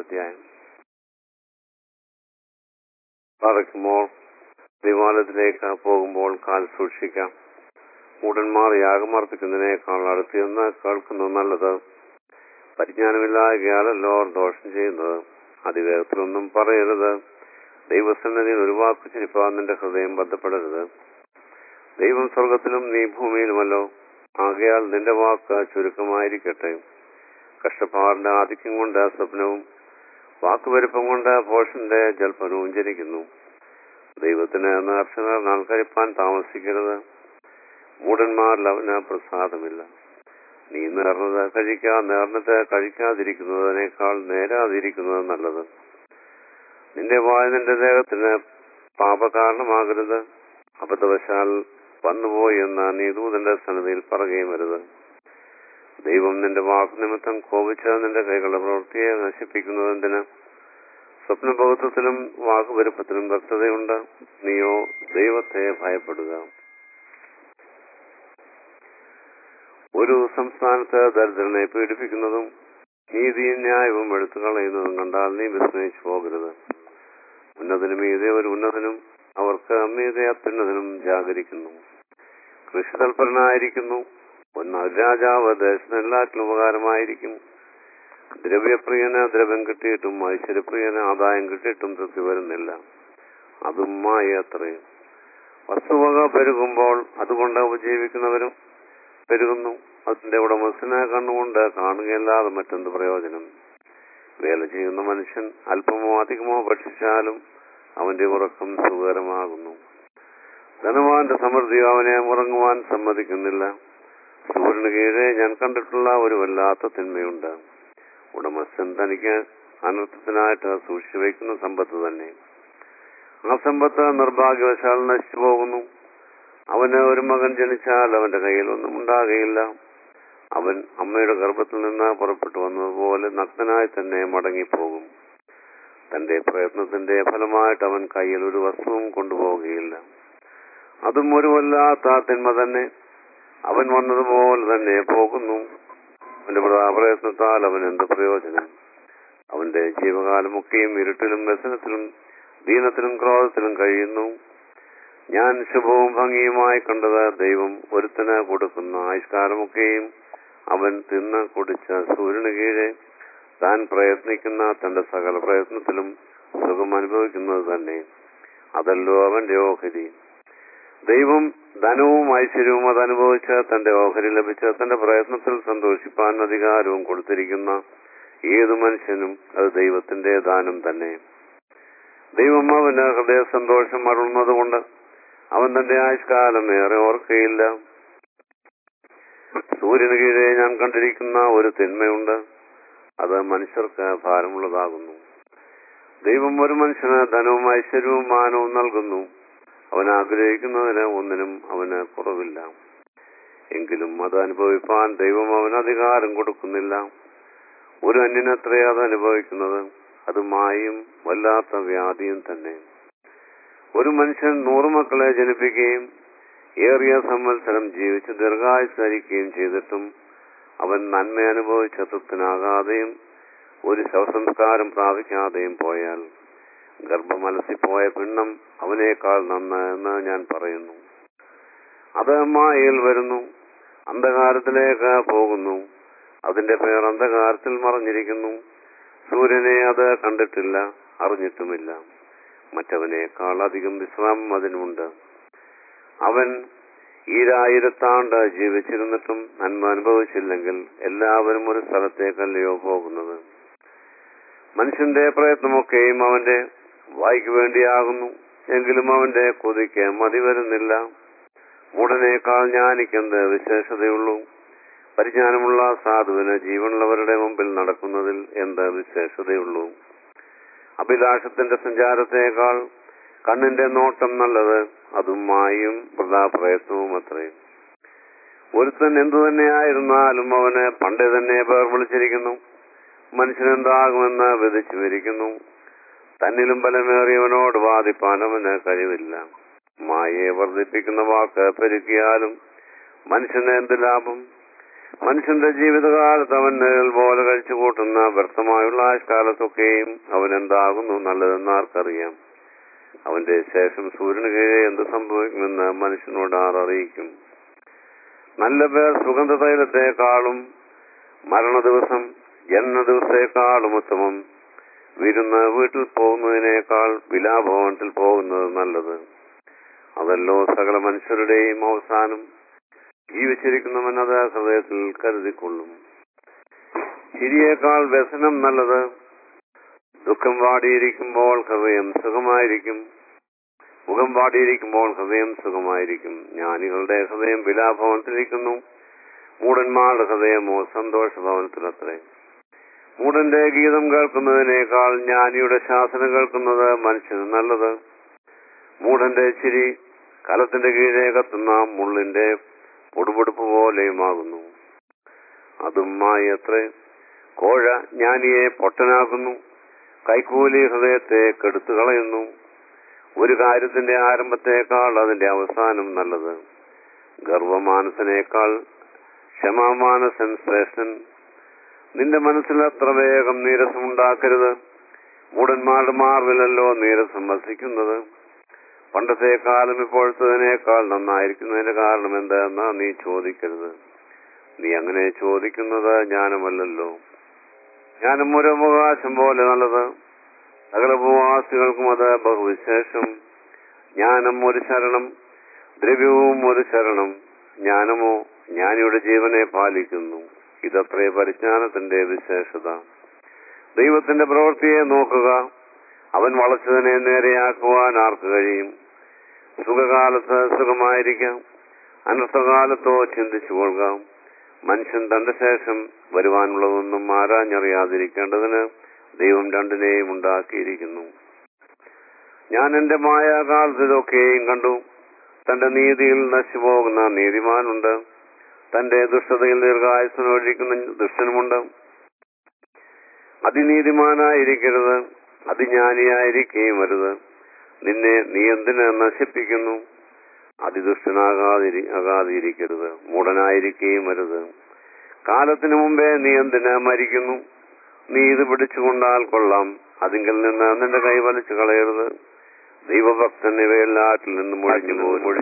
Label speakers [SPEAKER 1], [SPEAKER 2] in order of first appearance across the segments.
[SPEAKER 1] അധ്യായം പറക്കുമ്പോൾ ദിവാലയത്തിലേക്ക് പോകുമ്പോൾ കാൽ സൂക്ഷിക്കാം മൂടന്മാർ യാഗമർപ്പിക്കുന്നതിനേക്കാൾ അടുത്ത് നിന്ന് കേൾക്കുന്നത് നല്ലത് പരിജ്ഞാനമില്ലായകയാലല്ലോ ദോഷം ചെയ്യുന്നത് അതിവേഗത്തിലൊന്നും പറയരുത് ദൈവസന്നിധിയിൽ ഒരു വാക്ക് ചിരിപ്പാൻ നിന്റെ ഹൃദയം ബന്ധപ്പെടരുത് ദൈവം സ്വർഗത്തിലും നീ ഭൂമിയിലുമല്ലോ ആകയാൽ നിന്റെ വാക്ക് ചുരുക്കമായിരിക്കട്ടെ കഷ്ടപ്പാടിന്റെ ആധിക്യം കൊണ്ട് സ്വപ്നവും വാക്കുവരുപ്പം കൊണ്ട് പോഷന്റെ ജൽപ്പനവും ജനിക്കുന്നു ദൈവത്തിന് നേർച്ചകൾ നാൾ കഴിപ്പാൻ താമസിക്കരുത് മൂടന്മാരിൽ അവന് പ്രസാദമില്ല നീ നേർന്നത് കഴിക്കാ നേർന്നിട്ട് കഴിക്കാതിരിക്കുന്നതിനേക്കാൾ നേരാതിരിക്കുന്നത് നല്ലത് നിന്റെ വായ നിന്റെ ദേഹത്തിന് പാപകാരണമാകരുത് അബദ്ധവശാൽ വന്നുപോയി എന്ന നീ ദൂതന്റെ സന്നദ്ധയിൽ പറയുകയും വരുത് ദൈവം നിന്റെ വാക്ക് നിമിത്തം കോപിച്ച് നിന്റെ കൈകളുടെ പ്രവൃത്തിയെ നശിപ്പിക്കുന്നതിന് സ്വപ്നബോധത്തിലും വാക്കുപരുപ്പത്തിലും വ്യക്തതയുണ്ട് നീയോ ദൈവത്തെ ഭയപ്പെടുക ഒരു സംസ്ഥാനത്ത് ദരിദ്രനെ പീഡിപ്പിക്കുന്നതും നീതിയും ന്യായവും എടുത്തു കളയുന്നതും കണ്ടാൽ നീ വിസ്മയിച്ചു പോകരുത് ഉന്നതനും മീതെ ഒരു ഉന്നതനും അവർക്ക് അമ്മീതെ അത്യുന്നതനും ജാഗരിക്കുന്നു കൃഷി തൽപരനായിരിക്കുന്നു ഒന്ന് രാജാവ് ദേശത്തിന് എല്ലാറ്റിനും ഉപകാരമായിരിക്കും ദ്രവ്യപ്രിയന് ദ്രവ്യം കിട്ടിയിട്ടും ഐശ്വര്യപ്രിയന് ആദായം കിട്ടിയിട്ടും തൃപ്തി വരുന്നില്ല അതും മായ അത്രയും വസ്തുവക പെരുകുമ്പോൾ അതുകൊണ്ട് ഉപജീവിക്കുന്നവരും പെരുകുന്നു അതിന്റെ ഉടമസ്ഥനെ കണ്ണുകൊണ്ട് കാണുകയല്ലാതെ മറ്റെന്ത് പ്രയോജനം വേല ചെയ്യുന്ന മനുഷ്യൻ അല്പമോ അധികമോ ഭക്ഷിച്ചാലും അവന്റെ ഉറക്കം സുഖകരമാകുന്നു ധനവാന്റെ സമൃദ്ധി അവനെ ഉറങ്ങുവാൻ സമ്മതിക്കുന്നില്ല സൂര്യന് കീഴെ ഞാൻ കണ്ടിട്ടുള്ള ഒരു വല്ലാത്ത തിന്മയുണ്ട് ഉടമസ്ഥൻ തനിക്ക് അനർത്ഥത്തിനായിട്ട് സൂക്ഷിച്ചു വയ്ക്കുന്ന സമ്പത്ത് തന്നെ ആ സമ്പത്ത് നിർഭാഗ്യവശാൽ നശിച്ചു പോകുന്നു അവന് ഒരു മകൻ ജനിച്ചാൽ അവന്റെ കയ്യിൽ ഒന്നും ഉണ്ടാകുകയില്ല അവൻ അമ്മയുടെ ഗർഭത്തിൽ നിന്ന് പുറപ്പെട്ടു വന്നതുപോലെ നഗ്നനായി തന്നെ മടങ്ങിപ്പോകും തന്റെ പ്രയത്നത്തിന്റെ ഫലമായിട്ട് അവൻ കയ്യിൽ ഒരു വസ്തുവും കൊണ്ടുപോവുകയില്ല അതും ഒരു വല്ലാത്ത തിന്മ തന്നെ അവൻ വന്നതുപോലെ തന്നെ പോകുന്നു അവന്റെ പ്രയത്നത്താൽ അവൻ എന്ത് പ്രയോജനം അവന്റെ ജീവകാലമൊക്കെയും ഇരുട്ടിലും വ്യസനത്തിലും ദീനത്തിലും ക്രോധത്തിലും കഴിയുന്നു ഞാൻ ശുഭവും ഭംഗിയുമായി കണ്ടത് ദൈവം ഒരുത്തന് കൊടുക്കുന്ന ആയുഷ്കാലമൊക്കെയും അവൻ തിന്ന് കുടിച്ച സൂര്യന് കീഴെ താൻ പ്രയത്നിക്കുന്ന തന്റെ സകല പ്രയത്നത്തിലും സുഖം അനുഭവിക്കുന്നത് തന്നെ അതല്ലോ അവന്റെ ഓഹരി ദൈവം ധനവും ഐശ്വര്യവും അത് അനുഭവിച്ച് തന്റെ ഓഹരി ലഭിച്ച് തന്റെ പ്രയത്നത്തിൽ സന്തോഷിപ്പാൻ അധികാരവും കൊടുത്തിരിക്കുന്ന ഏതു മനുഷ്യനും അത് ദൈവത്തിന്റെ ദാനം തന്നെ ദൈവം അവന് ഹൃദയ സന്തോഷം അരുളുന്നതുകൊണ്ട് അവൻ തന്റെ ആയുഷ്കാലം ഏറെ ഓർക്കയില്ല സൂര്യന് കീഴെ ഞാൻ കണ്ടിരിക്കുന്ന ഒരു തിന്മയുണ്ട് അത് മനുഷ്യർക്ക് ഭാരമുള്ളതാകുന്നു ദൈവം ഒരു മനുഷ്യന് ധനവും ഐശ്വര്യവും മാനവും നൽകുന്നു അവൻ ആഗ്രഹിക്കുന്നതിന് ഒന്നിനും അവന് കുറവില്ല എങ്കിലും അത് അനുഭവിപ്പാൻ ദൈവം അവന് അധികാരം കൊടുക്കുന്നില്ല ഒരു അന്യനത്രേ അത് അനുഭവിക്കുന്നത് അത് മായും വല്ലാത്ത വ്യാധിയും തന്നെ ഒരു മനുഷ്യൻ നൂറു മക്കളെ ജനിപ്പിക്കുകയും ഏറിയ സംവത്സരം ജീവിച്ച് ദീർഘായുസരിക്കുകയും ചെയ്തിട്ടും അവൻ നന്മ അനുഭവിച്ച തൃപ്തനാകാതെയും ഒരു ശവസംസ്കാരം പ്രാപിക്കാതെയും പോയാൽ ഗർഭമലസിപ്പോയ പിണ്ണം അവനേക്കാൾ നന്ന് എന്ന് ഞാൻ പറയുന്നു അത് മായയിൽ വരുന്നു അന്ധകാരത്തിലേക്ക് പോകുന്നു അതിന്റെ പേർ അന്ധകാരത്തിൽ മറഞ്ഞിരിക്കുന്നു സൂര്യനെ അത് കണ്ടിട്ടില്ല അറിഞ്ഞിട്ടുമില്ല മറ്റവനേക്കാൾ അധികം വിശ്രാമം അതിനുണ്ട് അവൻ ഈരായിരത്താണ്ട് ജീവിച്ചിരുന്നിട്ടും നന്മ അനുഭവിച്ചില്ലെങ്കിൽ എല്ലാവരും ഒരു സ്ഥലത്തേക്കല്ലയോ പോകുന്നത് മനുഷ്യന്റെ പ്രയത്നമൊക്കെയും അവന്റെ വായിക്ക് വേണ്ടിയാകുന്നു എങ്കിലും അവന്റെ കൊതിക്ക് മതി വരുന്നില്ല മൂടനേക്കാൾ ജ്ഞാനിക്കെന്ത് വിശേഷതയുള്ളൂ പരിജ്ഞാനമുള്ള സാധുവിന് ജീവനുള്ളവരുടെ മുമ്പിൽ നടക്കുന്നതിൽ എന്ത് വിശേഷതയുള്ളൂ അഭിലാഷത്തിന്റെ സഞ്ചാരത്തേക്കാൾ കണ്ണിന്റെ നോട്ടം നല്ലത് അതും മായും വൃഥാപ്രയത്നവും അത്രയും ഒരുത്തൻ എന്തു തന്നെയായിരുന്നാലും അവന് പണ്ടേ തന്നെ പേർ വിളിച്ചിരിക്കുന്നു മനുഷ്യനെന്താകുമെന്ന് വിധിച്ചു വിരിക്കുന്നു തന്നിലും ബലമേറിയവനോട് വാദിപ്പാൻ അവന് കഴിവില്ല മായയെ വർദ്ധിപ്പിക്കുന്ന വാക്ക് പെരുക്കിയാലും മനുഷ്യന് എന്ത് ലാഭം മനുഷ്യന്റെ ജീവിതകാലത്ത് അവൻ നിഴൽ പോലെ കഴിച്ചു കൂട്ടുന്ന വ്യർത്ഥമായുള്ള ആയുഷ്കാലത്തൊക്കെയും അവൻ എന്താകുന്നു നല്ലതെന്ന് ആർക്കറിയാം അവന്റെ ശേഷം സൂര്യന് കീഴെ എന്ത് സംഭവിക്കുമെന്ന് മനുഷ്യനോട് ആർ അറിയിക്കും നല്ല പേർ സുഗന്ധ തൈലത്തെക്കാളും മരണ ദിവസം ജന്മ ദിവസത്തെക്കാളും ഉത്തമം വിരുന്ന് വീട്ടിൽ പോകുന്നതിനേക്കാൾ വിലാഭവനത്തിൽ പോകുന്നത് നല്ലത് അതല്ലോ സകല മനുഷ്യരുടെയും അവസാനം ജീവിച്ചിരിക്കുന്നവൻ അത് ഹൃദയത്തിൽ കരുതിക്കൊള്ളും ചിരിയേക്കാൾ വ്യസനം നല്ലത് ദുഃഖം വാടിയിരിക്കുമ്പോൾ ഹൃദയം സുഖമായിരിക്കും മുഖം വാടിയിരിക്കുമ്പോൾ ഹൃദയം സുഖമായിരിക്കും ജ്ഞാനികളുടെ ഹൃദയം വിലാഭവനത്തിലിരിക്കുന്നു മൂടന്മാരുടെ ഹൃദയമോ സന്തോഷഭവനത്തിലത്രേ മൂടന്റെ ഗീതം കേൾക്കുന്നതിനേക്കാൾ ജ്ഞാനിയുടെ ശാസനം കേൾക്കുന്നത് മനുഷ്യന് നല്ലത് മൂടന്റെ ചിരി കലത്തിന്റെ കീഴെ കത്തുന്ന മുള്ളിന്റെ പൊടുപൊടുപ്പ് പോലെയുമാകുന്നു അതും മായത്രേ കോഴ ജ്ഞാനിയെ പൊട്ടനാക്കുന്നു കൈക്കൂലി ഹൃദയത്തെ കെടുത്തു കളയുന്നു ഒരു കാര്യത്തിന്റെ ആരംഭത്തേക്കാൾ അതിന്റെ അവസാനം നല്ലത് ഗർവമാനസനേക്കാൾ ക്ഷമാമാനസൻ ശ്രേഷ്ഠൻ നിന്റെ മനസ്സിൽ അത്ര വേഗം നീരസം ഉണ്ടാക്കരുത് മൂടന്മാരുടെ മാർവിലല്ലോ നീരസം വസിക്കുന്നത് പണ്ടത്തെ കാലം ഇപ്പോഴത്തതിനേക്കാൾ നന്നായിരിക്കുന്നതിന്റെ കാരണം എന്താണെന്ന് നീ ചോദിക്കരുത് നീ അങ്ങനെ ചോദിക്കുന്നത് ജ്ഞാനമല്ലല്ലോ ജ്ഞാനം ഒരു അവകാശം പോലെ നല്ലത് സകല ഉപവാസികൾക്കും അത് ബഹുവിശേഷം ജ്ഞാനം ഒരു ശരണം ദ്രവ്യവും ഒരു ശരണം ജ്ഞാനമോ ജ്ഞാനിയുടെ ജീവനെ പാലിക്കുന്നു ഇതത്രേ പരിജ്ഞാനത്തിന്റെ വിശേഷത ദൈവത്തിന്റെ പ്രവൃത്തിയെ നോക്കുക അവൻ വളച്ചതിനെ നേരെയാക്കുവാൻ ആർക്ക് കഴിയും സുഖകാലത്ത് സുഖമായിരിക്കാം അനർത്ഥകാലത്തോ ചിന്തിച്ചു കൊള്ളുക മനുഷ്യൻ തന്റെ ശേഷം വരുവാനുള്ളതൊന്നും ആരാഞ്ഞറിയാതിരിക്കേണ്ടതിന് ദൈവം രണ്ടിനെയും ഉണ്ടാക്കിയിരിക്കുന്നു ഞാൻ എന്റെ മായാകാലത്ത് ഇതൊക്കെയും കണ്ടു തന്റെ നീതിയിൽ നശിച്ചുപോകുന്ന നീതിമാനുണ്ട് തന്റെ ദുഷ്ടതയിൽ ദീർഘായുസനൊഴിക്കുന്ന ദുഷ്ടനുമുണ്ട് അതിനീതിമാനായിരിക്കരുത് അതിജ്ഞാനിയായിരിക്കുകയും വരുത് നിന്നെ നീ എന്തിന് നശിപ്പിക്കുന്നു അതിദുഷ്ടനാകാതിരി ആകാതിരിക്കരുത് മൂടനായിരിക്കുകയും വരുത് കാലത്തിനു മുമ്പേ നീ എന്തിന് മരിക്കുന്നു നീ ഇത് പിടിച്ചുകൊണ്ടാൽ കൊള്ളാം അതിങ്കിൽ നിന്ന് നിന്റെ കൈ വലിച്ചു കളയരുത് ദൈവഭക്തൻ ഇവയെല്ലാറ്റിൽ നിന്ന് മുഴിഞ്ഞു പോകും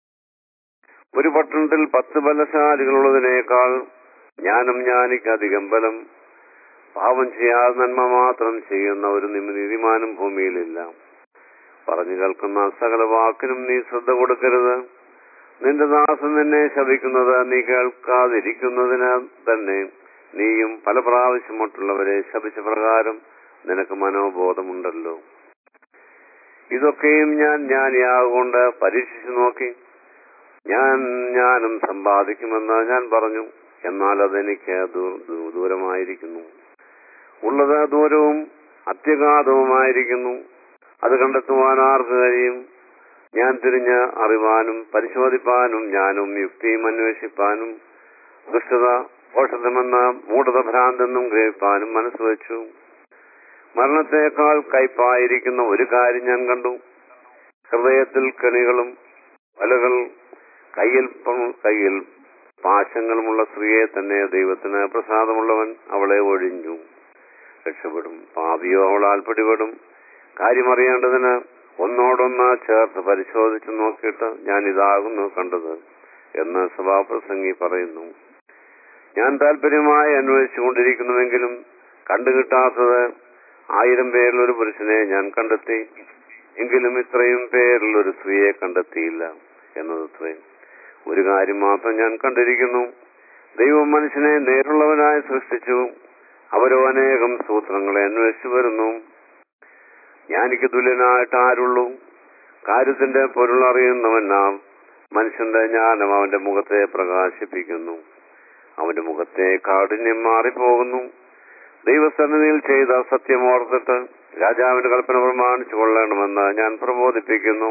[SPEAKER 1] ഒരു പട്ടണത്തിൽ പത്ത് ബലശാലികളുള്ളതിനേക്കാൾ ജ്ഞാനം ജ്ഞാനിക്ക് അധികം ബലം പാപം ചെയ്യാതെ നന്മ മാത്രം ചെയ്യുന്ന ഒരു നീതിമാനും ഭൂമിയിലില്ല പറഞ്ഞു കേൾക്കുന്ന സകല വാക്കിനും നീ ശ്രദ്ധ കൊടുക്കരുത് നിന്റെ ദാസൻ നിന്നെ ശപിക്കുന്നത് നീ കേൾക്കാതിരിക്കുന്നതിന് തന്നെ നീയും പല പ്രാവശ്യം മറ്റുള്ളവരെ ശപിച്ച പ്രകാരം നിനക്ക് മനോബോധമുണ്ടല്ലോ ഇതൊക്കെയും ഞാൻ ജ്ഞാനിയാകൊണ്ട് പരീക്ഷിച്ചു നോക്കി ഞാൻ ജ്ഞാനം സമ്പാദിക്കുമെന്ന് ഞാൻ പറഞ്ഞു എന്നാൽ അതെനിക്ക് ദൂ- ദൂ- ദൂരമായിരിക്കുന്നു ഉള്ളത് ദൂരവും അത്യഗാധവുമായിരിക്കുന്നു അത് കണ്ടെത്തുവാൻ ആർക്ക് കഴിയും ഞാൻ തിരിഞ്ഞ് അറിവാനും പരിശോധിപ്പാനും ഞാനും യുക്തിയും അന്വേഷിപ്പാനും ദുഷ്ടത ഔഷധമെന്ന മൂഢത ഭ്രാന്തെന്നും ഗ്രഹിപ്പാനും മനസ്സ് വെച്ചു മരണത്തെക്കാൾ കയ്പായിരിക്കുന്ന ഒരു കാര്യം ഞാൻ കണ്ടു ഹൃദയത്തിൽ കെണികളും വലകൾ കയ്യിൽ പ- കയ്യിൽ പാശങ്ങളുമുള്ള സ്ത്രീയെ തന്നെ ദൈവത്തിന് പ്രസാദമുള്ളവൻ അവളെ ഒഴിഞ്ഞു രക്ഷപ്പെടും പാപിയോ അവളാൽ പിടിപെടും കാര്യമറിയേണ്ടതിന് ഒന്നോടൊന്ന് ചേർത്ത് പരിശോധിച്ചു നോക്കിയിട്ട് ഞാൻ ഇതാകുന്നു കണ്ടത് എന്ന് സഭാപ്രസംഗി പറയുന്നു ഞാൻ താല്പര്യമായി അന്വേഷിച്ചുകൊണ്ടിരിക്കുന്നുവെങ്കിലും കണ്ടുകിട്ടാത്തത് ആയിരം പേരിൽ ഒരു പുരുഷനെ ഞാൻ കണ്ടെത്തി എങ്കിലും ഇത്രയും പേരിൽ ഒരു സ്ത്രീയെ കണ്ടെത്തിയില്ല എന്നതത്രേ ഒരു കാര്യം മാത്രം ഞാൻ കണ്ടിരിക്കുന്നു ദൈവം മനുഷ്യനെ നേരുള്ളവനായി സൃഷ്ടിച്ചു അവരോ അനേകം സൂത്രങ്ങളെ അന്വേഷിച്ചു വരുന്നു ജ്ഞാനിക്ക് തുല്യനായിട്ട് ആരുള്ളൂ കാര്യത്തിന്റെ പൊരുൾ അറിയുന്നവൻ നാം മനുഷ്യന്റെ ജ്ഞാനം അവന്റെ മുഖത്തെ പ്രകാശിപ്പിക്കുന്നു അവന്റെ മുഖത്തെ കാഠിന്യം മാറിപ്പോകുന്നു ദൈവസന്നിധിയിൽ ചെയ്ത സത്യം ഓർത്തിട്ട് രാജാവിന്റെ കൽപ്പന പ്രമാണിച്ചു കൊള്ളണമെന്ന് ഞാൻ പ്രബോധിപ്പിക്കുന്നു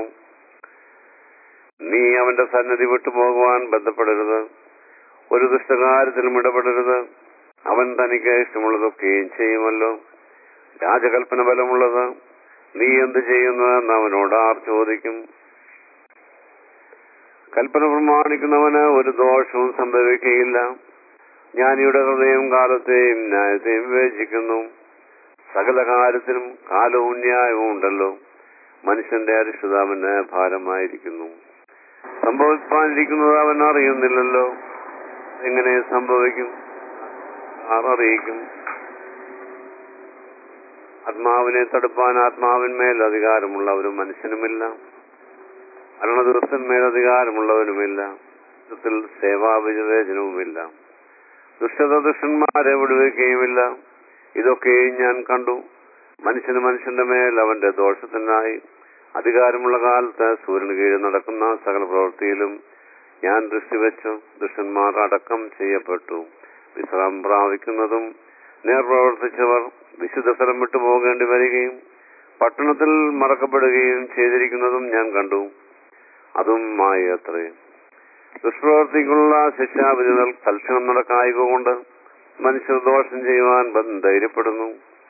[SPEAKER 1] നീ അവന്റെ സന്നിധി വിട്ടുപോകുവാൻ ബന്ധപ്പെടരുത് ഒരു ദുഷ്ടകാര്യത്തിലും ഇടപെടരുത് അവൻ തനിക്ക് ഇഷ്ടമുള്ളതൊക്കെയും ചെയ്യുമല്ലോ രാജകൽപ്പന ബലമുള്ളത് നീ എന്ത് ചെയ്യുന്നതെന്ന് അവനോട് ആർ ചോദിക്കും കൽപ്പന പ്രമാണിക്കുന്നവന് ഒരു ദോഷവും സംഭവിക്കുകയില്ല ജ്ഞാനിയുടെ ഹൃദയം കാലത്തെയും ന്യായത്തെയും വിവേചിക്കുന്നു സകല കാര്യത്തിനും കാലവും ന്യായവും ഉണ്ടല്ലോ മനുഷ്യന്റെ അരിഷ്ടത അവന് ഭാരമായിരിക്കുന്നു സംഭവിപ്പാനിരിക്കുന്നത് അവൻ അറിയുന്നില്ലല്ലോ എങ്ങനെ സംഭവിക്കും ആർ അറിയിക്കും ആത്മാവിനെ തടുപ്പാൻ ആത്മാവിന്മേൽ അധികാരമുള്ള ഒരു മനുഷ്യനുമില്ല മരണദിവസന്മേൽ അധികാരമുള്ളവനുമില്ല യുദ്ധത്തിൽ സേവാവിവേചനവുമില്ല ദുഷ്ടത ദുഷ്ടന്മാരെ വിടുവിക്കുകയുമില്ല ഇതൊക്കെയും ഞാൻ കണ്ടു മനുഷ്യന് മനുഷ്യന്റെ മേൽ അവന്റെ ദോഷത്തിനായി അധികാരമുള്ള കാലത്ത് സൂര്യന് കീഴിൽ നടക്കുന്ന സകല പ്രവൃത്തിയിലും ഞാൻ ദൃഷ്ടിവെച്ചു ദുഷ്ടന്മാർ അടക്കം ചെയ്യപ്പെട്ടു വിശ്രാമം പ്രാപിക്കുന്നതും നേർ പ്രവർത്തിച്ചവർ വിശുദ്ധ സ്ഥലം വിട്ടു പോകേണ്ടി വരികയും പട്ടണത്തിൽ മറക്കപ്പെടുകയും ചെയ്തിരിക്കുന്നതും ഞാൻ കണ്ടു അതും മായ അത്രേ ദുഷ്പ്രവർത്തിക്കുള്ള ശിക്ഷാവിധികൾ തൽക്ഷണം നടക്കായകൊണ്ട് മനുഷ്യർ ദോഷം ചെയ്യുവാൻ ബ- ധൈര്യപ്പെടുന്നു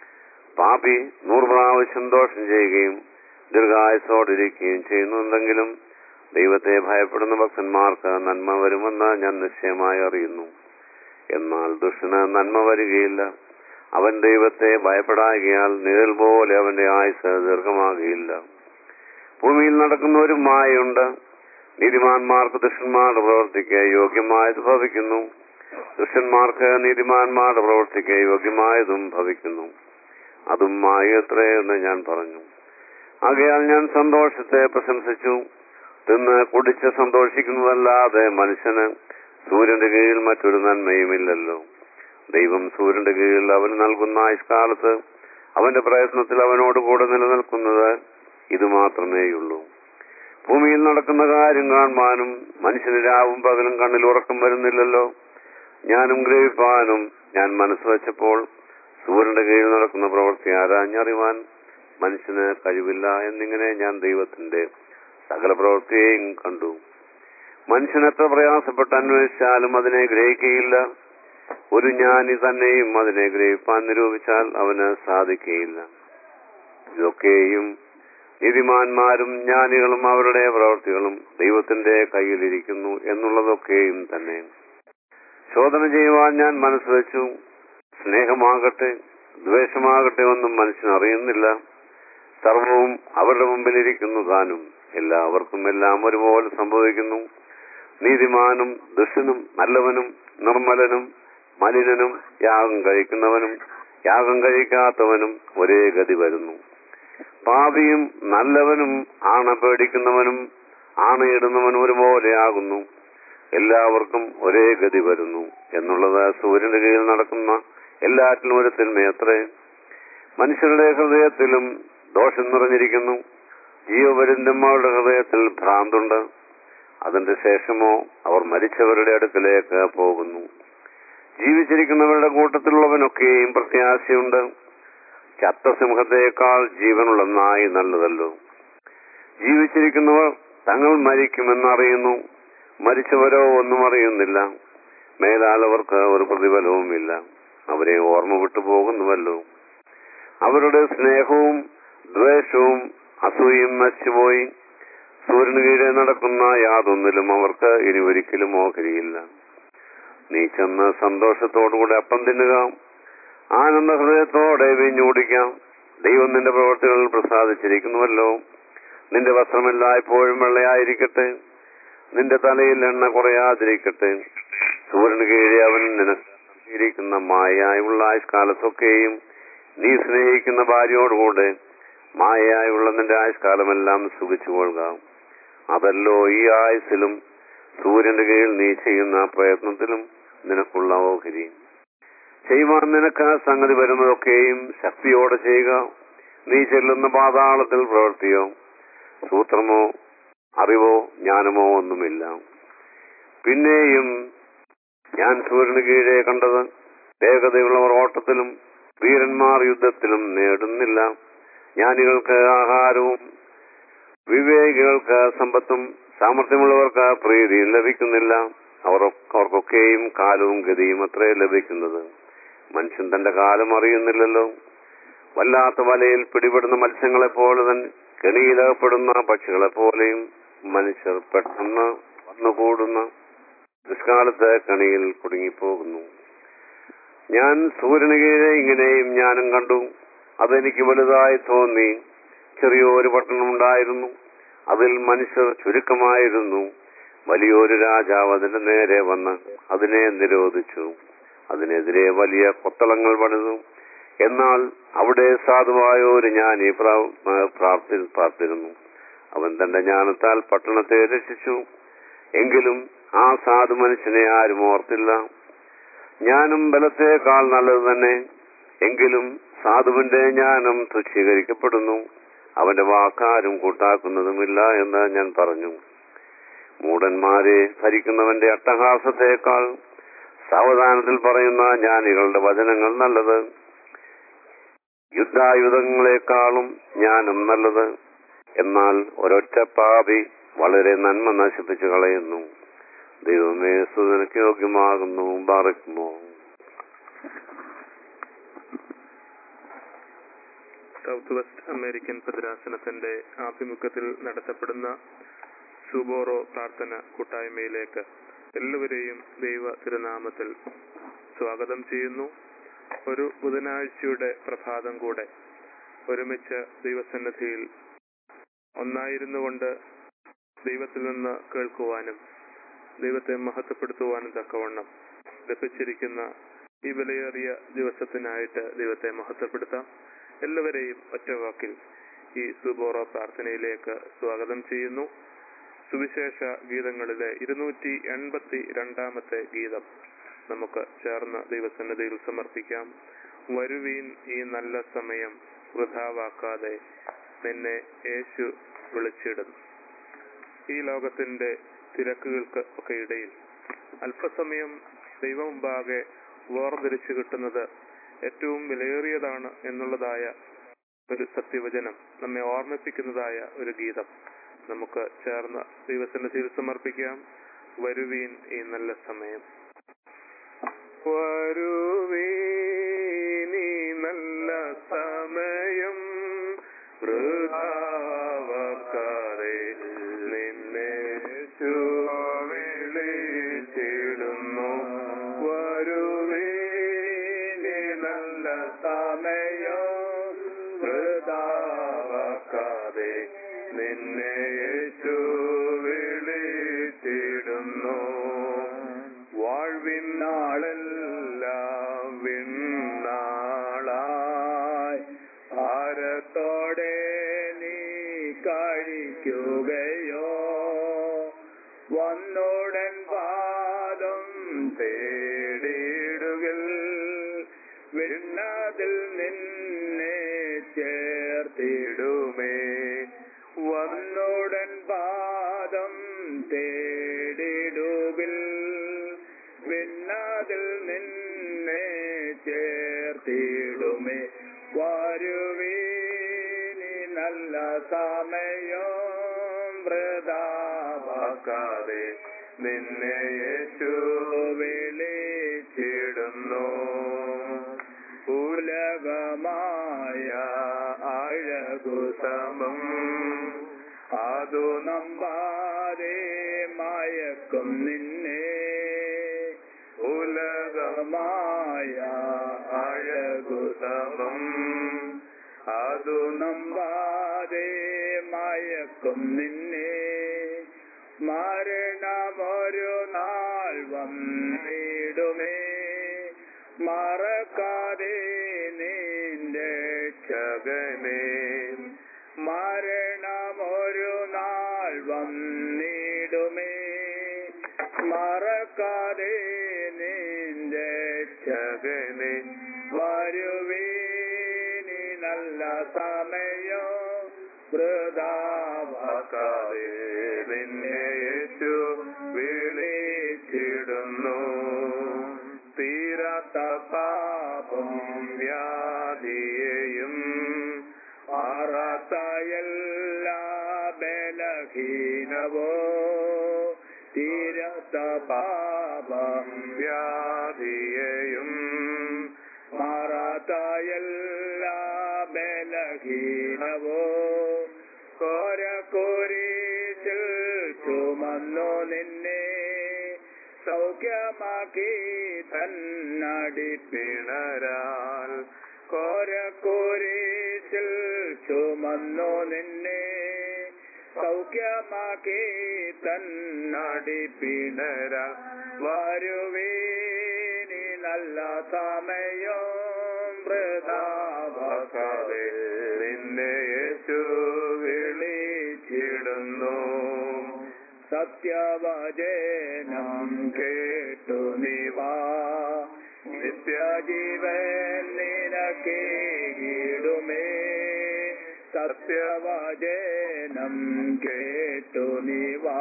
[SPEAKER 1] പാപി നൂറ് പ്രാവശ്യം ദോഷം ചെയ്യുകയും ദീർഘായുസോടിരിക്കുകയും ചെയ്യുന്നുണ്ടെങ്കിലും ദൈവത്തെ ഭയപ്പെടുന്ന ഭക്തന്മാർക്ക് നന്മ വരുമെന്ന് ഞാൻ നിശ്ചയമായി അറിയുന്നു എന്നാൽ ദുഷ്ടന് നന്മ വരികയില്ല അവൻ ദൈവത്തെ ഭയപ്പെടാകിയാൽ നിഴൽ പോലെ അവന്റെ ആയുസ് ദീർഘമാകുകയില്ല ഭൂമിയിൽ നടക്കുന്ന ഒരു മായയുണ്ട് നീതിമാന്മാർക്ക് ദുഷ്ടന്മാരുടെ പ്രവർത്തിക്ക് യോഗ്യമായത് ഭവിക്കുന്നു ദുഷ്ടന്മാർക്ക് നീതിമാന്മാരുടെ പ്രവർത്തിക്ക് യോഗ്യമായതും ഭവിക്കുന്നു അതും മായത്രേ എന്ന് ഞാൻ പറഞ്ഞു ആകയാൽ ഞാൻ സന്തോഷത്തെ പ്രശംസിച്ചു തിന്ന് കുടിച്ച് സന്തോഷിക്കുന്നതല്ലാതെ മനുഷ്യന് സൂര്യന്റെ കീഴിൽ മറ്റൊരു നന്മയുമില്ലല്ലോ ദൈവം സൂര്യന്റെ കീഴിൽ അവന് നൽകുന്ന ആയുഷ്കാലത്ത് അവന്റെ പ്രയത്നത്തിൽ അവനോട് കൂടെ നിലനിൽക്കുന്നത് ഇത് മാത്രമേയുള്ളൂ ഭൂമിയിൽ നടക്കുന്ന കാര്യം കാണുവാനും മനുഷ്യന് രാവും പകലും കണ്ണിൽ ഉറക്കം വരുന്നില്ലല്ലോ ഞാനും ഗ്രഹിപ്പാനും ഞാൻ മനസ്സ് വെച്ചപ്പോൾ സൂര്യന്റെ കീഴിൽ നടക്കുന്ന പ്രവൃത്തി ആരാഞ്ഞറിവാൻ മനുഷ്യന് കഴിവില്ല എന്നിങ്ങനെ ഞാൻ ദൈവത്തിന്റെ സകല പ്രവൃത്തിയെയും കണ്ടു മനുഷ്യൻ എത്ര പ്രയാസപ്പെട്ട് അന്വേഷിച്ചാലും അതിനെ ഗ്രഹിക്കുകയില്ല ഒരു ജ്ഞാനി തന്നെയും അതിനെ ഗ്രഹിപ്പാൻ നിരൂപിച്ചാൽ അവന് സാധിക്കുകയില്ല ഇതൊക്കെയും നീതിമാന്മാരും ജ്ഞാനികളും അവരുടെ പ്രവൃത്തികളും ദൈവത്തിന്റെ കയ്യിലിരിക്കുന്നു എന്നുള്ളതൊക്കെയും തന്നെ ശോധന ചെയ്യുവാൻ ഞാൻ മനസ്സ് വെച്ചു സ്നേഹമാകട്ടെ ദ്വേഷമാകട്ടെ ഒന്നും മനുഷ്യൻ അറിയുന്നില്ല സർവവും അവരുടെ മുമ്പിലിരിക്കുന്നു താനും എല്ലാവർക്കും എല്ലാം ഒരുപോലെ സംഭവിക്കുന്നു നീതിമാനും ദുഷ്ടനും നല്ലവനും നിർമ്മലനും മലിനനും യാഗം കഴിക്കുന്നവനും യാഗം കഴിക്കാത്തവനും ഒരേ ഗതി വരുന്നു പാപിയും നല്ലവനും ആണ പേടിക്കുന്നവനും ആണയിടുന്നവനും ഒരുപോലെയാകുന്നു എല്ലാവർക്കും ഒരേ ഗതി വരുന്നു എന്നുള്ളത് സൂര്യന്റെ കീഴിൽ നടക്കുന്ന എല്ലാറ്റിനും ഒരു തിന്മയത്രേ മനുഷ്യരുടെ ഹൃദയത്തിലും ദോഷം നിറഞ്ഞിരിക്കുന്നു ജീവപര്യന്തന്മാരുടെ ഹൃദയത്തിൽ ഭ്രാന്തുണ്ട് അതിന്റെ ശേഷമോ അവർ മരിച്ചവരുടെ അടുക്കലേക്ക് പോകുന്നു ജീവിച്ചിരിക്കുന്നവരുടെ കൂട്ടത്തിലുള്ളവനൊക്കെയും പ്രത്യാശയുണ്ട് ചത്ത സിംഹത്തേക്കാൾ ജീവനുള്ള നായി നല്ലതല്ലോ ജീവിച്ചിരിക്കുന്നവർ തങ്ങൾ മരിക്കുമെന്നറിയുന്നു മരിച്ചവരോ ഒന്നും അറിയുന്നില്ല മേലാൽ അവർക്ക് ഒരു പ്രതിഫലവുമില്ല അവരെ ഓർമ്മ വിട്ടു പോകുന്നുവല്ലോ അവരുടെ സ്നേഹവും ദ്വേഷവും അസൂയും നശിച്ചുപോയി സൂര്യന് കീഴെ നടക്കുന്ന യാതൊന്നിലും അവർക്ക് ഇനി ഒരിക്കലും ഓഹരിയില്ല നീ ചെന്ന് സന്തോഷത്തോടുകൂടെ അപ്പം തിന്നുക ആനന്ദ ഹൃദയത്തോടെ വീഞ്ഞുകുടിക്കാം ദൈവം നിന്റെ പ്രവർത്തികളിൽ പ്രസാദിച്ചിരിക്കുന്നുവല്ലോ നിന്റെ വസ്ത്രമെല്ലായ്പ്പോഴും വെള്ളയായിരിക്കട്ടെ നിന്റെ തലയിൽ എണ്ണ കുറയാതിരിക്കട്ടെ സൂര്യന് കീഴെ അവൻ നിനക്കിരിക്കുന്ന മായായുള്ള ആയുഷ്കാലത്തൊക്കെയും നീ സ്നേഹിക്കുന്ന ഭാര്യയോടുകൂടെ മായയായുള്ള നിന്റെ ആയുഷ്കാലമെല്ലാം സുഖിച്ചു കൊള്ളുക അതല്ലോ ഈ ആയുസിലും സൂര്യന്റെ കീഴിൽ നീ ചെയ്യുന്ന പ്രയത്നത്തിലും നിനക്കുള്ള ഓഹരി ചെയ്യുവാൻ നിനക്ക് ആ സംഗതി വരുന്നതൊക്കെയും ശക്തിയോടെ ചെയ്യുക നീ ചെല്ലുന്ന പാതാളത്തിൽ പ്രവർത്തിയോ സൂത്രമോ അറിവോ ജ്ഞാനമോ ഒന്നുമില്ല പിന്നെയും ഞാൻ സൂര്യന് കീഴെ കണ്ടത് വേഗതയുള്ളവർ ഓട്ടത്തിലും വീരന്മാർ യുദ്ധത്തിലും നേടുന്നില്ല ജ്ഞാനികൾക്ക് ആഹാരവും വിവേകികൾക്ക് സമ്പത്തും സാമർഥ്യമുള്ളവർക്ക് പ്രീതിയും ലഭിക്കുന്നില്ല അവർ അവർക്കൊക്കെയും കാലവും ഗതിയും അത്രേ ലഭിക്കുന്നത് മനുഷ്യൻ തന്റെ കാലം അറിയുന്നില്ലല്ലോ വല്ലാത്ത വലയിൽ പിടിപെടുന്ന മത്സ്യങ്ങളെ പോലെ തന്നെ കെണിയിലകപ്പെടുന്ന പക്ഷികളെ പോലെയും മനുഷ്യർ പെട്ടെന്ന് വന്നുകൂടുന്ന ദുഷ്കാലത്ത് കണിയിൽ കുടുങ്ങിപ്പോകുന്നു ഞാൻ സൂര്യന് കീഴെ ഇങ്ങനെയും ഞാനും കണ്ടു അതെനിക്ക് വലുതായി തോന്നി ചെറിയൊരു പട്ടണം ഉണ്ടായിരുന്നു അതിൽ മനുഷ്യർ ചുരുക്കമായിരുന്നു വലിയൊരു രാജാവ് അതിന്റെ നേരെ വന്ന് അതിനെ നിരോധിച്ചു അതിനെതിരെ വലിയ കൊത്തളങ്ങൾ പണിതു എന്നാൽ അവിടെ സാധുവായ ഒരു ജ്ഞാനി പ്രാ- പ്രാർത്ഥി പ്രാർത്ഥിരുന്നു അവൻ തന്റെ ജ്ഞാനത്താൽ പട്ടണത്തെ രക്ഷിച്ചു എങ്കിലും ആ സാധു മനുഷ്യനെ ആരും ഓർത്തില്ല ജ്ഞാനം ബലത്തേക്കാൾ നല്ലത് തന്നെ എങ്കിലും സാധുവിന്റെ ജ്ഞാനം തുച്ഛീകരിക്കപ്പെടുന്നു അവന്റെ വാക്കാരും കൂട്ടാക്കുന്നതുമില്ല എന്ന് ഞാൻ പറഞ്ഞു മൂടന്മാരെ ഭരിക്കുന്നവന്റെ അട്ടഹാസത്തേക്കാൾ സാവധാനത്തിൽ പറയുന്ന ജ്ഞാനികളുടെ വചനങ്ങൾ നല്ലത് യുദ്ധായുധങ്ങളെക്കാളും ജ്ഞാനം നല്ലത് എന്നാൽ ഒരൊറ്റ പാപി വളരെ നന്മ നശിപ്പിച്ചു കളയുന്നു ദൈവമേ സുതനക്ക് യോഗ്യമാകുന്നു ബാറക്കുമോ
[SPEAKER 2] സൗത്ത് വെസ്റ്റ് അമേരിക്കൻ ഭദ്രാസനത്തിന്റെ ആഭിമുഖ്യത്തിൽ നടത്തപ്പെടുന്ന സുബോറോ പ്രാർത്ഥന കൂട്ടായ്മയിലേക്ക് എല്ലാവരെയും ദൈവ തിരുനാമത്തിൽ സ്വാഗതം ചെയ്യുന്നു ഒരു ബുധനാഴ്ചയുടെ പ്രഭാതം കൂടെ ഒരുമിച്ച് ദൈവസന്നിധിയിൽ ഒന്നായിരുന്നു കൊണ്ട് ദൈവത്തിൽ നിന്ന് കേൾക്കുവാനും ദൈവത്തെ മഹത്വപ്പെടുത്തുവാനും തക്കവണ്ണം ലഭിച്ചിരിക്കുന്ന ഈ വിലയേറിയ ദിവസത്തിനായിട്ട് ദൈവത്തെ മഹത്വപ്പെടുത്താം എല്ലാവരെയും ഒറ്റവാക്കിൽ ഈ സുബോറ പ്രാർത്ഥനയിലേക്ക് സ്വാഗതം ചെയ്യുന്നു സുവിശേഷ ഗീതങ്ങളിലെ ഇരുന്നൂറ്റി എൺപത്തി രണ്ടാമത്തെ ഗീതം നമുക്ക് ചേർന്ന് ദൈവസന്നിധിയിൽ സമർപ്പിക്കാം വരുവീൻ ഈ നല്ല സമയം വൃഥാവാക്കാതെ നിന്നെ യേശു വിളിച്ചിടുന്നു ഈ ലോകത്തിന്റെ തിരക്കുകൾക്ക് ഒക്കെ ഇടയിൽ അല്പസമയം ദൈവമുമ്പാകെ വേർതിരിച്ചു കിട്ടുന്നത് ഏറ്റവും വിലയേറിയതാണ് എന്നുള്ളതായ ഒരു സത്യവചനം നമ്മെ ഓർമ്മിപ്പിക്കുന്നതായ ഒരു ഗീതം നമുക്ക് ചേർന്ന് ദൈവസന്നിധിയിൽ സമർപ്പിക്കാം വരുവീൻ ഈ നല്ല സമയം വരുവീൻ ഈ നല്ല സമയം വൃഥാവാക്കാതെ നിന്നെ വിളിച്ചിടുന്നു വരുവീൻ ഈ നല്ല സമയം വൃഥാവാക്കാതെ നിന്നെ യേശു വിളിച്ചിടുന്നു വാഴ്വിൻ നാളെല്ലാം വിണ്ണാളായി ഭാരത്തോടെ നീ കഴിക്കുകയോ വന്നോടൻ പാദം തേടിയിടുകിൽ വിണ്ണതിൽ നിന്നെ ചേർത്തിടുമേ വന്നോടൻ പാദം തേടിടുകിൽ വിണ്ണതിൽ നിന്നെ ചേർത്തിടുമേ വരുവീനി നല്ല സമയം വൃതാവാക്കാതെ നിന്നെ യേശു വിളിച്ചിടുന്നു ഉലകമായ അഴകു സമം അതു നമ്പാതെ മയക്കും നിന്നെ ഉലകമായ അഴകു സമം അതു നമ്പാതെ മയക്കും നിന്നെ മരണമൊരു നാൾ വന്നിടുമേ മറക്കാതെ നിന്റെ രക്ഷകനെ മരണമൊരു നാൾ വന്നിടുമേ മറക്കാതെ നിന്റെ രക്ഷകനെ വരുവീനി നല്ല സമയം വൃതാവാക്കാതെ നിന്നെ യേശു വിളിച്ചിടുന്നു തീരാത്ത പാപം വ്യാധിയെയും മാറാത്ത എല്ലാ ബലഹീനവോ തീരാത്ത പാപം വ്യാധിയെയും മാറാത്ത എല്ലാ ബലഹീനവോ കോരക്കോരീശിൽ ചുമന്നു നിന്നെ സൗഖ്യമാക്കി തന്നടി പിണരാൽ കോരക്കോരീശിൽ ചുമന്നു നിന്നെ സൗഖ്യമാക്കി തന്നടി പിണരാൽ വരുവീനി നല്ല സമയം വൃതാവകാതെ നിന്നെ യേശു വിളിച്ചിടുന്നു സത്യവചനം കേട്ടു നിവാ നിത്യജീവൻ നിനക്കേകിടുമേ സത്യവചനം കേട്ടു നിവാ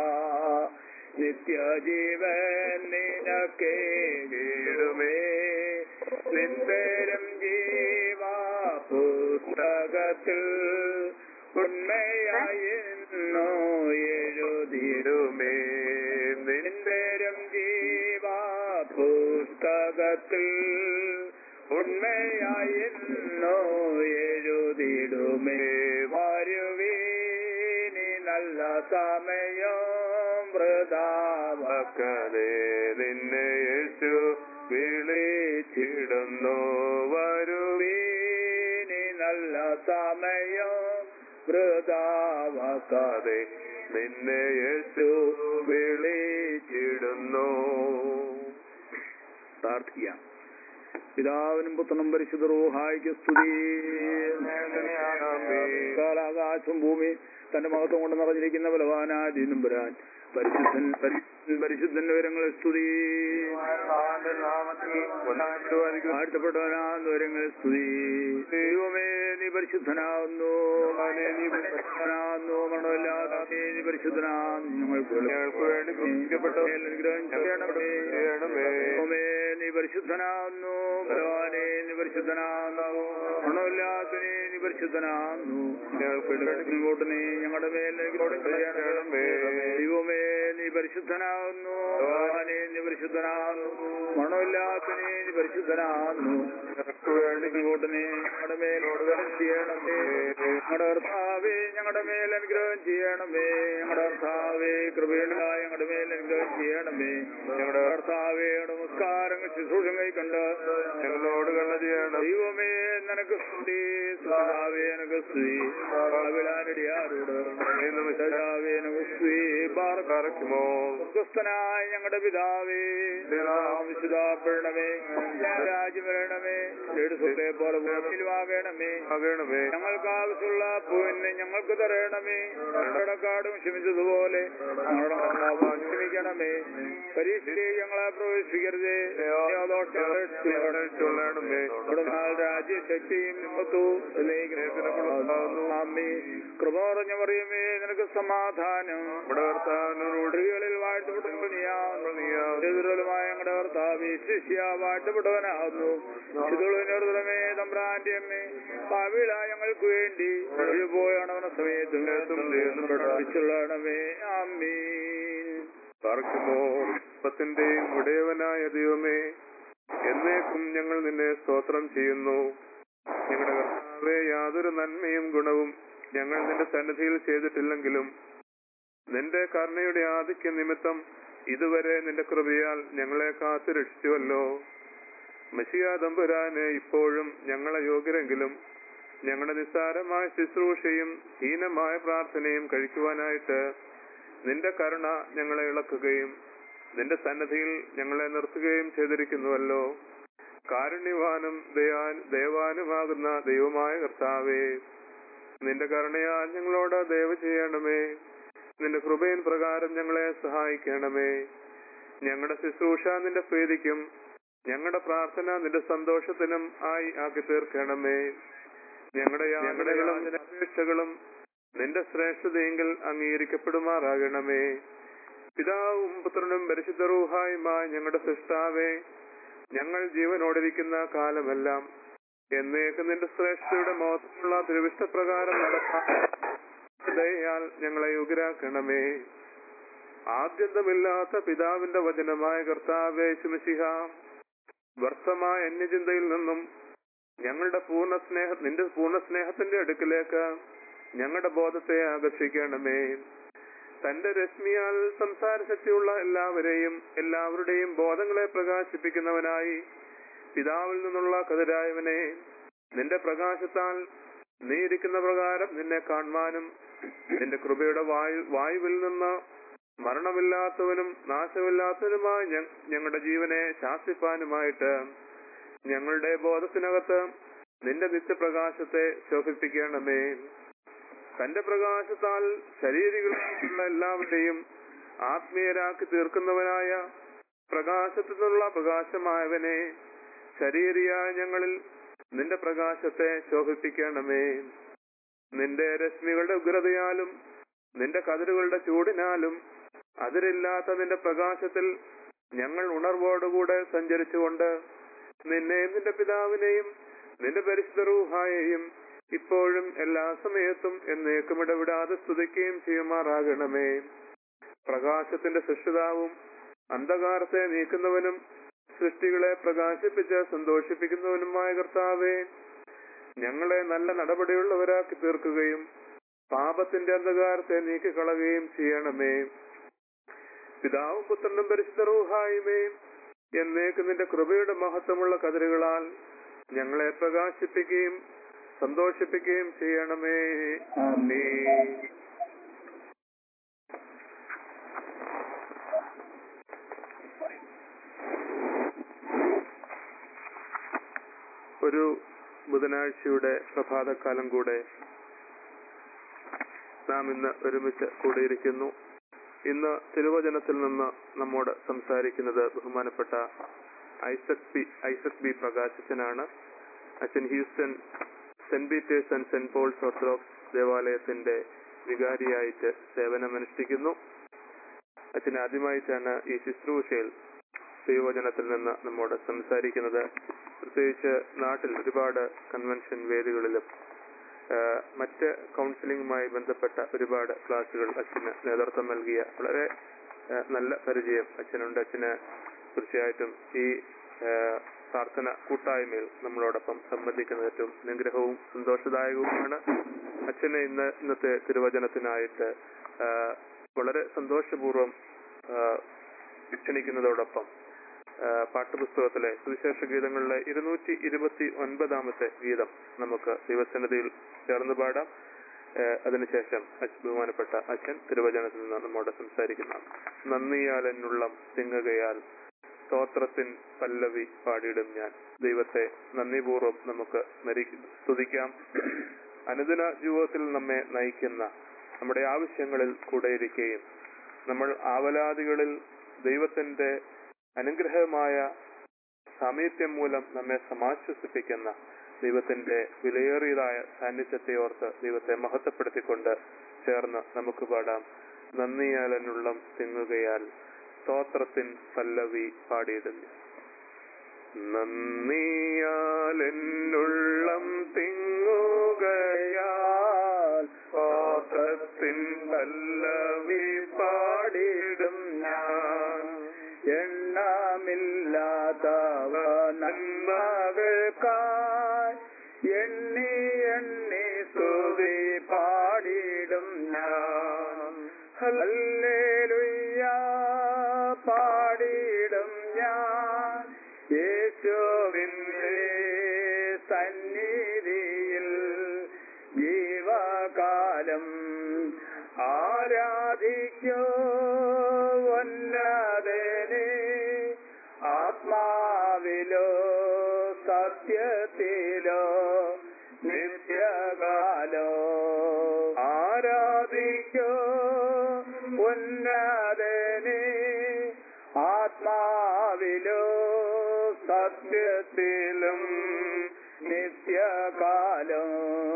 [SPEAKER 2] നിത്യജീവൻ നിനക്കേകിടുമേ നിൻപേരും ജീവാ പുസ്തകത്തിൽ ഉണ്മയായിരുന്നു എഴുതിടുമേ നിൻപേരും ജീവാ പുസ്തകത്തിൽ ഉണ്മയായിരുന്നു എഴുതിടുമേ വരുവീനി നല്ല സമയം വൃതാവക്കലേ നിന്നെ യേശു വിളിച്ചിടുന്നു വരുവീനി നല്ല സമയം വൃതാവക്കാതെ നിന്നെ യേശു വിളിച്ചിടുന്നു പ്രാർത്ഥിക്കാം പിതാവിനും പുത്രനും പരിശുദ്ധ റൂഹായിക്ക് സ്തുതി കാലാകാശം ഭൂമി തന്റെ മഹത്വം കൊണ്ട് നിറഞ്ഞിരിക്കുന്ന ബലവാനായ ദീനും വരാൻ പരിശുദ്ധൻ പരിശുദ്ധൻ പരിശുദ്ധന്റെ വിവരങ്ങളെ സ്തുതി വാഴ്ത്തപ്പെട്ടവനാകുന്ന വിവരങ്ങളെ സ്തുതി ദൈവമേ നീ പരിശുദ്ധനാകുന്നു മകനെ നീ പരിശുദ്ധനാകുന്നു മരണമില്ലാതെ നീ പരിശുദ്ധനാകുന്നു ഞങ്ങൾക്ക് വേണ്ടി ക്രൂശിക്കപ്പെട്ട അനുഗ്രഹം ചെയ്യണമേ ദൈവമേ നീ പരിശുദ്ധനാകുന്നു ബലവാനെ നീ പരിശുദ്ധനാകുന്നു മരണമില്ലാത്ത നീ പരിശുദ്ധനാകുന്നു ഞങ്ങൾക്ക് ഇങ്ങോട്ട് നീ ഞങ്ങളുടെ മേൽ അനുഗ്രഹം ചെയ്യണമേ ദൈവമേ നീ പരിശുദ്ധനാകുന്നു ഭഗവാനെ നീ പരിശുദ്ധനാകുന്നു മണമില്ലാത്ത നീ നീ പരിശുദ്ധനാകുന്നു ഞങ്ങൾക്ക് വേണ്ടി ഇങ്ങോട്ട് നീ ഞങ്ങളുടെ മേൽ അനുഗ്രഹം ചെയ്യണമേ ഞങ്ങളുടെ കർത്താവേ ഞങ്ങളുടെ മേൽ അനുഗ്രഹം ചെയ്യണമേ ഞങ്ങളുടെ കർത്താവേ കൃപയുണ്ടായ ഞങ്ങളുടെ മേൽ അനുഗ്രഹം ചെയ്യണമേ ഞങ്ങളുടെ കർത്താവേ നമസ്കാരങ്ങൾ ശുശ്രൂഷങ്ങൾ കണ്ട് ഞങ്ങളോട് കണ്ണ ചെയ്യണം ദൈവമേ നിനക്ക് സ്തുതി സഹാവേ നിനക്ക് സ്തുതി അവിടാനടിയാരോട് സജാവേ നിനക്ക് സ്തുതി ബാർക്കറക്കുമോ സ്വസ്ഥനായ ഞങ്ങളുടെ പിതാവേ വിശുദ്ധാപ്പെടണമേ രാജ്യം വരണമേ സ്വത്തെ പോലെ ഭൂമിയിലുമാകണമേ ആകണമേ ഞങ്ങൾക്ക് ആവശ്യമുള്ള പൂവിനെ ഞങ്ങൾക്ക് തരണമേ ഞങ്ങളുടെ കാടും ക്ഷമിച്ചതുപോലെ ഞങ്ങളുടെ കർത്താവാൻ ക്ഷമിക്കണമേ പരീക്ഷയെ ഞങ്ങളെ പ്രവേശിക്കരുതേ ദോഷമേ രാജ്യശക്തിയും നിമ്മത്തും കൃപ പറഞ്ഞ പറയുമേ നിനക്ക് സമാധാനം ിൽ വാഴ്ത്തപ്പെട്ടവനിയാവുമായ ഞങ്ങളുടെ കർത്താവ് ശിഷ്യ വാഴ്ത്തപ്പെട്ടവനാകുന്നു ചിതുളിനോർമേ തമ്പ്രാന്റെ അമ്മേ പാവിള ഞങ്ങൾക്ക് വേണ്ടി പോയണവന സമയത്തും പ്രാർത്ഥിച്ചുള്ളണമേ ആമീൻ
[SPEAKER 3] പാർക്കുമോ പത്തിന്റെയും ഉടയവനായ ദൈവമേ എന്നേക്കും ഞങ്ങൾ നിന്നെ സ്തോത്രം ചെയ്യുന്നു ഞങ്ങളുടെ കർത്താവെ യാതൊരു നന്മയും ഗുണവും ഞങ്ങൾ നിന്റെ സന്നിധിയിൽ ചെയ്തിട്ടില്ലെങ്കിലും നിന്റെ കരുണയുടെ ആധിക്യ നിമിത്തം ഇതുവരെ നിന്റെ കൃപയാൽ ഞങ്ങളെ കാത്തു രക്ഷിച്ചുവല്ലോ മഷിയ തമ്പുരാന് ഇപ്പോഴും ഞങ്ങളെ യോഗ്യരെങ്കിലും ഞങ്ങളുടെ നിസ്സാരമായ ശുശ്രൂഷയും ഹീനമായ പ്രാർത്ഥനയും കഴിക്കുവാനായിട്ട് നിന്റെ കരുണ ഞങ്ങളെ ഇളക്കുകയും നിന്റെ സന്നദ്ധിയിൽ ഞങ്ങളെ നിർത്തുകയും ചെയ്തിരിക്കുന്നുവല്ലോ കാരുണ്യവാനും ദയാൻ ദയവാനുമാകുന്ന ദൈവമായ കർത്താവേ നിന്റെ കരുണയാൽ ഞങ്ങളോട് ദയവ് ചെയ്യണമേ നിന്റെ കൃപയിൻ പ്രകാരം ഞങ്ങളെ സഹായിക്കണമേ ഞങ്ങളുടെ ശുശ്രൂഷ നിന്റെ പ്രീതിക്കും ഞങ്ങളുടെ പ്രാർത്ഥന നിന്റെ സന്തോഷത്തിനും ആയി ആക്കി തീർക്കണമേ ഞങ്ങളുടെ യാതനകളും അപേക്ഷകളും നിന്റെ ശ്രേഷ്ഠതയെങ്കിൽ അംഗീകരിക്കപ്പെടുമാറാകണമേ പിതാവും പുത്രനും പരിശുദ്ധ റൂഹായുമായ ഞങ്ങളുടെ സൃഷ്ടാവേ ഞങ്ങൾ ജീവനോടിരിക്കുന്ന കാലമെല്ലാം എന്നേക്ക് നിന്റെ ശ്രേഷ്ഠയുടെ മോശമുള്ള തിരുവിഷ്ടപ്രകാരം നടത്താൻ ദയയാൽ ഞങ്ങളെ യോഗ്യരാക്കണമേ ആദ്യന്തമില്ലാത്ത പിതാവിന്റെ വചനമായ കർത്താവേ ശുമശിഹ വ്യർത്ഥമായ അന്യചിന്തയിൽ നിന്നും ഞങ്ങളുടെ പൂർണ്ണ സ്നേഹ നിന്റെ പൂർണ്ണ സ്നേഹത്തിന്റെ അടുക്കിലേക്ക് ഞങ്ങളുടെ ബോധത്തെ ആകർഷിക്കണമേ തന്റെ രശ്മിയാൽ സംസാര ശക്തിയുള്ള എല്ലാവരെയും എല്ലാവരുടെയും ബോധങ്ങളെ പ്രകാശിപ്പിക്കുന്നവനായി പിതാവിൽ നിന്നുള്ള കതിരായവനെ നിന്റെ പ്രകാശത്താൽ നീ ഇരിക്കുന്ന പ്രകാരം നിന്നെ കാണുവാനും നിന്റെ കൃപയുടെ വായു വായുവിൽ നിന്ന് മരണമില്ലാത്തവനും നാശമില്ലാത്തവനുമായ ഞ- ഞങ്ങളുടെ ജീവനെ ശാസിപ്പാനുമായിട്ട് ഞങ്ങളുടെ ബോധത്തിനകത്ത് നിന്റെ നിത്യപ്രകാശത്തെ ശോഭിപ്പിക്കണമേ തന്റെ പ്രകാശത്താൽ ശരീരികളുള്ള എല്ലാവരുടെയും ആത്മീയരാക്കി തീർക്കുന്നവനായ പ്രകാശത്തിൽ നിന്നുള്ള പ്രകാശമായവനെ ശരീരിയായ ഞങ്ങളിൽ നിന്റെ പ്രകാശത്തെ ശോഭിപ്പിക്കണമേ നിന്റെ രശ്മികളുടെ ഉഗ്രതയാലും നിന്റെ കതിരുകളുടെ ചൂടിനാലും അതിരില്ലാത്ത നിന്റെ പ്രകാശത്തിൽ ഞങ്ങൾ ഉണർവോടുകൂടെ സഞ്ചരിച്ചുകൊണ്ട് നിന്നെയും നിന്റെ പിതാവിനെയും നിന്റെ പരിശുദ്ധ റൂഹായെയും ഇപ്പോഴും എല്ലാ സമയത്തും എന്നേക്കും ഇടവിടാതെ സ്തുതിക്കുകയും ചെയ്യുമാറാകണമേ പ്രകാശത്തിന്റെ സൃഷ്ടിതാവും അന്ധകാരത്തെ നീക്കുന്നവനും സൃഷ്ടികളെ പ്രകാശിപ്പിച്ച് സന്തോഷിപ്പിക്കുന്നവനുമായ കർത്താവേ ഞങ്ങളെ നല്ല നടപടിയുള്ളവരാക്കി തീർക്കുകയും പാപത്തിന്റെ അന്ധകാരത്തെ നീക്കിക്കളയുകയും ചെയ്യണമേ പിതാവും പുത്രനും പരിശുദ്ധ റൂഹായുമേ എന്നേക്ക് നിന്റെ കൃപയുടെ മഹത്വമുള്ള കതിരുകളാൽ ഞങ്ങളെ പ്രകാശിപ്പിക്കുകയും സന്തോഷിപ്പിക്കുകയും ചെയ്യണമേ ആമേൻ. ഒരു ബുധനാഴ്ചയുടെ പ്രഭാതകാലം കൂടെ നാം ഇന്ന് ഒരുമിച്ച് കൂടിയിരിക്കുന്നു ഇന്ന് തിരുവചനത്തിൽ നിന്ന് നമ്മോട് സംസാരിക്കുന്നത് ബഹുമാനപ്പെട്ട ഐസക് ബി ഐസക് ബി പ്രകാശിച്ചനാണ് അച്ഛൻ Houston Saint Peter's and Saint Paul's Orthodox ദേവാലയത്തിന്റെ വികാരിയായിട്ട് സേവനമനുഷ്ഠിക്കുന്നു അച്ഛൻ ആദ്യമായിട്ടാണ് ഈ ശുശ്രൂഷയിൽ ദൈവവചനത്തിൽ നിന്ന് നമ്മോട് സംസാരിക്കുന്നത് പ്രത്യേകിച്ച് നാട്ടിൽ ഒരുപാട് കൺവെൻഷൻ വേദികളിലും ആ, മറ്റ് കൗൺസിലിംഗുമായി ബന്ധപ്പെട്ട ഒരുപാട് ക്ലാസുകൾ അച്ഛന് നേതൃത്വം നൽകിയ വളരെ ആ, നല്ല പരിചയം അച്ഛനുണ്ട് അച്ഛന് തീർച്ചയായിട്ടും ഈ ആ, പ്രാർത്ഥന കൂട്ടായ്മയിൽ നമ്മളോടൊപ്പം സംബന്ധിക്കുന്നത് ഏറ്റവും അനുഗ്രഹവും സന്തോഷദായകവുമാണ് അച്ഛനെ ഇന്ന് ഇന്നത്തെ തിരുവചനത്തിനായിട്ട് ആ, വളരെ സന്തോഷപൂർവ്വം ആ, ക്ഷണിക്കുന്നതോടൊപ്പം ആ, പാഠപുസ്തകത്തിലെ സുവിശേഷ ഗീതങ്ങളിലെ ഇരുന്നൂറ്റി ഇരുപത്തി ഒൻപതാമത്തെ ഗീതം നമുക്ക് ദൈവസന്നിധിയിൽ ചേർന്ന് പാടാം ആ, അതിനുശേഷം അച്ഛ- ബഹുമാനപ്പെട്ട അച്ഛൻ തിരുവചനത്തിൽ നിന്ന് നമ്മോട് സംസാരിക്കുന്ന നന്ദിയാൽ എന്നുള്ളം തിങ്ങുകയാൽ സ്തോത്രത്തിൻ പല്ലവി പാടിയിടും ഞാൻ ദൈവത്തെ നന്ദിപൂർവ്വം നമുക്ക് സ്മരി സ്തുതിക്കാം അനുദിന ജീവിതത്തിൽ നമ്മെ നയിക്കുന്ന നമ്മുടെ ആവശ്യങ്ങളിൽ കൂടെയിരിക്കുകയും നമ്മൾ ആവലാദികളിൽ ദൈവത്തിന്റെ അനുഗ്രഹമായ സാമീപ്യം മൂലം നമ്മെ സമാശ്വസിപ്പിക്കുന്ന ദൈവത്തിന്റെ വിലയേറിയതായ സാന്നിധ്യത്തെ ഓർത്ത് ദൈവത്തെ മഹത്വപ്പെടുത്തിക്കൊണ്ട് ചേർന്ന് നമുക്ക് പാടാം നന്ദിയാലെന്നുള്ളം തിങ്ങുകയാൽ സ്തോത്രത്തിൻ പല്ലവി പാടിയിടുന്നു നന്ദിയാലെന്നുള്ളം തിങ്ങുകയാൽ സ്തോത്രത്തിൻ പല്ലവി പാടിയിടും ഞാൻ
[SPEAKER 2] എണ്ണമില്ലാത്തവ നന്മകൾക്കായി എണ്ണി എണ്ണി സ്തുതി പാടിടും ഞാൻ ഹല്ലേലൂയ പാടിടും ഞാൻ യേശുവിന്റെ സന്നിധിയിൽ ജീവകാലം ആരാധിക്കോ ഉന്നതനെ ആത്മാവിലോ സത്യത്തിലോ നിത്യകാലോ ആരാധിക്കോ ഉന്നതനെ ആത്മാവിലോ സത്യത്തിലും നിത്യകാലം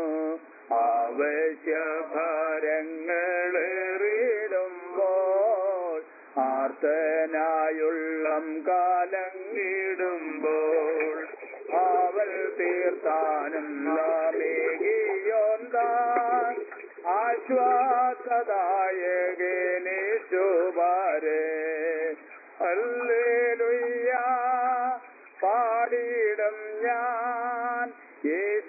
[SPEAKER 2] ആവശ്യഭാരങ്ങളേറിടുമ്പോൾ ആർത്തനായുള്ളം കാലങ്ങിടുമ്പോൾ അവൾ തീർത്താനും നാമേകിയോന്താൻ ആശ്വാസദായകനെ ശുഭാരേ അല്ലേലുയ്യ പാടിയിടും ഞാൻ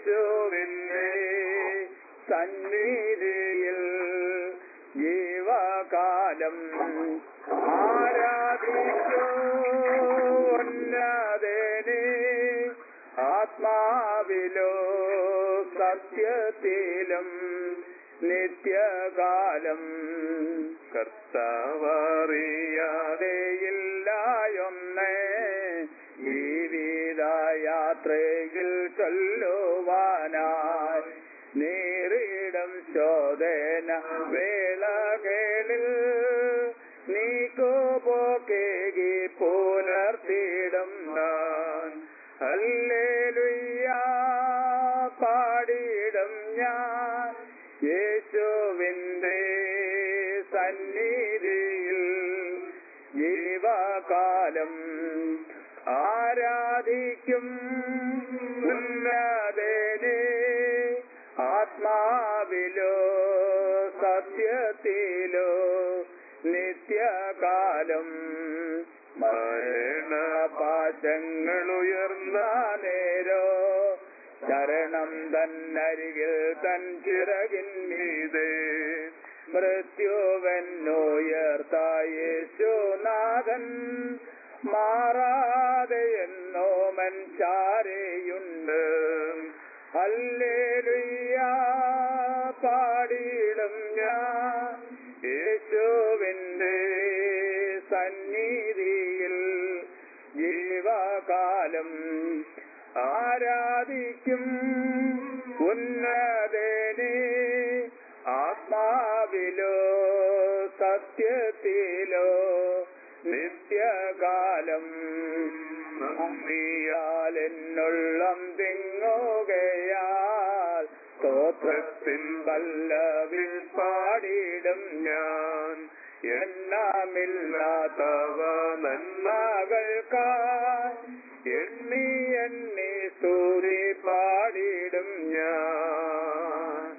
[SPEAKER 2] യേശുവിനെ സന്നിധിയിൽ ജീവ നിത്യകാലം ആരാധിക്കൂ ഉന്നതനെ ആത്മാവിലോ സത്യത്തിലും നിത്യകാലം കർത്താവറിയാതെയില്ലായൊന്നേ ജീവിതയാത്രയിൽ ചൊല്ലുവാനായി നേരിടും ശോധന വേളകളിൽ നീക്കുപോക്കേകി പുലർത്തിടും ഞാൻ ഹല്ലേലൂയ പാടിയിടും ഞാൻ യേശുവിൻ്റെ സന്നിധിയിൽ ജീവകാലം ആരാധിക്കും ഉന്നതനെ ആത്മാവിലോ സത്യത്തിലോ നിത്യകാലം മരണപാശങ്ങളുയർന്ന നേരോ ശരണം തന്നരികിൽ തൻ ചിറകിന്മീതേ മൃത്യുവെന്നുയർത്ത യേശുനാഥൻ മാറാതെ എന്നോ മൻചാരയുണ്ട് അല്ലേലുയ്യ പാടിയിടും ഞാൻ യേശുവിൻ്റെ സന്നിധിയിൽ ജീവകാലം ആരാധിക്കും ഉന്നതനെ ആത്മാവിലോ സത്യത്തിലോ നിത്യകാലം നന്ദിയാൽ എന്നുള്ളം തിങ്ങുകയാൽ സ്തോത്രത്തിൻ പല്ലവിൽ പാടിയിടും ഞാൻ എണ്ണമില്ലാത്തവ നന്മകൾക്കായി എണ്ണി എണ്ണി സ്തുതി പാടിയിടും ഞാൻ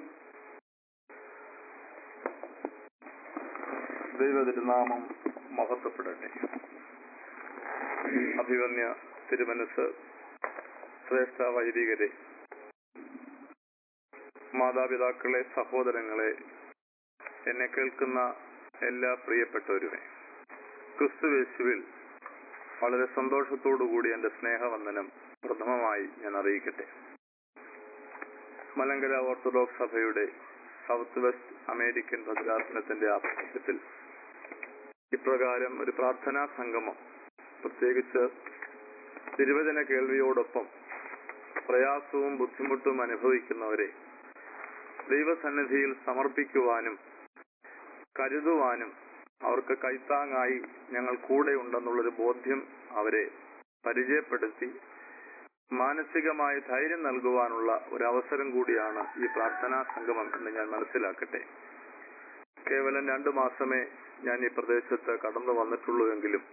[SPEAKER 3] ദൈവതിരുനാമം മഹത്വപ്പെടട്ടെ അഭിവന്യ തിരുമനസ് ശ്രേഷ്ഠ വൈദികരെ മാതാപിതാക്കളെ സഹോദരങ്ങളെ എന്നെ കേൾക്കുന്ന എല്ലാ പ്രിയപ്പെട്ടവരുമേ ക്രിസ്തുവേശുവിൽ വളരെ സന്തോഷത്തോടുകൂടി എന്റെ സ്നേഹവന്ദനം പ്രഥമമായി ഞാൻ അറിയിക്കട്ടെ മലങ്കര ഓർത്തഡോക്സ് സഭയുടെ സൗത്ത് വെസ്റ്റ് അമേരിക്കൻ ഭദ്രാസനത്തിന്റെ ആഭിമുഖ്യത്തിൽ ഇപ്രകാരം ഒരു പ്രാർത്ഥനാ സംഗമം പ്രത്യേകിച്ച് തിരുവചന കേൾവിയോടൊപ്പം പ്രയാസവും ബുദ്ധിമുട്ടും അനുഭവിക്കുന്നവരെ ദൈവസന്നിധിയിൽ സമർപ്പിക്കുവാനും കരുതുവാനും അവർക്ക് കൈത്താങ്ങായി ഞങ്ങൾ കൂടെ ഉണ്ടെന്നുള്ളൊരു ബോധ്യം അവരെ പരിചയപ്പെടുത്തി മാനസികമായ ധൈര്യം നൽകുവാനുള്ള ഒരു അവസരം കൂടിയാണ് ഈ പ്രാർത്ഥനാ സംഗമം എന്ന് ഞാൻ മനസ്സിലാക്കട്ടെ കേവലം രണ്ടു മാസമേ ഞാൻ ഈ പ്രദേശത്ത് കടന്നു വന്നിട്ടുള്ളൂവെങ്കിലും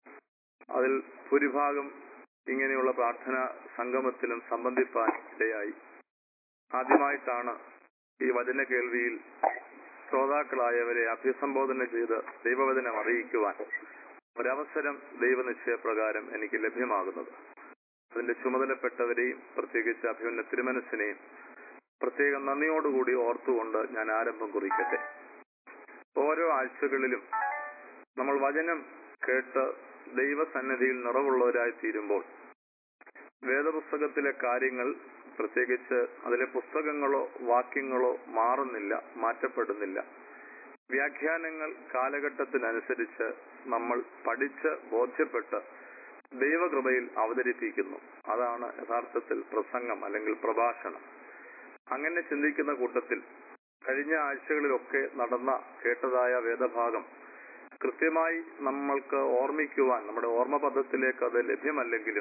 [SPEAKER 3] അതിൽ ഭൂരിഭാഗം ഇങ്ങനെയുള്ള പ്രാർത്ഥനാ സംഗമത്തിലും സംബന്ധിപ്പാൻ ഇടയായി ആദ്യമായിട്ടാണ് ഈ വചന കേൾവിയിൽ ശ്രോതാക്കളായവരെ അഭിസംബോധന ചെയ്ത് ദൈവവചനം അറിയിക്കുവാൻ ഒരവസരം ദൈവനിശ്ചയപ്രകാരം എനിക്ക് ലഭ്യമാകുന്നത് അതിന്റെ ചുമതലപ്പെട്ടവരെയും പ്രത്യേകിച്ച് അഭിമന്യ തിരുമനസിനെയും പ്രത്യേകം നന്ദിയോടുകൂടി ഓർത്തുകൊണ്ട് ഞാൻ ആരംഭം കുറിക്കട്ടെ ഓരോ ആഴ്ചകളിലും നമ്മൾ വചനം കേട്ട് ദൈവസന്നിധിയിൽ നിറവുള്ളവരായി തീരുമ്പോൾ വേദപുസ്തകത്തിലെ കാര്യങ്ങൾ പ്രത്യേകിച്ച് അതിലെ പുസ്തകങ്ങളോ വാക്യങ്ങളോ മാറുന്നില്ല മാറ്റപ്പെടുന്നില്ല വ്യാഖ്യാനങ്ങൾ കാലഘട്ടത്തിനനുസരിച്ച് നമ്മൾ പഠിച്ച് ബോധ്യപ്പെട്ട് ദൈവകൃപയിൽ അവതരിപ്പിക്കുന്നു അതാണ് യഥാർത്ഥത്തിൽ പ്രസംഗം അല്ലെങ്കിൽ പ്രഭാഷണം അങ്ങനെ ചിന്തിക്കുന്ന കൂട്ടത്തിൽ കഴിഞ്ഞ ആഴ്ചകളിലൊക്കെ നടന്ന കേട്ടതായ വേദഭാഗം കൃത്യമായി നമ്മൾക്ക് ഓർമ്മിക്കുവാൻ നമ്മുടെ ഓർമ്മ പദത്തിലേക്ക് അത് ലഭ്യമല്ലെങ്കിലും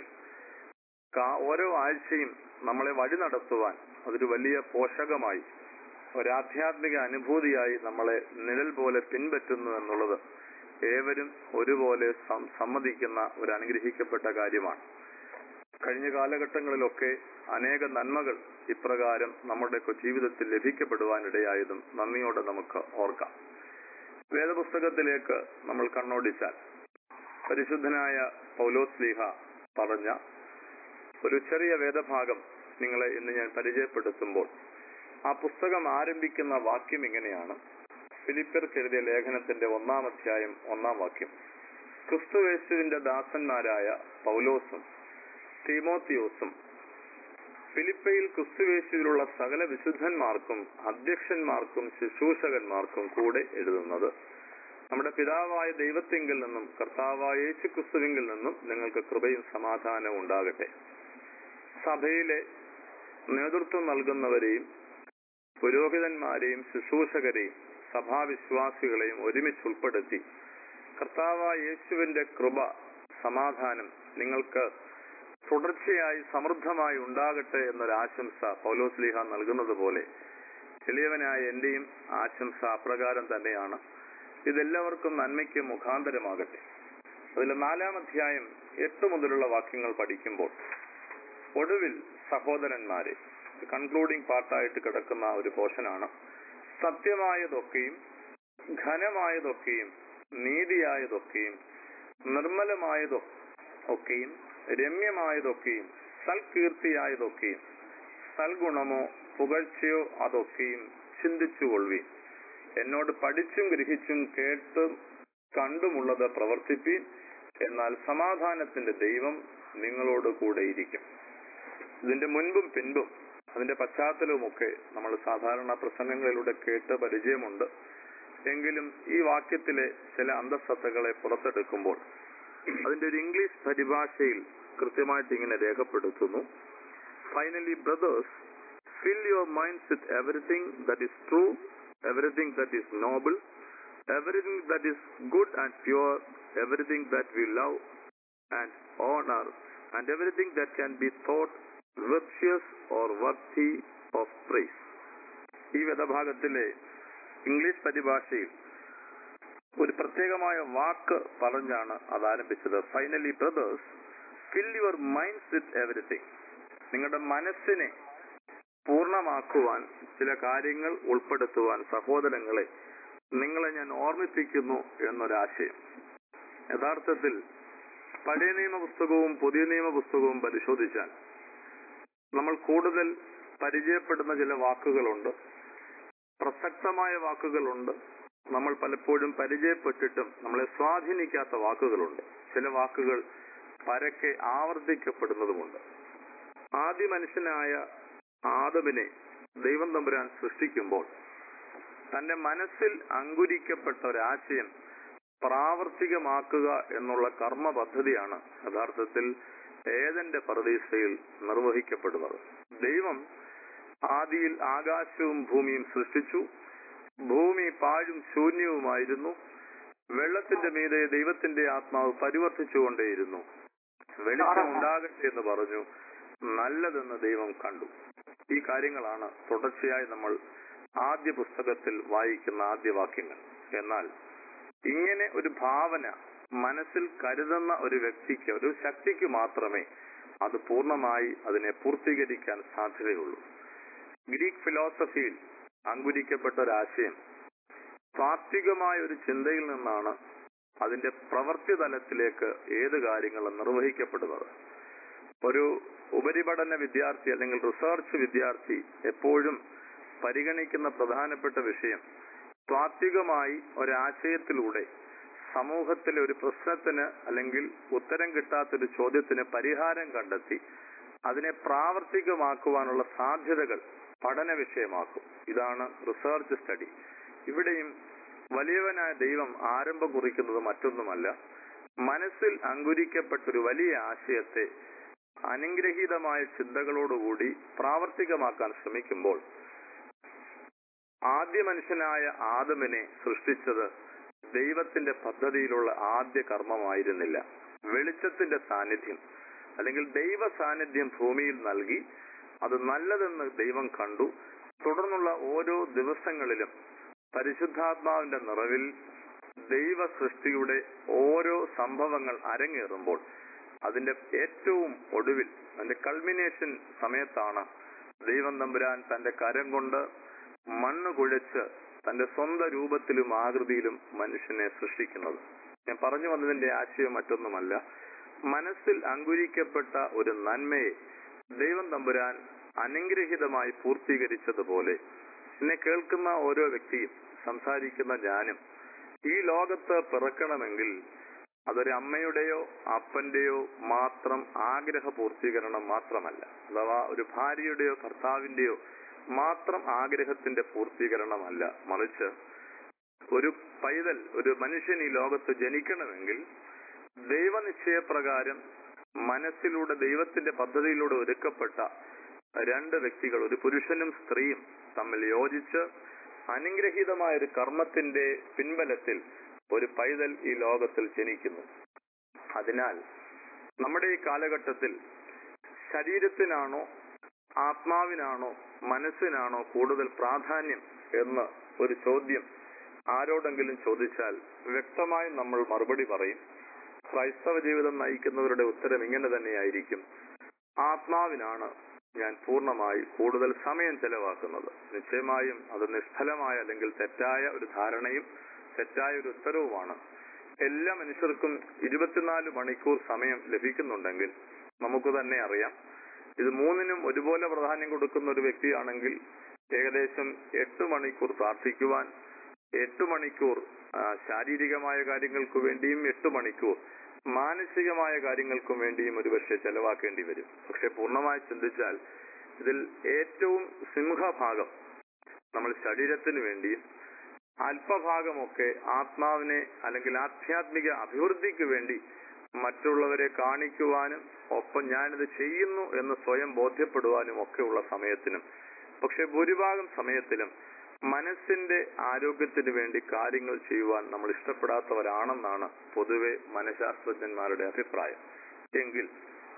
[SPEAKER 3] കാ- ഓരോ ആഴ്ചയും നമ്മളെ വഴി നടത്തുവാൻ അതൊരു വലിയ പോഷകമായി ഒരാധ്യാത്മിക അനുഭൂതിയായി നമ്മളെ നിഴൽ പോലെ പിൻപറ്റുന്നു എന്നുള്ളത് ഏവരും ഒരുപോലെ സം- സമ്മതിക്കുന്ന ഒരു അനുഗ്രഹിക്കപ്പെട്ട കാര്യമാണ് കഴിഞ്ഞ കാലഘട്ടങ്ങളിലൊക്കെ അനേക നന്മകൾ ഇപ്രകാരം നമ്മുടെ ജീവിതത്തിൽ ലഭിക്കപ്പെടുവാനിടയായതും നന്ദിയോടെ നമുക്ക് ഓർക്കാം വേദപുസ്തകത്തിലേക്ക് നമ്മൾ കണ്ണോടിച്ചാൽ പരിശുദ്ധനായ പൗലോസ്ലീഹ പറഞ്ഞ ഒരു ചെറിയ വേദഭാഗം നിങ്ങളെ ഇന്ന് ഞാൻ പരിചയപ്പെടുത്തുമ്പോൾ ആ പുസ്തകം ആരംഭിക്കുന്ന വാക്യം ഇങ്ങനെയാണ് ഫിലിപ്പിയർക്ക് എഴുതിയ ലേഖനത്തിന്റെ ഒന്നാം അധ്യായം ഒന്നാം വാക്യം ക്രിസ്തുവേശുവിന്റെ ദാസന്മാരായ പൗലോസും തീമോത്തിയോസും ഫിലിപ്പയിൽ ക്രിസ്തുവേശുവിലുള്ള സകല വിശുദ്ധന്മാർക്കും അധ്യക്ഷന്മാർക്കും ശുശ്രൂഷകന്മാർക്കും കൂടെ എഴുതുന്നത് നമ്മുടെ പിതാവായ ദൈവത്തിങ്കിൽ നിന്നും കർത്താവായ യേശു ക്രിസ്തുവിങ്കിൽ നിന്നും നിങ്ങൾക്ക് കൃപയും സമാധാനവും ഉണ്ടാകട്ടെ സഭയിലെ നേതൃത്വം നൽകുന്നവരെയും പുരോഹിതന്മാരെയും ശുശ്രൂഷകരെയും സഭാവിശ്വാസികളെയും ഒരുമിച്ച് ഉൾപ്പെടുത്തി കർത്താവായ യേശുവിന്റെ കൃപ സമാധാനം നിങ്ങൾക്ക് തുടർച്ചയായി സമൃദ്ധമായി ഉണ്ടാകട്ടെ എന്നൊരാശംസ പൗലോസ്ലിഹ നൽകുന്നത് പോലെ എളിയവനായ എന്റെയും ആശംസ അപ്രകാരം തന്നെയാണ് ഇതെല്ലാവർക്കും നന്മയ്ക്ക് മുഖാന്തരമാകട്ടെ അതിൽ നാലാം അധ്യായം എട്ട് മുതലുള്ള വാക്യങ്ങൾ പഠിക്കുമ്പോൾ ഒടുവിൽ സഹോദരന്മാരെ കൺക്ലൂഡിംഗ് പാർട്ടായിട്ട് കിടക്കുന്ന ഒരു പോർഷനാണ് സത്യമായതൊക്കെയും ഘനമായതൊക്കെയും നീതിയായതൊക്കെയും നിർമ്മലമായതൊ ഒക്കെയും രമ്യമായതൊക്കെയും സൽകീർത്തിയായതൊക്കെയും സൽഗുണമോ പുകഴ്ചയോ അതൊക്കെയും ചിന്തിച്ചുകൊള്ളുവീൻ എന്നോട് പഠിച്ചും ഗ്രഹിച്ചും കേട്ടും കണ്ടുമുള്ളത് പ്രവർത്തിപ്പീൻ എന്നാൽ സമാധാനത്തിന്റെ ദൈവം നിങ്ങളോട് കൂടെ ഇരിക്കും ഇതിന്റെ മുൻപും പിൻപും അതിന്റെ പശ്ചാത്തലവുമൊക്കെ നമ്മൾ സാധാരണ പ്രസംഗങ്ങളിലൂടെ കേട്ട് പരിചയമുണ്ട് എങ്കിലും ഈ വാക്യത്തിലെ ചില അന്തസ്സത്തകളെ പുറത്തെടുക്കുമ്പോൾ അതിന്റെ ഒരു ഇംഗ്ലീഷ് പരിഭാഷയിൽ കൃത്യമായിട്ട് ഇങ്ങനെ രേഖപ്പെടുത്തുന്നു finally brothers fill your minds with everything that is true, everything that is noble, everything that is good and pure, everything that we love and honor, and everything that can be thought virtuous or worthy of praise. ഈ വേദഭാഗത്തിലെ English പരിഭാഷയിൽ ഒരു പ്രത്യേകമായ വാക്ക് പറഞ്ഞാണ് അത് ആരംഭിച്ചത് finally brothers fill your minds with everything നിങ്ങളുടെ മനസ്സിനെ പൂർണ്ണമാക്കുവാൻ ചില കാര്യങ്ങൾ ഉൾപ്പെടുത്തുവാൻ സഹോദരങ്ങളെ നിങ്ങളെ ഞാൻ ഓർമ്മിപ്പിക്കുന്നു എന്നൊരാശയം യഥാർത്ഥത്തിൽ പഴയ നിയമ പുസ്തകവും പുതിയ നിയമ പുസ്തകവും പരിശോധിച്ചാൽ നമ്മൾ കൂടുതൽ പരിചയപ്പെടുന്ന ചില വാക്കുകളുണ്ട് പ്രസക്തമായ വാക്കുകളുണ്ട് നമ്മൾ പലപ്പോഴും പരിചയപ്പെട്ടിട്ടും നമ്മളെ സ്വാധീനിക്കാത്ത വാക്കുകളുണ്ട് ചില വാക്കുകൾ പരക്കെ ആവർത്തിക്കപ്പെടുന്നതുമുണ്ട് ആദ്യ മനുഷ്യനായ ആദമിനെ ദൈവം തമ്പുരാൻ സൃഷ്ടിക്കുമ്പോൾ തന്റെ മനസ്സിൽ അങ്കുരിക്കപ്പെട്ട ഒരാശയം പ്രാവർത്തികമാക്കുക എന്നുള്ള കർമ്മ പദ്ധതിയാണ് യഥാർത്ഥത്തിൽ ഏതന്റെ പ്രതീക്ഷയിൽ നിർവഹിക്കപ്പെടുന്നത് ദൈവം ആദിയിൽ ആകാശവും ഭൂമിയും സൃഷ്ടിച്ചു ഭൂമി പാഴും ശൂന്യവുമായിരുന്നു വെള്ളത്തിന്റെ മീതെ ദൈവത്തിന്റെ ആത്മാവ് പരിവർത്തിച്ചുകൊണ്ടേയിരുന്നു വെളിച്ചം ഉണ്ടാകട്ടെ എന്ന് പറഞ്ഞു നല്ലതെന്ന് ദൈവം കണ്ടു ഈ കാര്യങ്ങളാണ് തുടർച്ചയായി നമ്മൾ ആദ്യ പുസ്തകത്തിൽ വായിക്കുന്ന ആദ്യ വാക്യങ്ങൾ എന്നാൽ ഇങ്ങനെ ഒരു ഭാവന മനസ്സിൽ കരുതുന്ന ഒരു വ്യക്തിക്ക് ഒരു ശക്തിക്ക് മാത്രമേ അത് പൂർണ്ണമായി അതിനെ പൂർത്തീകരിക്കാൻ സാധ്യതയുള്ളൂ ഗ്രീക്ക് ഫിലോസഫിയിൽ അങ്കുരിക്കപ്പെട്ട ഒരാശയം താത്വികമായ ഒരു ചിന്തയിൽ നിന്നാണ് അതിന്റെ പ്രവൃത്തി തലത്തിലേക്ക് ഏത് കാര്യങ്ങളും നിർവഹിക്കപ്പെടുന്നത് ഒരു ഉപരിപഠന വിദ്യാർത്ഥി അല്ലെങ്കിൽ റിസർച്ച് വിദ്യാർത്ഥി എപ്പോഴും പരിഗണിക്കുന്ന പ്രധാനപ്പെട്ട വിഷയം താത്വികമായി ഒരാശയത്തിലൂടെ സമൂഹത്തിലെ ഒരു പ്രശ്നത്തിന് അല്ലെങ്കിൽ ഉത്തരം കിട്ടാത്തൊരു ചോദ്യത്തിന് പരിഹാരം കണ്ടെത്തി അതിനെ പ്രാവർത്തികമാക്കുവാനുള്ള സാധ്യതകൾ പഠന വിഷയമാക്കും ഇതാണ് റിസർച്ച് സ്റ്റഡി ഇവിടെയും വലിയവനായ ദൈവം ആരംഭം കുറിക്കുന്നത് മറ്റൊന്നുമല്ല മനസ്സിൽ അങ്കുരിക്കപ്പെട്ടൊരു വലിയ ആശയത്തെ അനുഗ്രഹീതമായ ചിന്തകളോടുകൂടി പ്രാവർത്തികമാക്കാൻ ശ്രമിക്കുമ്പോൾ ആദ്യ മനുഷ്യനായ ആദമിനെ സൃഷ്ടിച്ചത് ദൈവത്തിന്റെ പദ്ധതിയിലുള്ള ആദ്യ കർമ്മമായിരുന്നില്ല വെളിച്ചത്തിന്റെ സാന്നിധ്യം അല്ലെങ്കിൽ ദൈവ സാന്നിധ്യം ഭൂമിയിൽ നൽകി അത് നല്ലതെന്ന് ദൈവം കണ്ടു തുടർന്നുള്ള ഓരോ ദിവസങ്ങളിലും പരിശുദ്ധാത്മാവിന്റെ നിറവിൽ ദൈവ സൃഷ്ടിയുടെ ഓരോ സംഭവങ്ങൾ അരങ്ങേറുമ്പോൾ അതിന്റെ ഏറ്റവും ഒടുവിൽ അതിന്റെ കൾമിനേഷൻ സമയത്താണ് ദൈവം തമ്പുരാൻ തന്റെ കരം കൊണ്ട് മണ്ണ് കുഴച്ച് തന്റെ സ്വന്തം രൂപത്തിലും ആകൃതിയിലും മനുഷ്യനെ സൃഷ്ടിക്കുന്നത് ഞാൻ പറഞ്ഞു വന്നതിന്റെ ആശയം മറ്റൊന്നുമല്ല മനസ്സിൽ അങ്കുരിക്കപ്പെട്ട ഒരു നന്മയെ ദൈവം തമ്പുരാൻ അനുഗ്രഹീതമായി പൂർത്തീകരിച്ചതുപോലെ എന്നെ കേൾക്കുന്ന ഓരോ വ്യക്തിയും
[SPEAKER 4] സംസാരിക്കുന്ന ഞാനും ഈ ലോകത്ത് പിറക്കണമെങ്കിൽ അതൊരു അമ്മയുടെയോ അപ്പന്റെയോ മാത്രം ആഗ്രഹ പൂർത്തീകരണം മാത്രമല്ല അഥവാ ഒരു ഭാര്യയുടെയോ ഭർത്താവിന്റെയോ മാത്രം ആഗ്രഹത്തിന്റെ പൂർത്തീകരണമല്ല മറിച്ച് ഒരു പൈതൽ ഒരു മനുഷ്യൻ ഈ ലോകത്ത് ജനിക്കണമെങ്കിൽ ദൈവനിശ്ചയപ്രകാരം മനസ്സിലൂടെ ദൈവത്തിന്റെ പദ്ധതിയിലൂടെ ഒരുക്കപ്പെട്ട രണ്ട് വ്യക്തികൾ ഒരു പുരുഷനും സ്ത്രീയും തമ്മിൽ യോജിച്ച് അനുഗ്രഹീതമായ ഒരു കർമ്മത്തിന്റെ പിൻബലത്തിൽ ഒരു പൈതൽ ഈ ലോകത്തിൽ ജനിക്കുന്നു അതിനാൽ നമ്മുടെ ഈ കാലഘട്ടത്തിൽ ശരീരത്തിനാണോ ആത്മാവിനാണോ മനസ്സിനാണോ കൂടുതൽ പ്രാധാന്യം എന്ന് ഒരു ചോദ്യം ആരോടെങ്കിലും ചോദിച്ചാൽ വ്യക്തമായി നമ്മൾ മറുപടി പറയും ക്രൈസ്തവ ജീവിതം നയിക്കുന്നവരുടെ ഉത്തരം ഇങ്ങനെ തന്നെയായിരിക്കും ആത്മാവിനാണ് ഞാൻ പൂർണ്ണമായി കൂടുതൽ സമയം ചെലവാക്കുന്നത് നിശ്ചയമായും അത് നിഷ്ഫലമായ അല്ലെങ്കിൽ തെറ്റായ ഒരു ധാരണയും തെറ്റായ ഒരു ഉത്തരവുമാണ് എല്ലാ മനുഷ്യർക്കും ഇരുപത്തിനാല് മണിക്കൂർ സമയം ലഭിക്കുന്നുണ്ടെങ്കിൽ നമുക്ക് തന്നെ അറിയാം ഇത് മൂന്നിനും ഒരുപോലെ പ്രാധാന്യം കൊടുക്കുന്ന ഒരു വ്യക്തിയാണെങ്കിൽ ഏകദേശം എട്ട് മണിക്കൂർ പ്രാർത്ഥിക്കുവാൻ എട്ട് മണിക്കൂർ ആ, ശാരീരികമായ കാര്യങ്ങൾക്ക് വേണ്ടിയും എട്ട് മണിക്കൂർ മാനസികമായ കാര്യങ്ങൾക്കും വേണ്ടിയും ഒരുപക്ഷെ ചെലവാക്കേണ്ടി വരും പക്ഷെ പൂർണ്ണമായി ചിന്തിച്ചാൽ ഇതിൽ ഏറ്റവും സിംഹഭാഗം നമ്മൾ ശരീരത്തിന് വേണ്ടിയും അല്പഭാഗമൊക്കെ ആത്മാവിനെ അല്ലെങ്കിൽ ആധ്യാത്മിക അഭിവൃദ്ധിക്ക് വേണ്ടി മറ്റുള്ളവരെ കാണിക്കുവാനും ഒപ്പം ഞാനിത് ചെയ്യുന്നു എന്ന് സ്വയം ബോധ്യപ്പെടുവാനും ഒക്കെയുള്ള സമയത്തിനും പക്ഷെ ഭൂരിഭാഗം സമയത്തിലും മനസ്സിന്റെ ആരോഗ്യത്തിന് വേണ്ടി കാര്യങ്ങൾ ചെയ്യുവാൻ നമ്മൾ ഇഷ്ടപ്പെടാത്തവരാണെന്നാണ് പൊതുവെ മനഃശാസ്ത്രജ്ഞന്മാരുടെ അഭിപ്രായം എങ്കിൽ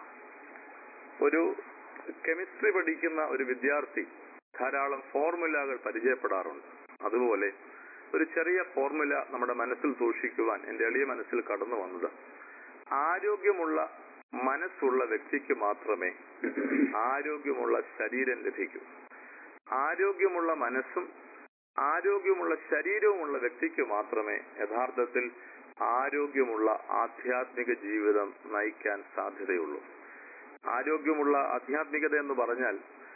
[SPEAKER 4] ഒരു കെമിസ്ട്രി പഠിക്കുന്ന ഒരു വിദ്യാർത്ഥി ധാരാളം ഫോർമുലകൾ പരിചയപ്പെടാറുണ്ട് അതുപോലെ ഒരു ചെറിയ ഫോർമുല നമ്മുടെ മനസ്സിൽ സൂക്ഷിക്കുവാൻ എന്റെ എളിയ മനസ്സിൽ കടന്നു വന്നത് ആരോഗ്യമുള്ള മനസ്സുള്ള വ്യക്തിക്ക് മാത്രമേ ആരോഗ്യമുള്ള ശരീരം ലഭിക്കൂ ആരോഗ്യമുള്ള മനസ്സും ആരോഗ്യമുള്ള ശരീരവുമുള്ള വ്യക്തിക്ക് മാത്രമേ യഥാർത്ഥത്തിൽ ആരോഗ്യമുള്ള ആധ്യാത്മിക ജീവിതം നയിക്കാൻ സാധ്യതയുള്ളൂ ആരോഗ്യമുള്ള ആധ്യാത്മികത എന്ന് പറഞ്ഞാൽ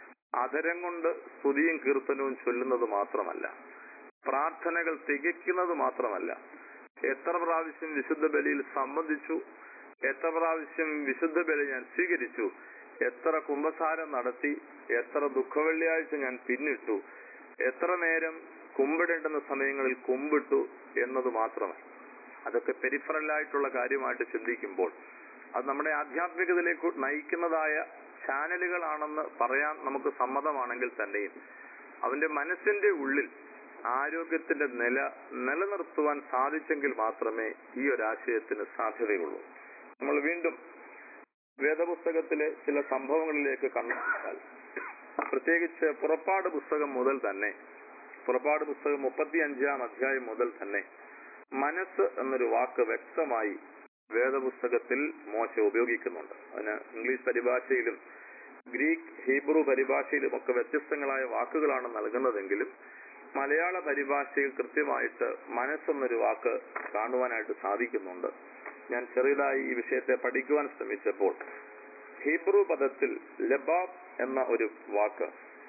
[SPEAKER 4] അധരം കൊണ്ട് സ്തുതിയും കീർത്തനവും ചൊല്ലുന്നത് മാത്രമല്ല പ്രാർത്ഥനകൾ തികയ്ക്കുന്നത് മാത്രമല്ല എത്ര പ്രാവശ്യം വിശുദ്ധ ബലിയിൽ സംബന്ധിച്ചു എത്ര പ്രാവശ്യം വിശുദ്ധ ബലി ഞാൻ സ്വീകരിച്ചു എത്ര കുംഭസാരം നടത്തി എത്ര ദുഃഖവെള്ളിയാഴ്ച ഞാൻ പിന്നിട്ടു എത്ര നേരം കുമ്പിടേണ്ടുന്ന സമയങ്ങളിൽ കുമ്പിട്ടു എന്നത് മാത്രമല്ല അതൊക്കെ പെരിഫറലായിട്ടുള്ള കാര്യമായിട്ട് ചിന്തിക്കുമ്പോൾ അത് നമ്മുടെ ആധ്യാത്മികതയിലേക്ക് നയിക്കുന്നതായ ചാനലുകളാണെന്ന് പറയാൻ നമുക്ക് സമ്മതമാണെങ്കിൽ തന്നെയും അവന്റെ മനസ്സിന്റെ ഉള്ളിൽ ആരോഗ്യത്തിന്റെ നില നിലനിർത്തുവാൻ സാധിച്ചെങ്കിൽ മാത്രമേ ഈ ഒരു ആശയത്തിന് സാധ്യതയുള്ളൂ നമ്മൾ വീണ്ടും വേദപുസ്തകത്തിലെ ചില സംഭവങ്ങളിലേക്ക് കണ്ണുവച്ചാൽ പ്രത്യേകിച്ച് പുറപ്പാട് പുസ്തകം മുതൽ തന്നെ പുറപ്പാട് പുസ്തകം മുപ്പത്തി അഞ്ചാം അധ്യായം മുതൽ തന്നെ മനസ്സ് എന്നൊരു വാക്ക് വ്യക്തമായി വേദപുസ്തകത്തിൽ മോശ ഉപയോഗിക്കുന്നുണ്ട് അതിന് ഇംഗ്ലീഷ് പരിഭാഷയിലും ഗ്രീക്ക് ഹീബ്രു പരിഭാഷയിലും ഒക്കെ വ്യത്യസ്തങ്ങളായ വാക്കുകളാണ് നൽകുന്നതെങ്കിലും മലയാള പരിഭാഷയിൽ കൃത്യമായിട്ട് മനസ്സെന്നൊരു വാക്ക് കാണുവാനായിട്ട് സാധിക്കുന്നുണ്ട് ഞാൻ ചെറിയതായി ഈ വിഷയത്തെ പഠിക്കുവാൻ ശ്രമിച്ചപ്പോൾ ഹീബ്രു പദത്തിൽ ലബാബ് എന്ന ഒരു വാക്ക്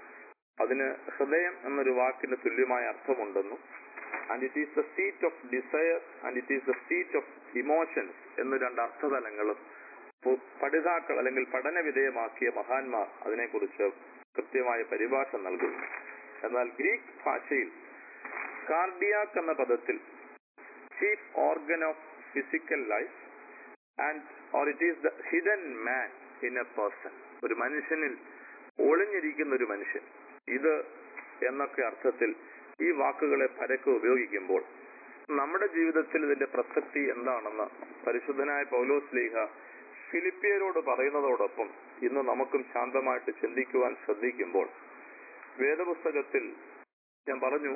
[SPEAKER 4] അതിന് ഹൃദയം എന്നൊരു വാക്കിന് തുല്യമായ അർത്ഥമുണ്ടെന്നും and it is the seat of desire and it is the seat of emotions എന്ന രണ്ട് അർത്ഥതലങ്ങളും പു- പഠിതാക്കൾ അല്ലെങ്കിൽ പഠന വിധേയമാക്കിയ മഹാന്മാർ അതിനെക്കുറിച്ച് കൃത്യമായ പരിഭാഷ നൽകുന്നു എന്നാൽ ഗ്രീക്ക് ഭാഷയിൽ കാർഡിയാക്ക് എന്ന പദത്തിൽ chief organ of physical life and or it is the hidden man in a person ഒരു മനുഷ്യനിൽ ഒളിഞ്ഞിരിക്കുന്ന ഒരു മനുഷ്യൻ ഇത് എന്നൊക്കെ അർത്ഥത്തിൽ ഈ വാക്കുകളെ പരക്കെ ഉപയോഗിക്കുമ്പോൾ നമ്മുടെ ജീവിതത്തിൽ ഇതിന്റെ പ്രസക്തി എന്താണെന്ന് പരിശുദ്ധനായ പൗലോസ് ലീഹ ഫിലിപ്പിയരോട് പറയുന്നതോടൊപ്പം ഇന്ന് നമുക്കും ശാന്തമായിട്ട് ചിന്തിക്കുവാൻ ശ്രദ്ധിക്കുമ്പോൾ വേദപുസ്തകത്തിൽ ഞാൻ പറഞ്ഞു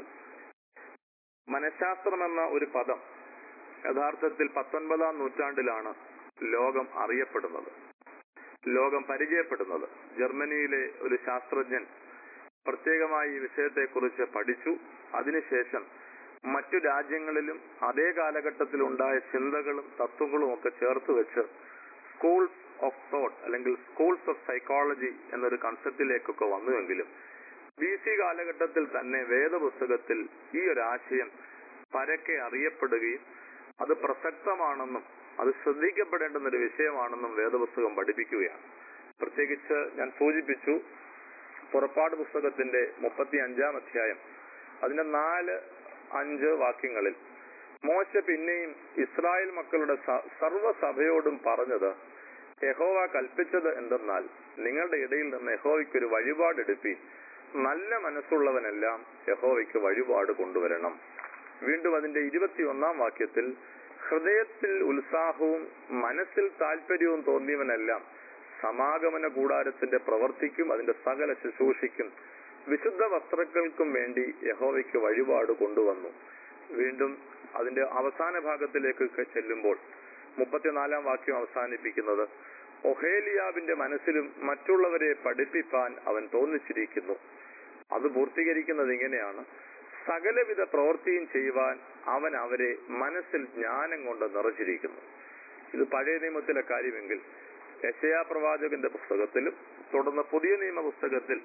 [SPEAKER 4] മനഃശാസ്ത്രം എന്ന ഒരു പദം യഥാർത്ഥത്തിൽ പത്തൊൻപതാം നൂറ്റാണ്ടിലാണ് ലോകം അറിയപ്പെടുന്നത് ലോകം പരിചയപ്പെടുന്നത് ജർമ്മനിയിലെ ഒരു ശാസ്ത്രജ്ഞൻ പ്രത്യേകമായി ഈ വിഷയത്തെക്കുറിച്ച് പഠിച്ചു അതിനുശേഷം മറ്റു രാജ്യങ്ങളിലും അതേ കാലഘട്ടത്തിൽ ഉണ്ടായ ചിന്തകളും തത്വങ്ങളും ഒക്കെ ചേർത്ത് വെച്ച് സ്കൂൾസ് ഓഫ് തോട്ട് അല്ലെങ്കിൽ സ്കൂൾസ് ഓഫ് സൈക്കോളജി എന്നൊരു കൺസെപ്റ്റിലേക്കൊക്കെ വന്നുവെങ്കിലും ബി സി കാലഘട്ടത്തിൽ തന്നെ വേദപുസ്തകത്തിൽ ഈ ഒരു ആശയം പരക്കെ അറിയപ്പെടുകയും അത് പ്രസക്തമാണെന്നും അത് ശ്രദ്ധിക്കപ്പെടേണ്ടുന്ന ഒരു വിഷയമാണെന്നും വേദപുസ്തകം പഠിപ്പിക്കുകയാണ് പ്രത്യേകിച്ച് ഞാൻ സൂചിപ്പിച്ചു പുറപ്പാട് പുസ്തകത്തിന്റെ മുപ്പത്തി അഞ്ചാം അധ്യായം അതിന്റെ നാല് അഞ്ച് വാക്യങ്ങളിൽ മോശ പിന്നെയും ഇസ്രായേൽ മക്കളുടെ സ- സർവ്വസഭയോടും പറഞ്ഞത് യഹോവ കൽപ്പിച്ചത് എന്തെന്നാൽ നിങ്ങളുടെ ഇടയിൽ നിന്ന് യഹോവയ്ക്ക് ഒരു വഴിപാടെടുപ്പി നല്ല മനസ്സുള്ളവനെല്ലാം യഹോവയ്ക്ക് വഴിപാട് കൊണ്ടുവരണം വീണ്ടും അതിന്റെ ഇരുപത്തിയൊന്നാം വാക്യത്തിൽ ഹൃദയത്തിൽ ഉത്സാഹവും മനസ്സിൽ താല്പര്യവും തോന്നിയവനെല്ലാം സമാഗമന കൂടാരത്തിന്റെ പ്രവർത്തിക്കും അതിന്റെ സകല ശുശ്രൂഷയ്ക്കും വിശുദ്ധ വസ്ത്രങ്ങൾക്കും വേണ്ടി യഹോവയ്ക്ക് വഴിപാട് കൊണ്ടുവന്നു വീണ്ടും അതിന്റെ അവസാന ഭാഗത്തിലേക്കൊക്കെ ചെല്ലുമ്പോൾ മുപ്പത്തിനാലാം വാക്യം അവസാനിപ്പിക്കുന്നത് ഒഹേലിയാവിന്റെ മനസ്സിലും മറ്റുള്ളവരെ പഠിപ്പിപ്പാൻ അവൻ തോന്നിച്ചിരിക്കുന്നു അത് പൂർത്തീകരിക്കുന്നത് ഇങ്ങനെയാണ് സകലവിധ പ്രവൃത്തിയും ചെയ്യുവാൻ അവൻ അവരെ മനസ്സിൽ ജ്ഞാനം കൊണ്ട് നിറച്ചിരിക്കുന്നു ഇത് പഴയ നിയമത്തിലെ കാര്യമെങ്കിൽ യശയാ പ്രവാചകന്റെ പുസ്തകത്തിലും തുടർന്ന് പുതിയ നിയമ പുസ്തകത്തിൽ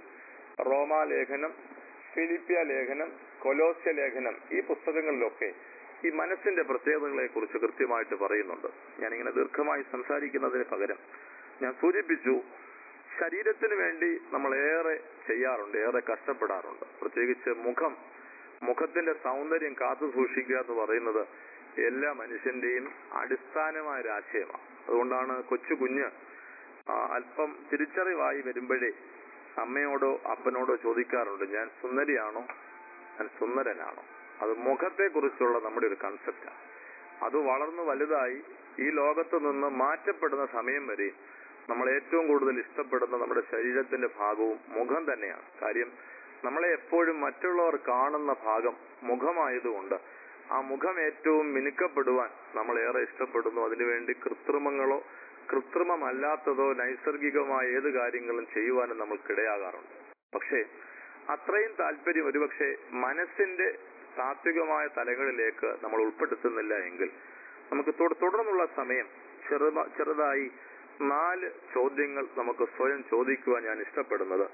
[SPEAKER 4] റോമാലേഖനം ഫിലിപ്പിയ ലേഖനം കൊലോസ്യ ലേഖനം ഈ പുസ്തകങ്ങളിലൊക്കെ ഈ മനസ്സിന്റെ പ്രത്യേകതകളെ കുറിച്ച് കൃത്യമായിട്ട് പറയുന്നുണ്ട് ഞാനിങ്ങനെ ദീർഘമായി സംസാരിക്കുന്നതിന് പകരം ഞാൻ സൂചിപ്പിച്ചു ശരീരത്തിന് വേണ്ടി നമ്മൾ ഏറെ ചെയ്യാറുണ്ട് ഏറെ കഷ്ടപ്പെടാറുണ്ട് പ്രത്യേകിച്ച് മുഖം മുഖത്തിന്റെ സൗന്ദര്യം കാത്തു സൂക്ഷിക്കുക എന്ന് പറയുന്നത് എല്ലാ മനുഷ്യന്റെയും അടിസ്ഥാനമായ ഒരു ആശയമാണ് അതുകൊണ്ടാണ് കൊച്ചു കുഞ്ഞ് ആ, അല്പം തിരിച്ചറിവായി വരുമ്പോഴേ അമ്മയോടോ അപ്പനോടോ ചോദിക്കാറുണ്ട് ഞാൻ സുന്ദരിയാണോ ഞാൻ സുന്ദരനാണോ അത് മുഖത്തെ കുറിച്ചുള്ള നമ്മുടെ ഒരു കൺസെപ്റ്റാണ് അത് വളർന്നു വലുതായി ഈ ലോകത്ത് നിന്ന് മാറ്റപ്പെടുന്ന സമയം വരെ നമ്മൾ ഏറ്റവും കൂടുതൽ ഇഷ്ടപ്പെടുന്ന നമ്മുടെ ശരീരത്തിന്റെ ഭാഗവും മുഖം തന്നെയാണ് കാര്യം നമ്മളെ എപ്പോഴും മറ്റുള്ളവർ കാണുന്ന ഭാഗം മുഖമായതുകൊണ്ട് ആ മുഖം ഏറ്റവും മിനുക്കപ്പെടുവാൻ നമ്മൾ ഏറെ ഇഷ്ടപ്പെടുന്നു അതിനുവേണ്ടി കൃത്രിമങ്ങളോ കൃത്രിമമല്ലാത്തതോ നൈസർഗികമായ ഏത് കാര്യങ്ങളും ചെയ്യുവാനും നമ്മൾക്കിടയാകാറുണ്ട് പക്ഷേ അത്രയും താല്പര്യം ഒരുപക്ഷെ മനസ്സിന്റെ താത്വികമായ തലങ്ങളിലേക്ക് നമ്മൾ ഉൾപ്പെടുത്തുന്നില്ല എങ്കിൽ നമുക്ക് തുട- തുടർന്നുള്ള സമയം ചെറുത ചെറുതായി നാല് ചോദ്യങ്ങൾ നമുക്ക് സ്വയം ചോദിക്കുവാൻ ഞാൻ ഇഷ്ടപ്പെടുന്നത്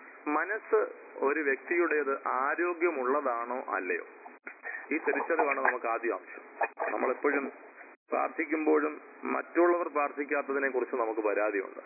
[SPEAKER 4] മനസ്സ് ഒരു വ്യക്തിയുടേത് ആരോഗ്യമുള്ളതാണോ അല്ലയോ ഈ തിരിച്ചറിവാണ് നമുക്ക് ആദ്യം ആവശ്യം നമ്മളെപ്പോഴും പ്രാർത്ഥിക്കുമ്പോഴും മറ്റുള്ളവർ പ്രാർത്ഥിക്കാത്തതിനെ കുറിച്ച് നമുക്ക് പരാതിയുണ്ട്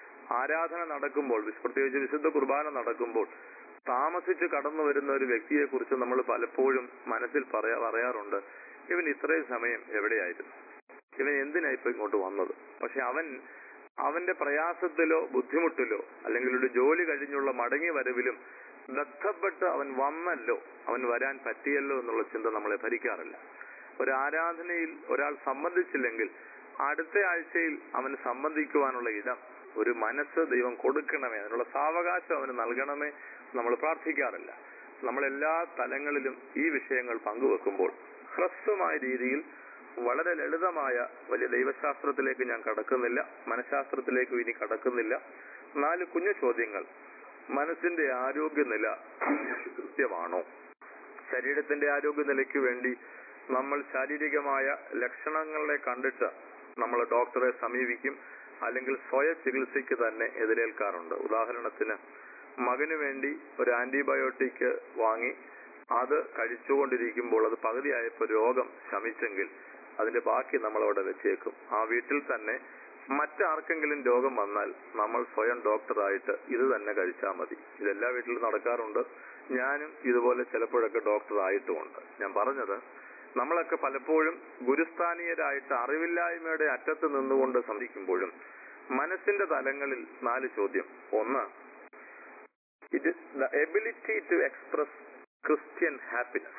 [SPEAKER 4] ആരാധന നടക്കുമ്പോൾ വിശ്- പ്രത്യേകിച്ച് വിശുദ്ധ കുർബാന നടക്കുമ്പോൾ താമസിച്ച് കടന്നു വരുന്ന ഒരു വ്യക്തിയെ കുറിച്ച് നമ്മൾ പലപ്പോഴും മനസ്സിൽ പറയാ പറയാറുണ്ട് ഇവൻ ഇത്രയും സമയം എവിടെയായിരുന്നു ഇവൻ എന്തിനാ ഇപ്പൊ ഇങ്ങോട്ട് വന്നത് പക്ഷെ അവൻ അവന്റെ പ്രയാസത്തിലോ ബുദ്ധിമുട്ടിലോ അല്ലെങ്കിൽ ഒരു ജോലി കഴിഞ്ഞുള്ള മടങ്ങി വരവിലും ബന്ധപ്പെട്ട് അവൻ വന്നല്ലോ അവൻ വരാൻ പറ്റിയല്ലോ എന്നുള്ള ചിന്ത നമ്മളെ ഭരിക്കാറില്ല ഒരു ആരാധനയിൽ ഒരാൾ സംബന്ധിച്ചില്ലെങ്കിൽ അടുത്ത ആഴ്ചയിൽ അവന് സംബന്ധിക്കുവാനുള്ള ഇടം ഒരു മനസ്സ് ദൈവം കൊടുക്കണമേ അതിനുള്ള സാവകാശം അവന് നൽകണമേ നമ്മൾ പ്രാർത്ഥിക്കാറില്ല നമ്മൾ എല്ലാ തലങ്ങളിലും ഈ വിഷയങ്ങൾ പങ്കുവെക്കുമ്പോൾ ഹ്രസ്വമായ രീതിയിൽ വളരെ ലളിതമായ വലിയ ദൈവശാസ്ത്രത്തിലേക്ക് ഞാൻ കടക്കുന്നില്ല മനഃശാസ്ത്രത്തിലേക്കും ഇനി കടക്കുന്നില്ല നാല് കുഞ്ഞു ചോദ്യങ്ങൾ മനസ്സിന്റെ ആരോഗ്യനില കൃത്യമാണോ ശരീരത്തിന്റെ ആരോഗ്യനിലയ്ക്ക് വേണ്ടി നമ്മൾ ശാരീരികമായ ലക്ഷണങ്ങളെ കണ്ടിട്ട് നമ്മൾ ഡോക്ടറെ സമീപിക്കും അല്ലെങ്കിൽ സ്വയ ചികിത്സയ്ക്ക് തന്നെ എതിരേൽക്കാറുണ്ട് ഉദാഹരണത്തിന് മകന് വേണ്ടി ഒരു ആന്റിബയോട്ടിക് വാങ്ങി അത് കഴിച്ചുകൊണ്ടിരിക്കുമ്പോൾ അത് പകുതിയായപ്പോൾ രോഗം ശമിച്ചെങ്കിൽ അതിന്റെ ബാക്കി നമ്മൾ അവിടെ വെച്ചേക്കും ആ വീട്ടിൽ തന്നെ മറ്റാർക്കെങ്കിലും രോഗം വന്നാൽ നമ്മൾ സ്വയം ഡോക്ടറായിട്ട് ഇത് തന്നെ കഴിച്ചാൽ മതി ഇതെല്ലാ വീട്ടിലും നടക്കാറുണ്ട് ഞാനും ഇതുപോലെ ചിലപ്പോഴൊക്കെ ഡോക്ടർ ആയിട്ടുമുണ്ട് ഞാൻ പറഞ്ഞത് നമ്മളൊക്കെ പലപ്പോഴും ഗുരുസ്ഥാനീയരായിട്ട് അറിവില്ലായ്മയുടെ അറ്റത്ത് നിന്നുകൊണ്ട് സംഭവിക്കുമ്പോഴും മനസ്സിന്റെ തലങ്ങളിൽ നാല് ചോദ്യം ഒന്ന് it is the ability to express Christian happiness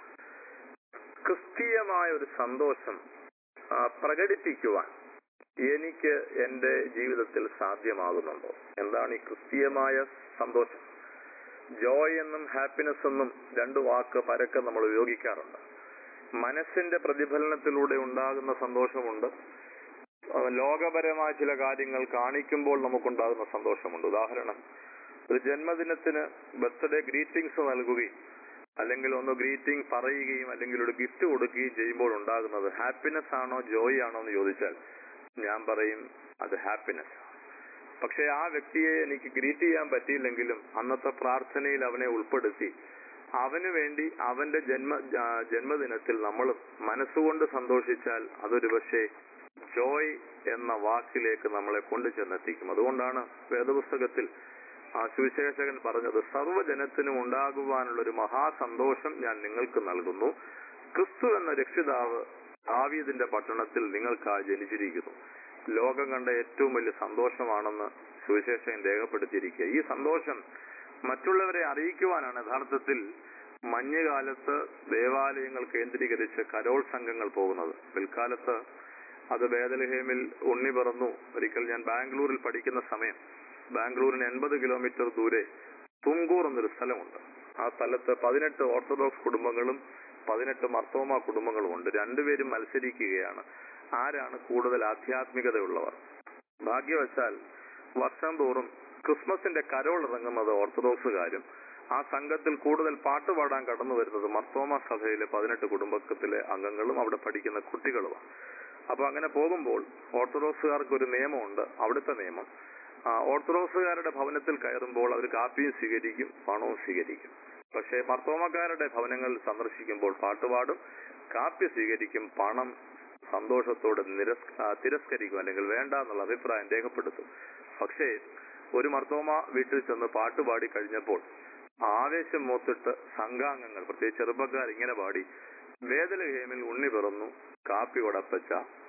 [SPEAKER 4] ക്രിസ്തീയമായ ഒരു സന്തോഷം ആ, പ്രകടിപ്പിക്കുവാൻ എനിക്ക് എന്റെ ജീവിതത്തിൽ സാധ്യമാകുന്നുണ്ടോ എന്താണ് ഈ ക്രിസ്തീയമായ സന്തോഷം ജോയ് എന്നും ഹാപ്പിനെസ് എന്നും രണ്ട് വാക്ക് പരക്കെ നമ്മൾ ഉപയോഗിക്കാറുണ്ട് മനസ്സിന്റെ പ്രതിഫലനത്തിലൂടെ ഉണ്ടാകുന്ന സന്തോഷമുണ്ട് ആ, ലോകപരമായ ചില കാര്യങ്ങൾ കാണിക്കുമ്പോൾ നമുക്കുണ്ടാകുന്ന സന്തോഷമുണ്ട് ഉദാഹരണം ഒരു ജന്മദിനത്തിന് ബർത്ത്ഡേ ഗ്രീറ്റിംഗ്സ് നൽകുകയും അല്ലെങ്കിൽ ഒന്ന് ഗ്രീറ്റിംഗ് പറയുകയും അല്ലെങ്കിൽ ഒരു ഗിഫ്റ്റ് കൊടുക്കുകയും ചെയ്യുമ്പോൾ ഉണ്ടാകുന്നത് ഹാപ്പിനെസ് ആണോ ജോയ് ആണോ എന്ന് ചോദിച്ചാൽ ഞാൻ പറയും അത് ഹാപ്പിനെസ് പക്ഷെ ആ വ്യക്തിയെ എനിക്ക് ഗ്രീറ്റ് ചെയ്യാൻ പറ്റിയില്ലെങ്കിലും അന്നത്തെ പ്രാർത്ഥനയിൽ അവനെ ഉൾപ്പെടുത്തി അവന് വേണ്ടി അവന്റെ ജന്മ ആ, ജന്മദിനത്തിൽ നമ്മൾ മനസ്സുകൊണ്ട് സന്തോഷിച്ചാൽ അതൊരു പക്ഷേ ജോയ് എന്ന വാക്കിലേക്ക് നമ്മളെ കൊണ്ടു ചെന്നെത്തിക്കും അതുകൊണ്ടാണ് വേദപുസ്തകത്തിൽ ആ സുവിശേഷകൻ പറഞ്ഞത് സർവ്വജനത്തിനും ഉണ്ടാകുവാനുള്ള ഒരു മഹാസന്തോഷം ഞാൻ നിങ്ങൾക്ക് നൽകുന്നു ക്രിസ്തു എന്ന രക്ഷിതാവ് ദാവീദിന്റെ പട്ടണത്തിൽ നിങ്ങൾക്കായി ജനിച്ചിരിക്കുന്നു ലോകം കണ്ട ഏറ്റവും വലിയ സന്തോഷമാണെന്ന് സുവിശേഷകൻ രേഖപ്പെടുത്തിയിരിക്കുക ഈ സന്തോഷം മറ്റുള്ളവരെ അറിയിക്കുവാനാണ് യഥാർത്ഥത്തിൽ മഞ്ഞുകാലത്ത് ദേവാലയങ്ങൾ കേന്ദ്രീകരിച്ച് കരോൾ സംഘങ്ങൾ പോകുന്നത് പിൽക്കാലത്ത് അത് ബേദലഹേമിൽ ഉണ്ണി പിറന്നു ഒരിക്കൽ ഞാൻ ബാംഗ്ലൂരിൽ പഠിക്കുന്ന സമയം ബാംഗ്ലൂരിന് എൺപത് കിലോമീറ്റർ ദൂരെ തുങ്കൂർ എന്നൊരു സ്ഥലമുണ്ട് ആ സ്ഥലത്ത് പതിനെട്ട് ഓർത്തഡോക്സ് കുടുംബങ്ങളും പതിനെട്ട് മർത്തോമ കുടുംബങ്ങളും ഉണ്ട് രണ്ടുപേരും മത്സരിക്കുകയാണ് ആരാണ് കൂടുതൽ ആധ്യാത്മികതയുള്ളവർ ഭാഗ്യവശാൽ വർഷം തോറും ക്രിസ്മസിന്റെ കരോൾ ഇറങ്ങുന്നത് ഓർത്തഡോക്സുകാരും ആ സംഘത്തിൽ കൂടുതൽ പാട്ട് പാടാൻ കടന്നു വരുന്നത് മർത്തോമ സഭയിലെ പതിനെട്ട് കുടുംബത്തിലെ അംഗങ്ങളും അവിടെ പഠിക്കുന്ന കുട്ടികളുമാണ് അപ്പൊ അങ്ങനെ പോകുമ്പോൾ ഓർത്തഡോക്സുകാർക്ക് ഒരു നിയമമുണ്ട് അവിടുത്തെ നിയമം ആ, ഓർത്തഡോക്സുകാരുടെ ഭവനത്തിൽ കയറുമ്പോൾ അവർ കാപ്പിയും സ്വീകരിക്കും പണവും സ്വീകരിക്കും പക്ഷേ മർത്തോമക്കാരുടെ ഭവനങ്ങൾ സന്ദർശിക്കുമ്പോൾ പാട്ടുപാടും കാപ്പി സ്വീകരിക്കും പണം സന്തോഷത്തോടെ നിരസ് ആ, തിരസ്കരിക്കും അല്ലെങ്കിൽ വേണ്ട എന്നുള്ള അഭിപ്രായം രേഖപ്പെടുത്തും പക്ഷേ ഒരു മർത്തോമ വീട്ടിൽ ചെന്ന് പാട്ടുപാടി കഴിഞ്ഞപ്പോൾ ആവേശം മൂത്തിട്ട് സംഘാംഗങ്ങൾ പ്രത്യേകിച്ച് ചെറുപ്പക്കാർ ഇങ്ങനെ പാടി വേദലഹേമിൽ ഉണ്ണി പിറന്നു കാപ്പി കൊടപ്പച്ച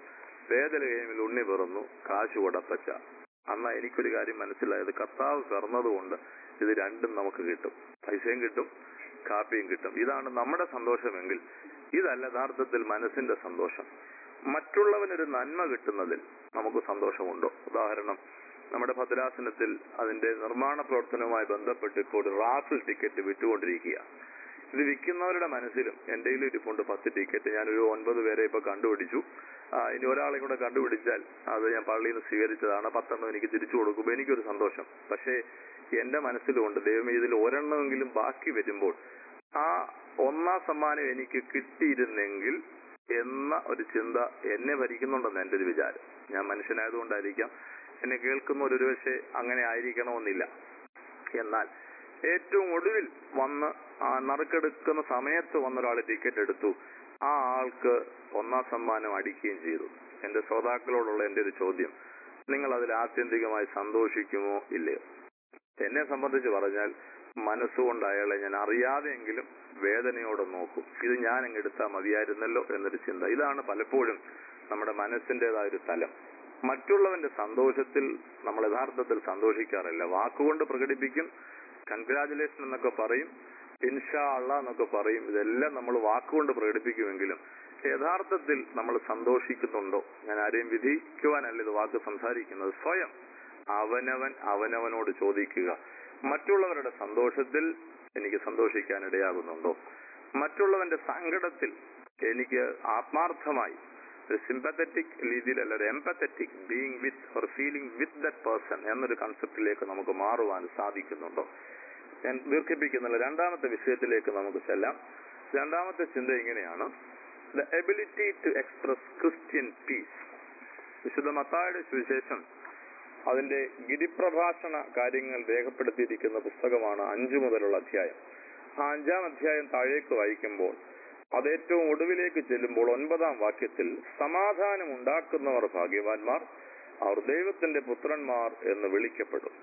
[SPEAKER 4] വേദലഹേമിൽ ഉണ്ണി പിറന്നു കാശ് കൊടപ്പച്ച അന്നാ എനിക്കൊരു കാര്യം മനസ്സിലായത് കർത്താവ് പിറന്നതുകൊണ്ട് ഇത് രണ്ടും നമുക്ക് കിട്ടും പൈസയും കിട്ടും കാപ്പിയും കിട്ടും ഇതാണ് നമ്മുടെ സന്തോഷമെങ്കിൽ ഇതല്ല യഥാർത്ഥത്തിൽ മനസ്സിന്റെ സന്തോഷം മറ്റുള്ളവനൊരു നന്മ കിട്ടുന്നതിൽ നമുക്ക് സന്തോഷമുണ്ടോ ഉദാഹരണം നമ്മുടെ ഭദ്രാസനത്തിൽ അതിന്റെ നിർമ്മാണ പ്രവർത്തനവുമായി ബന്ധപ്പെട്ട് ഇപ്പോൾ ഒരു റാഫിൾ ടിക്കറ്റ് വിറ്റുകൊണ്ടിരിക്കുക ഇത് വിൽക്കുന്നവരുടെ മനസ്സിലും എന്റെ കയ്യിൽ ഇരിപ്പുണ്ട് പത്ത് ടിക്കറ്റ് ഞാനൊരു ഒൻപത് പേരെ ഇപ്പൊ കണ്ടുപിടിച്ചു ആ, ഇനി ഒരാളെ കൂടെ കണ്ടുപിടിച്ചാൽ അത് ഞാൻ പള്ളിയിൽ നിന്ന് സ്വീകരിച്ചതാണ് പത്തെണ്ണം എനിക്ക് തിരിച്ചു കൊടുക്കുമ്പോൾ എനിക്കൊരു സന്തോഷം പക്ഷേ എന്റെ മനസ്സിലുണ്ട് ദൈവം ഇതിൽ ഒരെണ്ണമെങ്കിലും ബാക്കി വരുമ്പോൾ ആ ഒന്നാം സമ്മാനം എനിക്ക് കിട്ടിയിരുന്നെങ്കിൽ എന്ന ഒരു ചിന്ത എന്നെ ഭരിക്കുന്നുണ്ടെന്ന് എന്റെ ഒരു വിചാരം ഞാൻ മനുഷ്യനായതുകൊണ്ടായിരിക്കാം എന്നെ കേൾക്കുന്നവർ ഒരുപക്ഷെ അങ്ങനെ ആയിരിക്കണമെന്നില്ല എന്നാൽ ഏറ്റവും ഒടുവിൽ വന്ന് ആ നറുക്കെടുക്കുന്ന സമയത്ത് വന്നൊരാൾ ടിക്കറ്റ് എടുത്തു ആ ആൾക്ക് ഒന്നാം സമ്മാനം അടിക്കുകയും ചെയ്തു എന്റെ ശ്രോതാക്കളോടുള്ള എന്റെ ഒരു ചോദ്യം നിങ്ങൾ അതിൽ ആത്യന്തികമായി സന്തോഷിക്കുമോ ഇല്ലയോ എന്നെ സംബന്ധിച്ച് പറഞ്ഞാൽ മനസ്സുകൊണ്ട് അയാളെ ഞാൻ അറിയാതെയെങ്കിലും വേദനയോടെ നോക്കും ഇത് ഞാൻ അങ്ങ് എടുത്താൽ മതിയായിരുന്നല്ലോ എന്നൊരു ചിന്ത ഇതാണ് പലപ്പോഴും നമ്മുടെ മനസ്സിൻ്റെതായ ഒരു തലം മറ്റുള്ളവന്റെ സന്തോഷത്തിൽ നമ്മൾ യഥാർത്ഥത്തിൽ സന്തോഷിക്കാറില്ല വാക്കുകൊണ്ട് പ്രകടിപ്പിക്കും കൺഗ്രാചുലേഷൻ എന്നൊക്കെ പറയും ഇൻഷാ അള്ള എന്നൊക്കെ പറയും ഇതെല്ലാം നമ്മൾ വാക്കുകൊണ്ട് പ്രകടിപ്പിക്കുമെങ്കിലും യഥാർത്ഥത്തിൽ നമ്മൾ സന്തോഷിക്കുന്നുണ്ടോ ഞാൻ ആരെയും വിധിക്കുവാനല്ല ഇത് വാക്ക് സംസാരിക്കുന്നത് സ്വയം അവനവൻ അവനവനോട് ചോദിക്കുക മറ്റുള്ളവരുടെ സന്തോഷത്തിൽ എനിക്ക് സന്തോഷിക്കാൻ ഇടയാകുന്നുണ്ടോ മറ്റുള്ളവന്റെ സങ്കടത്തിൽ എനിക്ക് ആത്മാർത്ഥമായി ഒരു സിമ്പത്തറ്റിക് രീതിയിലല്ല ഒരു empathetic being with or feeling with that person എന്നൊരു കൺസെപ്റ്റിലേക്ക് നമുക്ക് മാറുവാൻ സാധിക്കുന്നുണ്ടോ ഞാൻ ദീർഘിപ്പിക്കുന്നില്ല രണ്ടാമത്തെ വിഷയത്തിലേക്ക് നമുക്ക് ചെല്ലാം രണ്ടാമത്തെ ചിന്ത ഇങ്ങനെയാണ് the ability to express Christian peace വിശുദ്ധ മത്തായുടെ സുവിശേഷം അതിന്റെ ഗിരിപ്രഭാഷണ കാര്യങ്ങൾ രേഖപ്പെടുത്തിയിരിക്കുന്ന പുസ്തകമാണ് അഞ്ചു മുതലുള്ള അധ്യായം ആ അഞ്ചാം അധ്യായം താഴേക്ക് വായിക്കുമ്പോൾ അത് ഏറ്റവും ഒടുവിലേക്ക് ചെല്ലുമ്പോൾ ഒൻപതാം വാക്യത്തിൽ സമാധാനം ഉണ്ടാക്കുന്നവർ ഭാഗ്യവാന്മാർ അവർ ദൈവത്തിന്റെ പുത്രന്മാർ എന്ന് വിളിക്കപ്പെടും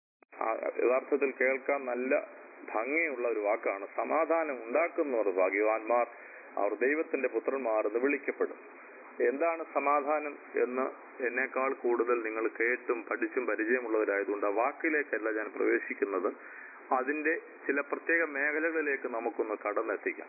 [SPEAKER 4] ആ യഥാർത്ഥത്തിൽ കേൾക്കാൻ നല്ല ഭംഗിയുള്ള ഒരു വാക്കാണ് സമാധാനം ഉണ്ടാക്കുന്നവർ ഭാഗ്യവാന്മാർ അവർ ദൈവത്തിന്റെ പുത്രന്മാർ എന്ന് വിളിക്കപ്പെടും എന്താണ് സമാധാനം എന്ന് എന്നേക്കാൾ കൂടുതൽ നിങ്ങൾ കേട്ടും പഠിച്ചും പരിചയമുള്ളവരായതുകൊണ്ട് ആ വാക്കിലേക്കല്ല ഞാൻ പ്രവേശിക്കുന്നത് അതിന്റെ ചില പ്രത്യേക മേഖലകളിലേക്ക് നമുക്കൊന്ന് കടന്നെത്തിക്കാം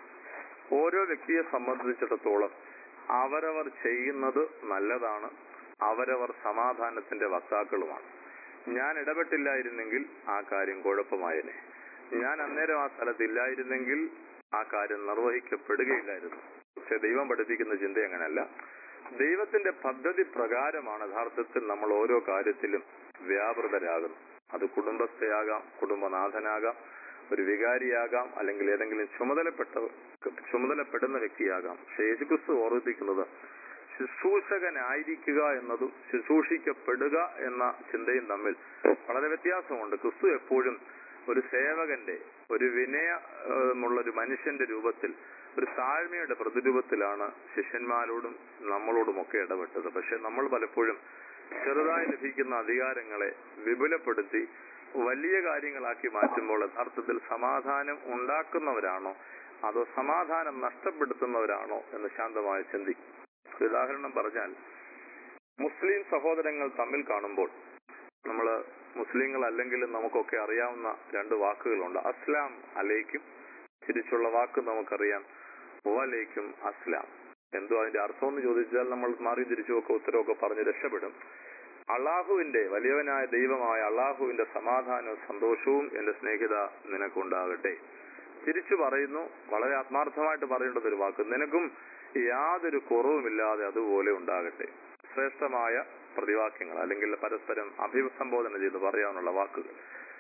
[SPEAKER 4] ഓരോ വ്യക്തിയെ സംബന്ധിച്ചിടത്തോളം അവരവർ ചെയ്യുന്നത് നല്ലതാണ് അവരവർ സമാധാനത്തിന്റെ വക്താക്കളുമാണ് ഞാൻ ഇടപെട്ടില്ലായിരുന്നെങ്കിൽ ആ കാര്യം കുഴപ്പമായേനെ ഞാൻ അന്നേരം ആ സ്ഥലത്തില്ലായിരുന്നെങ്കിൽ ആ കാര്യം നിർവഹിക്കപ്പെടുകയില്ലായിരുന്നു പക്ഷെ ദൈവം പഠിപ്പിക്കുന്ന ചിന്ത അങ്ങനെയല്ല ദൈവത്തിന്റെ പദ്ധതി പ്രകാരമാണ് യഥാർത്ഥത്തിൽ നമ്മൾ ഓരോ കാര്യത്തിലും വ്യാപൃതരാകുന്നത് അത് കുടുംബസ്ഥയാകാം കുടുംബനാഥനാകാം ഒരു വികാരിയാകാം അല്ലെങ്കിൽ ഏതെങ്കിലും ചുമതലപ്പെട്ട ചുമതലപ്പെടുന്ന വ്യക്തിയാകാം പക്ഷെ യേശുക്രിസ്തു ഓർമ്മിപ്പിക്കുന്നത് ശുശ്രൂഷകനായിരിക്കുക എന്നതും ശുശ്രൂഷിക്കപ്പെടുക എന്ന ചിന്തയും തമ്മിൽ വളരെ വ്യത്യാസമുണ്ട് ക്രിസ്തു എപ്പോഴും ഒരു സേവകന്റെ ഒരു വിനയമുള്ള ഒരു മനുഷ്യന്റെ രൂപത്തിൽ ഒരു താഴ്മയുടെ പ്രതിരൂപത്തിലാണ് ശിഷ്യന്മാരോടും നമ്മളോടുമൊക്കെ ഇടപെട്ടത് പക്ഷെ നമ്മൾ പലപ്പോഴും ചെറുതായി ലഭിക്കുന്ന അധികാരങ്ങളെ വിപുലപ്പെടുത്തി വലിയ കാര്യങ്ങളാക്കി മാറ്റുമ്പോൾ യഥാർത്ഥത്തിൽ സമാധാനം ഉണ്ടാക്കുന്നവരാണോ അതോ സമാധാനം നഷ്ടപ്പെടുത്തുന്നവരാണോ എന്ന് ശാന്തമായി ചിന്തിക്കും ഒരു ഉദാഹരണം പറഞ്ഞാൽ മുസ്ലിം സഹോദരങ്ങൾ തമ്മിൽ കാണുമ്പോൾ നമ്മൾ മുസ്ലിങ്ങൾ അല്ലെങ്കിലും നമുക്കൊക്കെ അറിയാവുന്ന രണ്ട് വാക്കുകളുണ്ട് അസ്ലാം അലേക്കും തിരിച്ചുള്ള വാക്ക് നമുക്കറിയാം വലേക്കും അസ്ലാം എന്തോ അതിന്റെ അർത്ഥം എന്ന് ചോദിച്ചാൽ നമ്മൾ മാറി തിരിച്ചുമൊക്കെ ഉത്തരവൊക്കെ പറഞ്ഞ് രക്ഷപ്പെടും അള്ളാഹുവിന്റെ വലിയവനായ ദൈവമായ അള്ളാഹുവിന്റെ സമാധാനവും സന്തോഷവും എന്റെ സ്നേഹിത നിനക്കുണ്ടാകട്ടെ തിരിച്ചു പറയുന്നു വളരെ ആത്മാർത്ഥമായിട്ട് പറയേണ്ടത് ഒരു വാക്ക് നിനക്കും യാതൊരു കുറവുമില്ലാതെ അതുപോലെ ഉണ്ടാകട്ടെ ശ്രേഷ്ഠമായ പ്രതിവാക്യങ്ങൾ അല്ലെങ്കിൽ പരസ്പരം അഭിസംബോധന ചെയ്ത് പറയാനുള്ള വാക്കുകൾ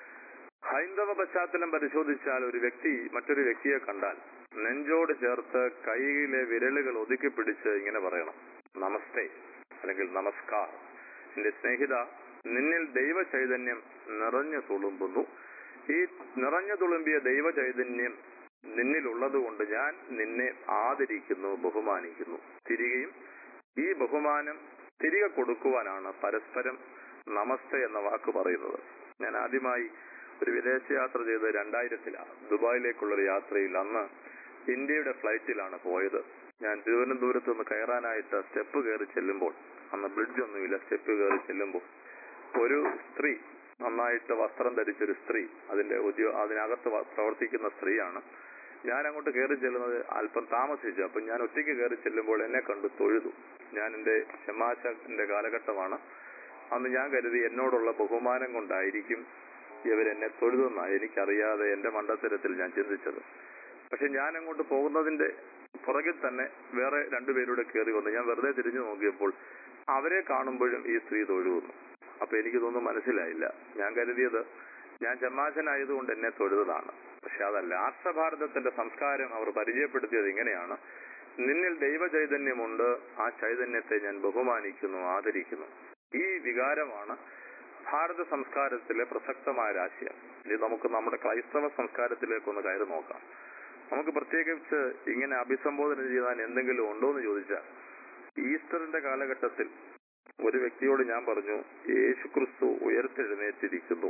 [SPEAKER 4] ഹൈന്ദവ പശ്ചാത്തലം പരിശോധിച്ചാൽ ഒരു വ്യക്തി മറ്റൊരു വ്യക്തിയെ കണ്ടാൽ നെഞ്ചോട് ചേർത്ത് കൈയിലെ വിരലുകൾ ഒതുക്കി പിടിച്ച് ഇങ്ങനെ പറയണം നമസ്തേ അല്ലെങ്കിൽ നമസ്കാർ എന്റെ സ്നേഹിത നിന്നിൽ ദൈവ ചൈതന്യം നിറഞ്ഞു തുളുമ്പുന്നു ഈ നിറഞ്ഞു തുളുമ്പിയ ദൈവ ചൈതന്യം നിന്നിലുള്ളത് കൊണ്ട് ഞാൻ നിന്നെ ആദരിക്കുന്നു ബഹുമാനിക്കുന്നു തിരികെയും ഈ ബഹുമാനം തിരികെ കൊടുക്കുവാനാണ് പരസ്പരം നമസ്തേ എന്ന വാക്ക് പറയുന്നത് ഞാൻ ആദ്യമായി ഒരു വിദേശയാത്ര ചെയ്ത് രണ്ടായിരത്തിലാണ് ദുബായിലേക്കുള്ള ഒരു യാത്രയിൽ അന്ന് ഇന്ത്യയുടെ ഫ്ലൈറ്റിലാണ് പോയത് ഞാൻ തിരുവനന്തപുരത്ത് നിന്ന് കയറാനായിട്ട് സ്റ്റെപ്പ് കയറി ചെല്ലുമ്പോൾ അന്ന് ബ്രിഡ്ജ് ഒന്നുമില്ല സ്റ്റെപ്പ് കയറി ചെല്ലുമ്പോൾ ഒരു സ്ത്രീ നന്നായിട്ട് വസ്ത്രം ധരിച്ചൊരു സ്ത്രീ അതിന്റെ ഉദ്യോ അതിനകത്ത് വ- പ്രവർത്തിക്കുന്ന സ്ത്രീയാണ് ഞാൻ അങ്ങോട്ട് കയറി ചെല്ലുന്നത് അല്പം താമസിച്ചു അപ്പൊ ഞാൻ ഒറ്റയ്ക്ക് കയറി ചെല്ലുമ്പോൾ എന്നെ കണ്ടു തൊഴുതു ഞാൻ എന്റെ ഷമാശന്റെ കാലഘട്ടമാണ് അന്ന് ഞാൻ കരുതി എന്നോടുള്ള ബഹുമാനം കൊണ്ടായിരിക്കും ഇവരെന്നെ തൊഴുതെന്നാണ് എനിക്കറിയാതെ എന്റെ മണ്ടത്തരത്തിൽ ഞാൻ ചിന്തിച്ചത് പക്ഷെ ഞാൻ അങ്ങോട്ട് പോകുന്നതിന്റെ പുറകിൽ തന്നെ വേറെ രണ്ടുപേരൂടെ കയറി വന്നു ഞാൻ വെറുതെ തിരിഞ്ഞു നോക്കിയപ്പോൾ അവരെ കാണുമ്പോഴും ഈ സ്ത്രീ തൊഴുകുന്നു അപ്പൊ എനിക്കിതൊന്നും മനസ്സിലായില്ല ഞാൻ കരുതിയത് ഞാൻ ചമ്മാശനായതുകൊണ്ട് എന്നെ തൊഴുതതാണ് പക്ഷെ അതല്ല ആർഷഭാരതത്തിന്റെ സംസ്കാരം അവർ പരിചയപ്പെടുത്തിയത് ഇങ്ങനെയാണ് നിന്നിൽ ദൈവ ചൈതന്യമുണ്ട് ആ ചൈതന്യത്തെ ഞാൻ ബഹുമാനിക്കുന്നു ആദരിക്കുന്നു ഈ വികാരമാണ് ഭാരത സംസ്കാരത്തിലെ പ്രസക്തമായ ഒരു ആശയം ഇനി നമുക്ക് നമ്മുടെ ക്രൈസ്തവ സംസ്കാരത്തിലേക്കൊന്ന് കയറി നോക്കാം നമുക്ക് പ്രത്യേകിച്ച് ഇങ്ങനെ അഭിസംബോധന ചെയ്യാൻ എന്തെങ്കിലും ഉണ്ടോ എന്ന് ചോദിച്ചാൽ ഈസ്റ്ററിന്റെ കാലഘട്ടത്തിൽ ഒരു വ്യക്തിയോട് ഞാൻ പറഞ്ഞു യേശു ക്രിസ്തു ഉയർത്തെഴുന്നേറ്റിരിക്കുന്നു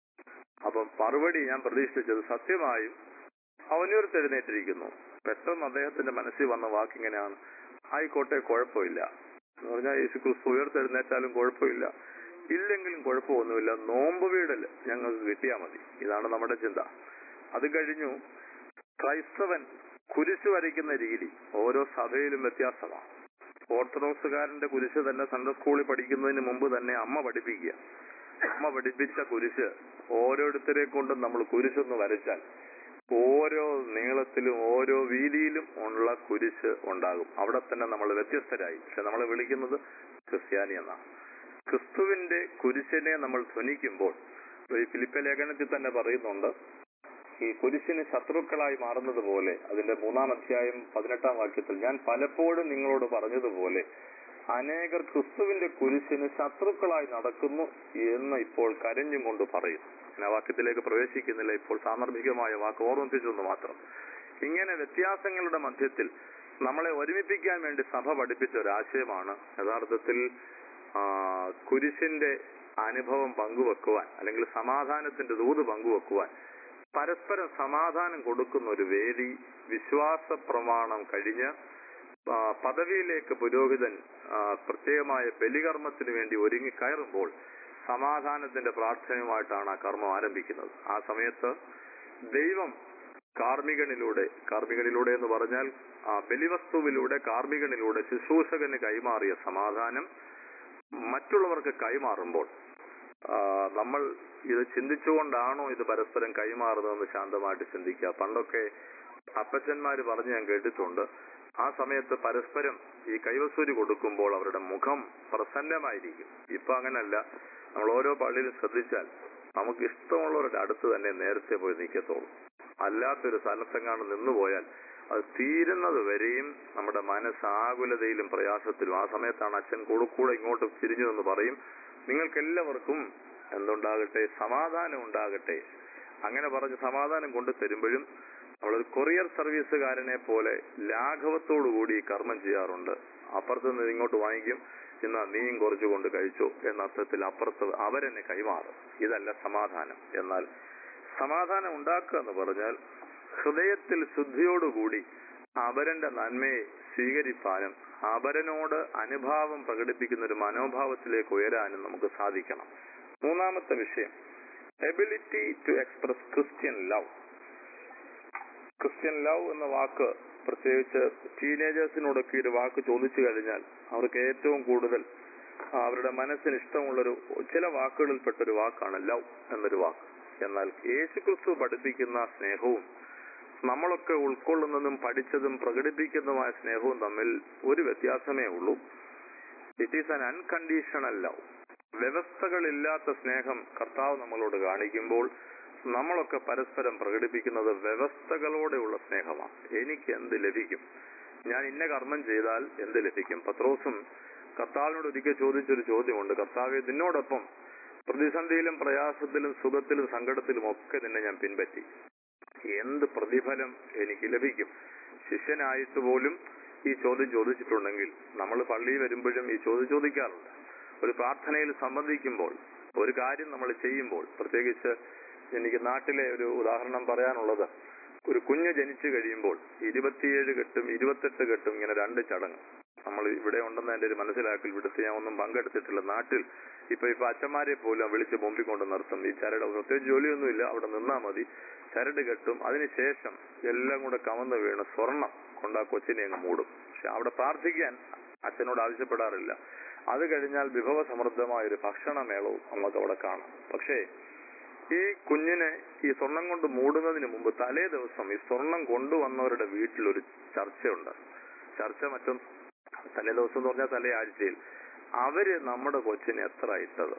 [SPEAKER 4] അപ്പം മറുപടി ഞാൻ പ്രതീക്ഷിച്ചത് സത്യമായും അവനുയർത്തെഴുന്നേറ്റിരിക്കുന്നു പെട്ടെന്ന് അദ്ദേഹത്തിന്റെ മനസ്സിൽ വന്ന വാക്കിങ്ങനെയാണ് ആയിക്കോട്ടെ കുഴപ്പമില്ല എന്ന് പറഞ്ഞാൽ യേശു ക്രിസ്തു ഉയർത്തെഴുന്നേറ്റാലും കുഴപ്പമില്ല ഇല്ലെങ്കിലും കുഴപ്പമൊന്നുമില്ല നോമ്പ് വീടൽ ഞങ്ങൾക്ക് കിട്ടിയാൽ മതി ഇതാണ് നമ്മുടെ ചിന്ത അത് കഴിഞ്ഞു ക്രൈസ്തവൻ കുരിശ് വരയ്ക്കുന്ന രീതി ഓരോ സഭയിലും വ്യത്യാസമാണ് ഓർത്തഡോക്സുകാരന്റെ കുരിശ് തന്നെ സൺഡേ സ്കൂളിൽ പഠിക്കുന്നതിന് മുമ്പ് തന്നെ അമ്മ പഠിപ്പിക്കുക അമ്മ പഠിപ്പിച്ച കുരിശ് ഓരോരുത്തരെ കൊണ്ടും നമ്മൾ കുരിശൊന്ന് വരച്ചാൽ ഓരോ നീളത്തിലും ഓരോ വീതിയിലും ഉള്ള കുരിശ് ഉണ്ടാകും അവിടെ തന്നെ നമ്മൾ വ്യത്യസ്തരായി പക്ഷെ നമ്മളെ വിളിക്കുന്നത് ക്രിസ്ത്യാനി എന്നാണ് ക്രിസ്തുവിന്റെ കുരിശിനെ നമ്മൾ ധ്വനിക്കുമ്പോൾ ഈ ഫിലിപ്പ ലേഖനത്തിൽ തന്നെ പറയുന്നുണ്ട് ഈ കുരിശിന് ശത്രുക്കളായി മാറുന്നത് പോലെ അതിന്റെ മൂന്നാം അധ്യായം പതിനെട്ടാം വാക്യത്തിൽ ഞാൻ പലപ്പോഴും നിങ്ങളോട് പറഞ്ഞതുപോലെ അനേകർ ക്രിസ്തുവിന്റെ കുരിശിന് ശത്രുക്കളായി നടക്കുന്നു എന്ന് ഇപ്പോൾ കരഞ്ഞും കൊണ്ട് പറയുന്നു ഞാൻ ആ വാക്യത്തിലേക്ക് പ്രവേശിക്കുന്നില്ല ഇപ്പോൾ സാന്ദർഭികമായ വാക്ക് ഓർമ്മിപ്പിച്ചെന്ന് മാത്രം ഇങ്ങനെ വ്യത്യാസങ്ങളുടെ മധ്യത്തിൽ നമ്മളെ ഒരുമിപ്പിക്കാൻ വേണ്ടി സഭ പഠിപ്പിച്ച ഒരു ആശയമാണ് യഥാർത്ഥത്തിൽ ആ, കുരിശിന്റെ അനുഭവം പങ്കുവെക്കുവാൻ അല്ലെങ്കിൽ സമാധാനത്തിന്റെ ദൂത് പങ്കുവെക്കുവാൻ പരസ്പരം സമാധാനം കൊടുക്കുന്ന ഒരു വേദി വിശ്വാസ പ്രമാണം കഴിഞ്ഞ് ആ, പദവിയിലേക്ക് പുരോഹിതൻ ആ, പ്രത്യേകമായ ബലികർമ്മത്തിന് വേണ്ടി ഒരുങ്ങി കയറുമ്പോൾ സമാധാനത്തിന്റെ പ്രാർത്ഥനയുമായിട്ടാണ് ആ കർമ്മം ആരംഭിക്കുന്നത് ആ സമയത്ത് ദൈവം കാർമികനിലൂടെ കാർമികനിലൂടെ എന്ന് പറഞ്ഞാൽ ആ ബലിവസ്തുവിലൂടെ കാർമികനിലൂടെ ശുശ്രൂഷകന് കൈമാറിയ സമാധാനം മറ്റുള്ളവർക്ക് കൈമാറുമ്പോൾ ആ, നമ്മൾ ഇത് ചിന്തിച്ചുകൊണ്ടാണോ ഇത് പരസ്പരം കൈമാറുന്നതെന്ന് ശാന്തമായിട്ട് ചിന്തിക്കുക പണ്ടൊക്കെ അപ്പച്ചന്മാര് പറഞ്ഞ് ഞാൻ കേട്ടിട്ടുണ്ട് ആ സമയത്ത് പരസ്പരം ഈ കൈവസൂരി കൊടുക്കുമ്പോൾ അവരുടെ മുഖം പ്രസന്നമായിരിക്കും ഇപ്പൊ അങ്ങനല്ല നമ്മൾ ഓരോ പള്ളിയിലും ശ്രദ്ധിച്ചാൽ നമുക്ക് ഇഷ്ടമുള്ളവരുടെ അടുത്ത് തന്നെ നേരത്തെ പോയി നിൽക്കത്തുള്ളൂ അല്ലാത്തൊരു സ്ഥലത്തെങ്ങാണ്ട് നിന്നുപോയാൽ അത് തീരുന്നത് വരെയും നമ്മുടെ മനസ്സ് ആകുലതയിലും പ്രയാസത്തിലും ആ സമയത്താണ് അച്ഛൻ കൂടെ കൂടെ ഇങ്ങോട്ട് തിരിഞ്ഞു എന്ന് പറയും നിങ്ങൾക്കെല്ലാവർക്കും എന്തുണ്ടാകട്ടെ സമാധാനം ഉണ്ടാകട്ടെ അങ്ങനെ പറഞ്ഞ് സമാധാനം കൊണ്ടു തരുമ്പോഴും നമ്മളൊരു കൊറിയർ സർവീസുകാരനെ പോലെ ലാഘവത്തോടുകൂടി ഈ കർമ്മം ചെയ്യാറുണ്ട് അപ്പുറത്ത് നിന്ന് ഇങ്ങോട്ട് വാങ്ങിക്കും എന്നാ നീയും കുറച്ചു കൊണ്ട് കഴിച്ചോ എന്ന അർത്ഥത്തിൽ അപ്പുറത്ത് അവരെന്നെ കൈമാറും ഇതല്ല സമാധാനം എന്നാൽ സമാധാനം ഉണ്ടാക്കുക എന്ന് പറഞ്ഞാൽ ഹൃദയത്തിൽ ശുദ്ധിയോടുകൂടി അപരന്റെ നന്മയെ സ്വീകരിപ്പാനും അപരനോട് അനുഭാവം പ്രകടിപ്പിക്കുന്ന ഒരു മനോഭാവത്തിലേക്ക് ഉയരാനും നമുക്ക് സാധിക്കണം മൂന്നാമത്തെ വിഷയം ability to express Christian love Christian love എന്ന വാക്ക് പ്രത്യേകിച്ച് ടീനേജേഴ്സിനോടൊക്കെ ഒരു വാക്ക് ചോദിച്ചു കഴിഞ്ഞാൽ അവർക്ക് ഏറ്റവും കൂടുതൽ ആ, അവരുടെ മനസ്സിന് ഇഷ്ടമുള്ളൊരു ചില വാക്കുകളിൽപ്പെട്ട ഒരു വാക്കാണ് ലവ് എന്നൊരു വാക്ക് എന്നാൽ യേശുക്രിസ്തു പഠിപ്പിക്കുന്ന സ്നേഹവും നമ്മളൊക്കെ ഉൾക്കൊള്ളുന്നതും പഠിച്ചതും പ്രകടിപ്പിക്കുന്നതുമായ സ്നേഹവും തമ്മിൽ ഒരു വ്യത്യാസമേ ഉള്ളൂ it is an unconditional love വ്യവസ്ഥകളില്ലാത്ത സ്നേഹം കർത്താവ് നമ്മളോട് കാണിക്കുമ്പോൾ നമ്മളൊക്കെ പരസ്പരം പ്രകടിപ്പിക്കുന്നത് വ്യവസ്ഥകളോടെയുള്ള സ്നേഹമാണ് എനിക്ക് എന്ത് ലഭിക്കും ഞാൻ ഇന്ന കർമ്മം ചെയ്താൽ എന്ത് ലഭിക്കും പത്രോസും കർത്താവിനോട് ഒരിക്കൽ ചോദിച്ചൊരു ചോദ്യമുണ്ട് കർത്താവെ നിന്നോടൊപ്പം പ്രതിസന്ധിയിലും പ്രയാസത്തിലും സുഖത്തിലും സങ്കടത്തിലും ഒക്കെ നിന്നെ ഞാൻ പിൻപറ്റി എന്ത് പ്രതിഫലം എനിക്ക് ലഭിക്കും ശിഷ്യനായിട്ട് പോലും ഈ ചോദ്യം ചോദിച്ചിട്ടുണ്ടെങ്കിൽ നമ്മൾ പള്ളിയിൽ വരുമ്പോഴും ഈ ചോദ്യം ചോദിക്കാറുണ്ട് ഒരു പ്രാർത്ഥനയിൽ സംബന്ധിക്കുമ്പോൾ ഒരു കാര്യം നമ്മൾ ചെയ്യുമ്പോൾ പ്രത്യേകിച്ച് എനിക്ക് നാട്ടിലെ ഒരു ഉദാഹരണം പറയാനുള്ളത് ഒരു കുഞ്ഞ് ജനിച്ചു കഴിയുമ്പോൾ ഇരുപത്തിയേഴ് കെട്ടും ഇരുപത്തെട്ട് കെട്ടും ഇങ്ങനെ രണ്ട് ചടങ്ങ് നമ്മൾ ഇവിടെ ഉണ്ടെന്ന് എന്റെ ഒരു മനസ്സിലാക്കൽ ഇവിടുത്തെ ഞാൻ ഒന്നും പങ്കെടുത്തിട്ടില്ല നാട്ടിൽ ഇപ്പൊ ഇപ്പൊ അച്ഛന്മാരെ പോലും വിളിച്ച് പൊമ്പിക്കൊണ്ട് നിർത്തും ഈ ചരട് പ്രത്യേകിച്ച് ജോലിയൊന്നുമില്ല അവിടെ നിന്നാ മതി ചരട് കെട്ടും അതിനുശേഷം എല്ലാം കൂടെ കമന്ന് വീണ് സ്വർണം കൊണ്ട് ആ കൊച്ചിനെ അങ്ങ് മൂടും പക്ഷെ അവിടെ പ്രാർത്ഥിക്കാൻ അച്ഛനോട് ആവശ്യപ്പെടാറില്ല അത് കഴിഞ്ഞാൽ വിഭവസമൃദ്ധമായ ഒരു ഭക്ഷണമേളവും നമുക്ക് അവിടെ കാണാം പക്ഷേ ഈ കുഞ്ഞിനെ ഈ സ്വർണം കൊണ്ട് മൂടുന്നതിന് മുമ്പ് തലേ ദിവസം ഈ സ്വർണം കൊണ്ടുവന്നവരുടെ വീട്ടിലൊരു ചർച്ചയുണ്ട് ചർച്ച മറ്റും തലേ ദിവസം എന്ന് പറഞ്ഞാൽ തലേ ആഴ്ചയിൽ അവര് നമ്മുടെ കൊച്ചിന് എത്ര ഇട്ടത്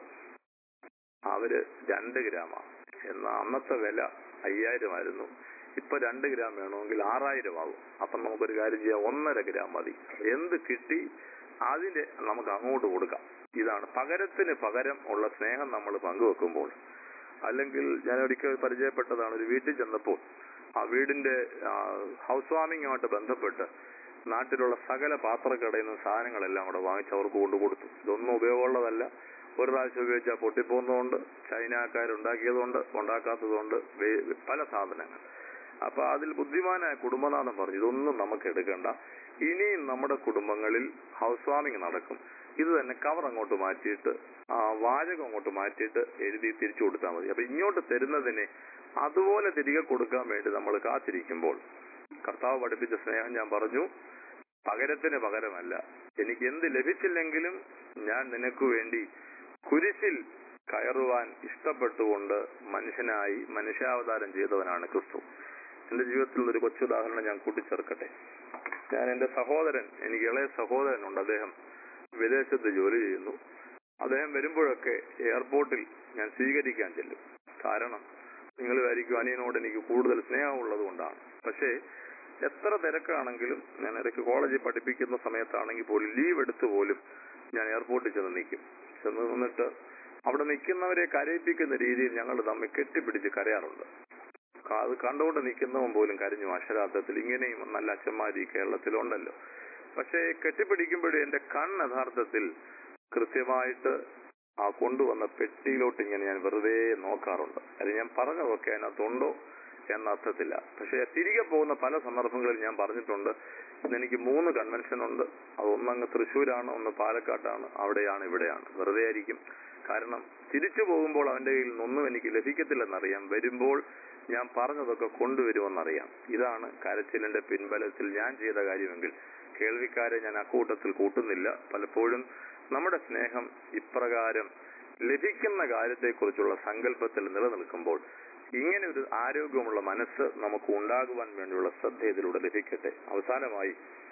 [SPEAKER 4] അവര് രണ്ട് ഗ്രാമാണ് എന്നാ അന്നത്തെ വില അയ്യായിരം ആയിരുന്നു ഇപ്പൊ രണ്ട് ഗ്രാം വേണമെങ്കിൽ ആറായിരം ആകും അപ്പൊ നമുക്കൊരു കാര്യം ചെയ്യാം ഒന്നര ഗ്രാം മതി എന്ത് കിട്ടി അതിന്റെ നമുക്ക് അങ്ങോട്ട് കൊടുക്കാം ഇതാണ് പകരത്തിന് പകരം ഉള്ള സ്നേഹം നമ്മൾ പങ്കുവെക്കുമ്പോൾ അല്ലെങ്കിൽ ഞാൻ ഒരിക്കൽ പരിചയപ്പെട്ടതാണ് ഒരു വീട്ടിൽ ചെന്നപ്പോൾ ആ വീടിന്റെ ഹൗസ് വാമിങ്ങുമായിട്ട് ബന്ധപ്പെട്ട് നാട്ടിലുള്ള സകല പാത്രക്കടയിൽ നിന്ന് സാധനങ്ങളെല്ലാം കൂടെ വാങ്ങിച്ച് അവർക്ക് കൊണ്ടു കൊടുത്തു ഇതൊന്നും ഉപയോഗമുള്ളതല്ല ഒരു പ്രാവശ്യം ഉപയോഗിച്ചാൽ പൊട്ടിപ്പോകുന്നതുകൊണ്ട് ചൈനക്കാരുണ്ടാക്കിയതുകൊണ്ട് ഉണ്ടാക്കാത്തതുകൊണ്ട് വേ- പല സാധനങ്ങൾ അപ്പൊ അതിൽ ബുദ്ധിമാനായ കുടുംബനാഥൻ പറഞ്ഞു ഇതൊന്നും നമുക്ക് എടുക്കണ്ട ഇനിയും നമ്മുടെ കുടുംബങ്ങളിൽ ഹൗസ് വാമിങ് നടക്കും ഇത് തന്നെ കവർ അങ്ങോട്ട് മാറ്റിയിട്ട് ആ വാചകം അങ്ങോട്ട് മാറ്റിയിട്ട് എഴുതി തിരിച്ചു കൊടുത്താൽ മതി അപ്പൊ ഇങ്ങോട്ട് തരുന്നതിനെ അതുപോലെ തിരികെ കൊടുക്കാൻ വേണ്ടി നമ്മൾ കാത്തിരിക്കുമ്പോൾ കർത്താവ് പഠിപ്പിച്ച സ്നേഹം ഞാൻ പറഞ്ഞു പകരത്തിന് പകരമല്ല എനിക്ക് എന്ത് ലഭിച്ചില്ലെങ്കിലും ഞാൻ നിനക്ക് വേണ്ടി കുരിശിൽ കയറുവാൻ ഇഷ്ടപ്പെട്ടുകൊണ്ട് മനുഷ്യനായി മനുഷ്യാവതാരം ചെയ്തവനാണ് ക്രിസ്തു എന്റെ ജീവിതത്തിൽ ഒരു കൊച്ചുദാഹരണം ഞാൻ കൂട്ടിച്ചേർക്കട്ടെ ഞാൻ എന്റെ സഹോദരൻ എനിക്ക് ഇളയ സഹോദരനുണ്ട് അദ്ദേഹം വിദേശത്ത് ജോലി ചെയ്യുന്നു അദ്ദേഹം വരുമ്പോഴൊക്കെ എയർപോർട്ടിൽ ഞാൻ സ്വീകരിക്കാൻ ചെല്ലും കാരണം നിങ്ങൾ വിചാരിക്കും അനിയനോട് എനിക്ക് കൂടുതൽ സ്നേഹമുള്ളത് കൊണ്ടാണ് പക്ഷേ എത്ര തിരക്കാണെങ്കിലും ഞാൻ ഇടയ്ക്ക് കോളേജിൽ പഠിപ്പിക്കുന്ന സമയത്താണെങ്കിൽ പോലും ലീവ് എടുത്ത് പോലും ഞാൻ എയർപോർട്ടിൽ ചെന്ന് നിൽക്കും ചെന്ന് നിന്നിട്ട് അവിടെ നിൽക്കുന്നവരെ കരയിപ്പിക്കുന്ന രീതിയിൽ ഞങ്ങൾ തമ്മിൽ കെട്ടിപ്പിടിച്ച് കരയാറുണ്ട് ക- അത് കണ്ടുകൊണ്ട് നിൽക്കുന്നവൻ പോലും കരഞ്ഞു അക്ഷരാർത്ഥത്തിൽ ഇങ്ങനെയും നല്ല അച്ഛന്മാർ ഈ കേരളത്തിലുണ്ടല്ലോ പക്ഷേ കെട്ടിപ്പിടിക്കുമ്പോഴും എന്റെ കണ്ണ് യഥാർത്ഥത്തിൽ കൃത്യമായിട്ട് ആ കൊണ്ടുവന്ന പെട്ടിയിലോട്ട് ഇങ്ങനെ ഞാൻ വെറുതെ നോക്കാറുണ്ട് അത് ഞാൻ പറഞ്ഞതൊക്കെ അതിനകത്തുണ്ടോ എന്ന അർത്ഥത്തില്ല പക്ഷെ തിരികെ പോകുന്ന പല സന്ദർഭങ്ങളിൽ ഞാൻ പറഞ്ഞിട്ടുണ്ട് ഇന്ന് എനിക്ക് മൂന്ന് കൺവെൻഷൻ ഉണ്ട് അത് ഒന്നങ്ങ് തൃശ്ശൂരാണ് ഒന്ന് പാലക്കാട്ടാണ് അവിടെയാണ് ഇവിടെയാണ് വെറുതെ ആയിരിക്കും കാരണം തിരിച്ചു പോകുമ്പോൾ അവന്റെ കയ്യിൽ നിന്നൊന്നും എനിക്ക് ലഭിക്കത്തില്ലെന്നറിയാം വരുമ്പോൾ ഞാൻ പറഞ്ഞതൊക്കെ കൊണ്ടുവരുമെന്നറിയാം ഇതാണ് കരച്ചിലിന്റെ പിൻബലത്തിൽ ഞാൻ ചെയ്ത കാര്യമെങ്കിൽ കേൾവിക്കാരെ ഞാൻ അക്കൂട്ടത്തിൽ കൂട്ടുന്നില്ല പലപ്പോഴും നമ്മുടെ സ്നേഹം ഇപ്രകാരം ലഭിക്കുന്ന കാര്യത്തെക്കുറിച്ചുള്ള സങ്കല്പത്തിൽ നിലനിൽക്കുമ്പോൾ ഇങ്ങനെ ഒരു ആരോഗ്യമുള്ള മനസ്സ് നമുക്ക് ഉണ്ടാകുവാൻ വേണ്ടിയുള്ള ശ്രദ്ധ ഇതിലൂടെ ലഭിക്കട്ടെ അവസാനമായി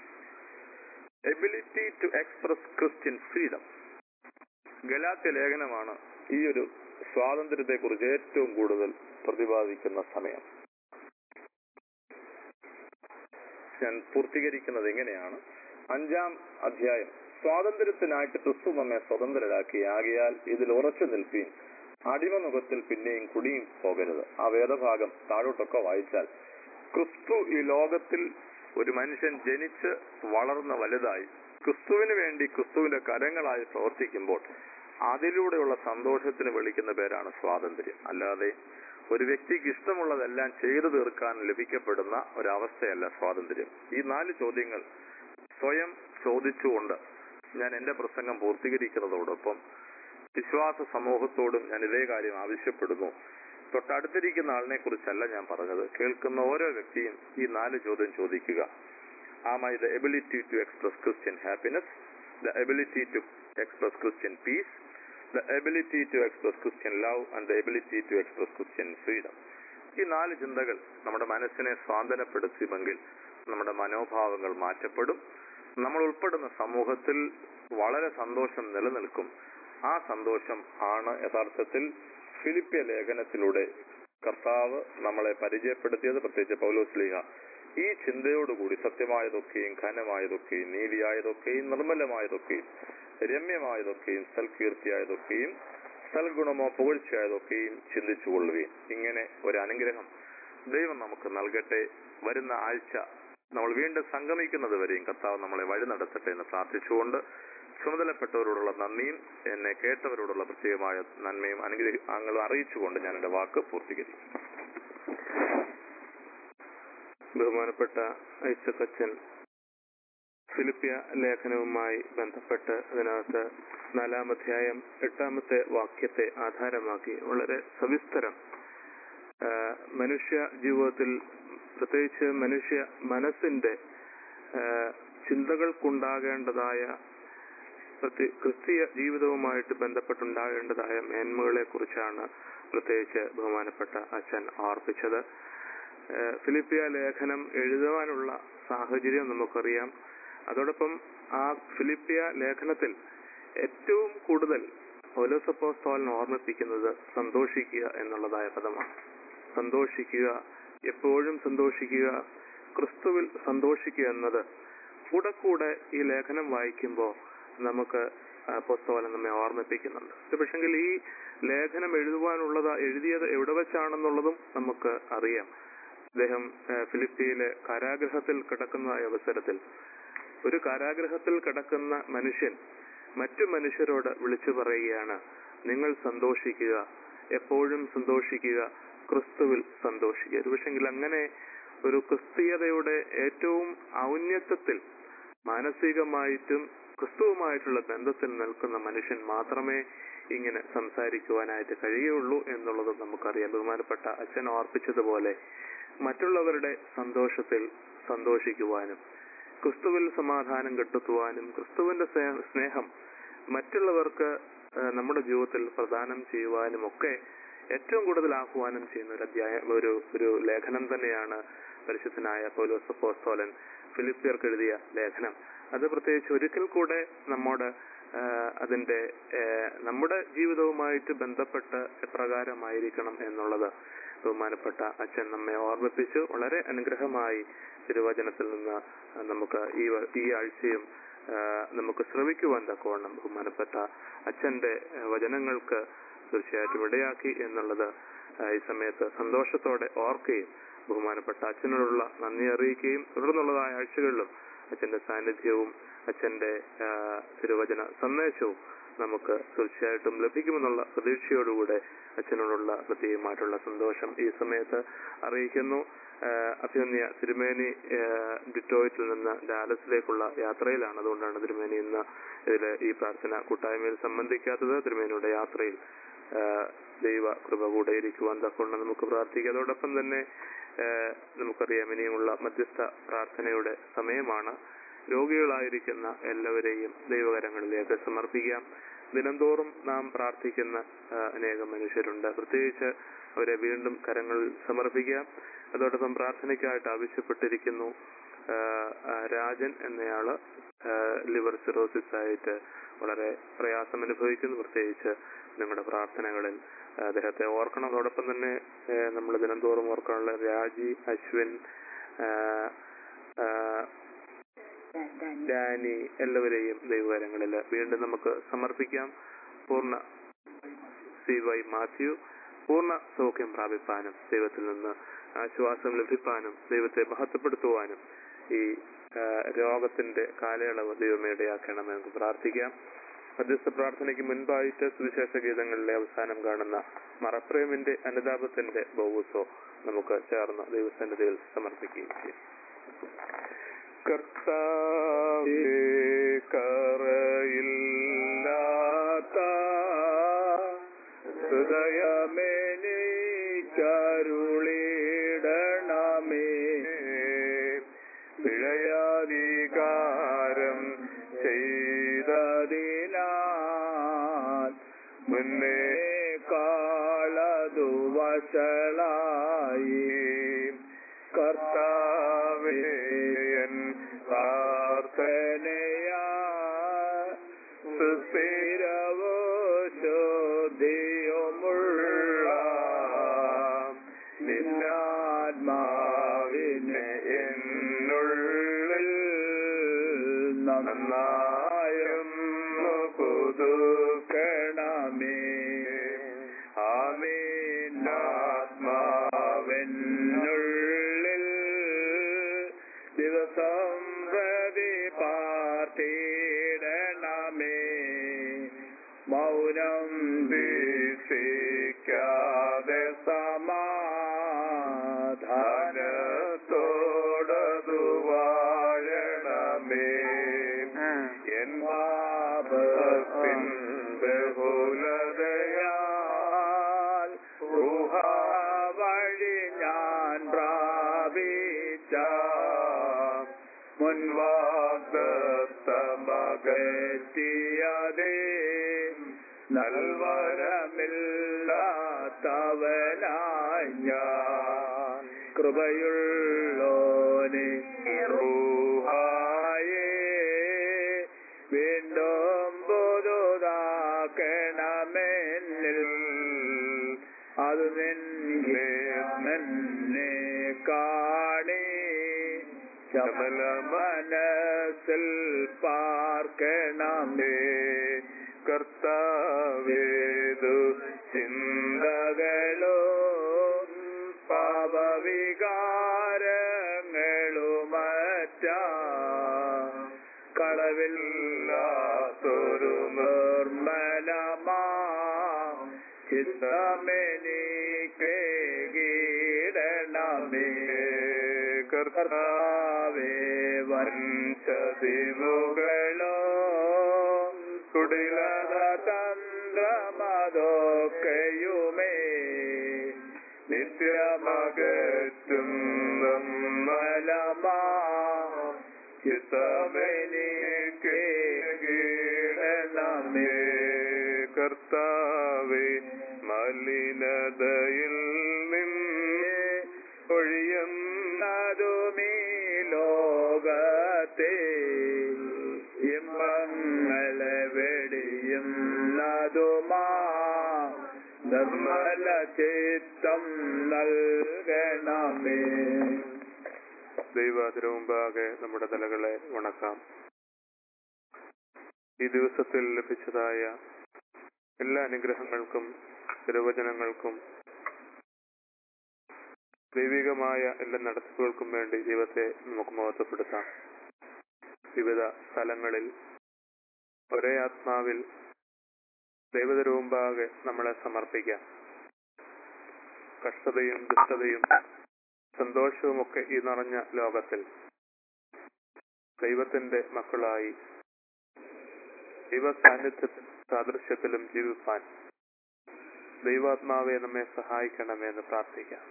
[SPEAKER 4] ability to express Christian freedom ഗലാത്യ ലേഖനമാണ് ഈ ഒരു സ്വാതന്ത്ര്യത്തെക്കുറിച്ച് ഏറ്റവും കൂടുതൽ പ്രതിപാദിക്കുന്ന സമയം ഞാൻ പൂർത്തീകരിക്കുന്നത് എങ്ങനെയാണ് അഞ്ചാം അധ്യായം സ്വാതന്ത്ര്യത്തിനായിട്ട് ക്രിസ്തു നമ്മെ സ്വതന്ത്രരാക്കി ആകയാൽ ഇതിൽ ഉറച്ചു നിൽപ്പീൻ അടിമമുഖത്തിൽ പിന്നെയും കുടിയും പോകരുത് ആ വേദഭാഗം താഴോട്ടൊക്കെ വായിച്ചാൽ ക്രിസ്തു ഈ ലോകത്തിൽ ഒരു മനുഷ്യൻ ജനിച്ച് വളർന്ന് വലുതായി ക്രിസ്തുവിന് വേണ്ടി ക്രിസ്തുവിന്റെ കരങ്ങളായി പ്രവർത്തിക്കുമ്പോൾ അതിലൂടെയുള്ള സന്തോഷത്തിന് വിളിക്കുന്ന പേരാണ് സ്വാതന്ത്ര്യം അല്ലാതെ ഒരു വ്യക്തിക്ക് ഇഷ്ടമുള്ളതെല്ലാം ചെയ്തു തീർക്കാൻ ലഭിക്കപ്പെടുന്ന ഒരവസ്ഥയല്ല സ്വാതന്ത്ര്യം ഈ നാല് ചോദ്യങ്ങൾ സ്വയം ചോദിച്ചുകൊണ്ട് ഞാൻ എന്റെ പ്രസംഗം പൂർത്തീകരിക്കുന്നതോടൊപ്പം വിശ്വാസ സമൂഹത്തോടും ഞാൻ ഇതേ കാര്യം ആവശ്യപ്പെടുന്നു തൊട്ടടുത്തിരിക്കുന്ന ആളിനെ കുറിച്ചല്ല ഞാൻ പറഞ്ഞത് കേൾക്കുന്ന ഓരോ വ്യക്തിയും ഈ നാല് ചോദ്യം ചോദിക്കുക am I the ability to express Christian happiness the ability to express Christian peace the ability to express Christian love and the ability to express Christian freedom ഈ നാല് ചിന്തകൾ നമ്മുടെ മനസ്സിനെ സ്വാതന്ത്ര്യപ്പെടുത്തുമെങ്കിൽ നമ്മുടെ മനോഭാവങ്ങൾ മാറ്റപ്പെടും നമ്മൾ ഉൾപ്പെടുന്ന സമൂഹത്തിൽ വളരെ സന്തോഷം നിലനിൽക്കും ആ സന്തോഷം ആണ് യഥാർത്ഥത്തിൽ ഫിലിപ്പിയ ലേഖനത്തിലൂടെ കർത്താവ് നമ്മളെ പരിചയപ്പെടുത്തിയത് പ്രത്യേകിച്ച് പൗലോസ്ലിഹ ഈ ചിന്തയോടുകൂടി സത്യമായതൊക്കെയും ഘനമായതൊക്കെയും നീതിയായതൊക്കെയും നിർമ്മലമായതൊക്കെയും രമ്യമായതൊക്കെയും സൽകീർത്തിയായതൊക്കെയും സൽഗുണമോ പുകഴ്ചയായതൊക്കെയും ചിന്തിച്ചുകൊള്ളുകയും ഇങ്ങനെ ഒരു അനുഗ്രഹം ദൈവം നമുക്ക് നൽകട്ടെ വരുന്ന ആഴ്ച നമ്മൾ വീണ്ടും സംഗമിക്കുന്നത് വരെയും കർത്താവ് നമ്മളെ വഴി നടത്തട്ടെ എന്ന് പ്രാർത്ഥിച്ചുകൊണ്ട് ചുമതലപ്പെട്ടവരോടുള്ള നന്ദിയും എന്നെ കേട്ടവരോടുള്ള പ്രത്യേകമായ നന്മയും അനുഗ്രഹങ്ങളും അറിയിച്ചുകൊണ്ട് ഞാൻ എന്റെ വാക്ക് പൂർത്തീകരിക്കും
[SPEAKER 3] ബഹുമാനപ്പെട്ട ഐസക്കച്ചൻ ഫിലിപ്പിയ ലേഖനവുമായി ബന്ധപ്പെട്ട് അതിനകത്ത് നാലാമധ്യായം എട്ടാമത്തെ വാക്യത്തെ ആധാരമാക്കി വളരെ സവിസ്തരം ആ, മനുഷ്യ ജീവിതത്തിൽ പ്രത്യേകിച്ച് മനുഷ്യ മനസ്സിന്റെ ആ, ചിന്തകൾക്കുണ്ടാകേണ്ടതായ പ്രത്യ- ക്രിസ്തീയ ജീവിതവുമായിട്ട് ബന്ധപ്പെട്ടുണ്ടാകേണ്ടതായ മേന്മകളെ കുറിച്ചാണ് പ്രത്യേകിച്ച് ബഹുമാനപ്പെട്ട അച്ഛൻ ഓർപ്പിച്ചത് ഏഹ് ഫിലിപ്പിയ ലേഖനം എഴുതുവാനുള്ള സാഹചര്യം നമുക്കറിയാം അതോടൊപ്പം ആ ഫിലിപ്പിയ ലേഖനത്തിൽ ഏറ്റവും കൂടുതൽ പൗലോസപ്പോസ്തോലൻ ഓർമ്മിപ്പിക്കുന്നത് സന്തോഷിക്കുക എന്നുള്ളതായ പദമാണ് സന്തോഷിക്കുക എപ്പോഴും സന്തോഷിക്കുക ക്രിസ്തുവിൽ സന്തോഷിക്കുക എന്നത് കൂടെ കൂടെ ഈ ലേഖനം വായിക്കുമ്പോൾ നമുക്ക് പുസ്തകം നമ്മെ ഓർമ്മിപ്പിക്കുന്നുണ്ട് ഇത് പക്ഷെങ്കിൽ ഈ ലേഖനം എഴുതുവാനുള്ളത് എഴുതിയത് എവിടെ വെച്ചാണെന്നുള്ളതും നമുക്ക് അറിയാം അദ്ദേഹം ഏഹ്, ഫിലിപ്പിയിലെ കാരാഗ്രഹത്തിൽ കിടക്കുന്നതായ അവസരത്തിൽ ഒരു കാരാഗ്രഹത്തിൽ കിടക്കുന്ന മനുഷ്യൻ മറ്റു മനുഷ്യരോട് വിളിച്ചു പറയുകയാണ് നിങ്ങൾ സന്തോഷിക്കുക എപ്പോഴും സന്തോഷിക്കുക ക്രിസ്തുവിൽ സന്തോഷിക്കുക ഒരു പക്ഷെങ്കിൽ അങ്ങനെ ഒരു ക്രിസ്തീയതയുടെ ഏറ്റവും ഔന്നത്യത്തിൽ മാനസികമായിട്ടും ക്രിസ്തുവുമായിട്ടുള്ള ബന്ധത്തിൽ നിൽക്കുന്ന മനുഷ്യൻ മാത്രമേ ഇങ്ങനെ സംസാരിക്കുവാനായിട്ട് കഴിയുള്ളൂ എന്നുള്ളത് നമുക്കറിയാം ബഹുമാനപ്പെട്ട അച്ഛൻ ഓർപ്പിച്ചതുപോലെ മറ്റുള്ളവരുടെ സന്തോഷത്തിൽ സന്തോഷിക്കുവാനും ക്രിസ്തുവിൽ സമാധാനം കെട്ടുത്തുവാനും ക്രിസ്തുവിന്റെ സ്നേ- സ്നേഹം മറ്റുള്ളവർക്ക് ആ, നമ്മുടെ ജീവിതത്തിൽ പ്രദാനം ചെയ്യുവാനും ഒക്കെ ഏറ്റവും കൂടുതൽ ആഹ്വാനം ചെയ്യുന്ന ഒരു അധ്യായ ഒരു ഒരു ലേഖനം തന്നെയാണ് പരിശുദ്ധനായ പൗലോസ് അപ്പോസ്തോലൻ ഫിലിപ്പിയർക്ക് എഴുതിയ ലേഖനം അത് പ്രത്യേകിച്ച് ഒരിക്കൽ കൂടെ നമ്മോട് ആ, അതിന്റെ ആ, നമ്മുടെ ജീവിതവുമായിട്ട് ബന്ധപ്പെട്ട് എപ്രകാരമായിരിക്കണം എന്നുള്ളത് ബഹുമാനപ്പെട്ട അച്ഛൻ നമ്മെ ഓർമ്മിപ്പിച്ചു വളരെ അനുഗ്രഹമായി തിരുവചനത്തിൽ നിന്ന് നമുക്ക് ഈ വ- ഈ ആഴ്ചയും ആ, നമുക്ക് ശ്രവിക്കുവാൻ തക്കവണ്ണം ബഹുമാനപ്പെട്ട അച്ഛന്റെ ആ, വചനങ്ങൾക്ക് തീർച്ചയായിട്ടും ഇടയാക്കി എന്നുള്ളത് ആ, ഈ സമയത്ത് സന്തോഷത്തോടെ ഓർക്കുകയും ബഹുമാനപ്പെട്ട അച്ഛനോടുള്ള നന്ദി അറിയിക്കുകയും തുടർന്നുള്ളതായ ആഴ്ചകളിലും അച്ഛന്റെ സാന്നിധ്യവും അച്ഛന്റെ ആ, തിരുവചന സന്ദേശവും നമുക്ക് തീർച്ചയായിട്ടും ലഭിക്കുമെന്നുള്ള പ്രതീക്ഷയോടുകൂടെ അച്ഛനോടുള്ള പ്രത്യേകമായിട്ടുള്ള സന്തോഷം ഈ സമയത്ത് അറിയിക്കുന്നു ആ, അഭിനന്യ തിരുമേനി ആ, ഡിറ്റോയിറ്റിൽ നിന്ന് ഡാലസിലേക്കുള്ള യാത്രയിലാണ് അതുകൊണ്ടാണ് തിരുമേനി ഇന്ന് ഇതിൽ ഈ പ്രാർത്ഥന കൂട്ടായ്മയിൽ സംബന്ധിക്കാത്തത് തിരുമേനിയുടെ യാത്രയിൽ ആ, ദൈവ കൃപ കൂടെ ഇരിക്കുവാൻ തക്കൊണ്ട് നമുക്ക് പ്രാർത്ഥിക്കാം അതോടൊപ്പം തന്നെ ആ, നമുക്കറിയാം ഇനിയുമുള്ള മധ്യസ്ഥ പ്രാർത്ഥനയുടെ സമയമാണ് രോഗികളായിരിക്കുന്ന എല്ലാവരെയും ദൈവകരങ്ങളിലേക്ക് സമർപ്പിക്കാം ദിനംതോറും നാം പ്രാർത്ഥിക്കുന്ന ആ, അനേകം മനുഷ്യരുണ്ട് പ്രത്യേകിച്ച് അവരെ വീണ്ടും കരങ്ങളിൽ സമർപ്പിക്കാം അതോടൊപ്പം പ്രാർത്ഥനയ്ക്കായിട്ട് ആവശ്യപ്പെട്ടിരിക്കുന്നു ആ, ആ, രാജൻ എന്നയാള് ലിവർ സിറോസിസ് ആയിട്ട് വളരെ പ്രയാസം അനുഭവിക്കുന്നു പ്രത്യേകിച്ച് നിങ്ങളുടെ പ്രാർത്ഥനകളിൽ അദ്ദേഹത്തെ ഓർക്കണം അതോടൊപ്പം തന്നെ നമ്മൾ ദിനംതോറും ഓർക്കാനുള്ള രാജി അശ്വിൻ ആ, ആ, ഡാനി എല്ലാവരെയും ദൈവകരങ്ങളിൽ വീണ്ടും നമുക്ക് സമർപ്പിക്കാം പൂർണ്ണ സി വൈ മാത്യു പൂർണ്ണ സൗഖ്യം പ്രാപിപ്പാനും ദൈവത്തിൽ നിന്ന് ആശ്വാസം ലഭിപ്പാനും ദൈവത്തെ മഹത്വപ്പെടുത്തുവാനും ഈ ആ, രോഗത്തിന്റെ കാലയളവ് ദൈവമേ ഇടയാക്കണമെന്ന് നമുക്ക് പ്രാർത്ഥിക്കാം മധ്യസ്ഥ പ്രാർത്ഥനയ്ക്ക് മുൻപായിട്ട് സുവിശേഷ ഗീതങ്ങളിലെ അവസാനം കാണുന്ന മറപ്രേമിന്റെ അനുതാപത്തിന്റെ ബൗസോ നമുക്ക് ചേർന്ന് ദൈവസന്നിധിയിൽ സമർപ്പിക്കുകയും ചെയ്യും കർത്താവേ കറയില്ലാത്ത
[SPEAKER 2] ഹൃദയമെനിക്കരുളിടണമേ
[SPEAKER 3] പിഴയാധികാരം
[SPEAKER 2] ചെയ്തതിനാൽ മുന്നേ കാളതു വഷളായി കർത്താവേ എൻ പ്രാർത്ഥനയാ സുസ്ഥിരവോ ശോധിയുമുള്ള നിന്നാത്മാവിനെ എന്നുള്ളിൽ നന്നായും പുതുക്കണമേ ആമീനാത്മാവെന്നുള്ളിൽ ദിവസം പ്രതി പാർത്തിടണമേ മൗനം വീക്ഷിക്കാതെ സമാധാനത്തോടതു വാഴണമേ എൻ പാപത്തിൻ ബഹുലതയാൽ ഊഹ വഴി ഞാൻ പ്രാപിച്ച മുൻവാഗ്ദത്തമകറ്റിയതേ നൽവരമില്ലാത്തവനായി ഞാൻ കൃപയുള്ളോനെ റൂഹായേ വീണ്ടും പുതുതാക്കണമെന്നിൽ അത് നിന്നെ നിന്നെ കാണി ശബല മനസ്സിൽ പാർക്കണമേ കർത്താവേതു ചിന്തകളോ പാപവികാരങ്ങളുമറ്റ കളവില്ലാത്തൊരു നിർമ്മലമാ ചിത്തമെനിക്ക് ഗീടണമേ കർത്താവേ വഞ്ചതിവുകളോ കുടിലത തന്ത്രമതൊക്കെയുമേ നിത്യമകറ്റും നിർമ്മലമാ ചിത്തമെനിക്ക് ഗീടണമേ കർത്താവേ മലിനതയിൽ നിന്ന് ഒഴിയുന്നതുമീ ലോകത്തെ ഇമ്പങ്ങളെ വെടിയുന്നതുമാ നിർമ്മല ചിത്തം നൽകണമേ
[SPEAKER 3] ദൈവാതിരമുമ്പാകെ നമ്മുടെ തലകളെ വണക്കാം ഈ ദിവസത്തിൽ ലഭിച്ചതായ എല്ലാ അനുഗ്രഹങ്ങൾക്കും തിരുവചനങ്ങൾക്കും ദൈവികമായ എല്ലാ നടത്തിപ്പുകൾക്കും വേണ്ടി ദൈവത്തെ നമുക്ക് മഹത്വപ്പെടുത്താം വിവിധ സ്ഥലങ്ങളിൽ ഒരേ ആത്മാവിൽ ദൈവതരവുമ്പാകെ നമ്മളെ സമർപ്പിക്കാം കഷ്ടതയും ദുഷ്ടതയും സന്തോഷവുമൊക്കെ ഈ നിറഞ്ഞ ലോകത്തിൽ ദൈവത്തിന്റെ മക്കളായി ദൈവ സാന്നിധ്യത്തിൽ സാദൃശ്യത്തിലും ജീവിപ്പാൻ ദൈവാത്മാവെ നമ്മെ സഹായിക്കണമേ എന്ന് പ്രാർത്ഥിക്കാം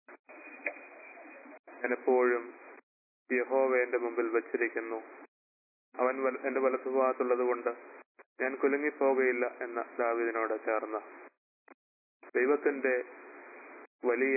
[SPEAKER 3] ഞാൻ എപ്പോഴും യഹോവ എന്റെ മുമ്പിൽ വച്ചിരിക്കുന്നു അവൻ വല- എന്റെ വലത്തുഭാഗത്തുള്ളത് കൊണ്ട് ഞാൻ കുലുങ്ങിപ്പോകയില്ല എന്ന ദാവിദിനോട് ചേർന്ന് ദൈവത്തിന്റെ വലിയ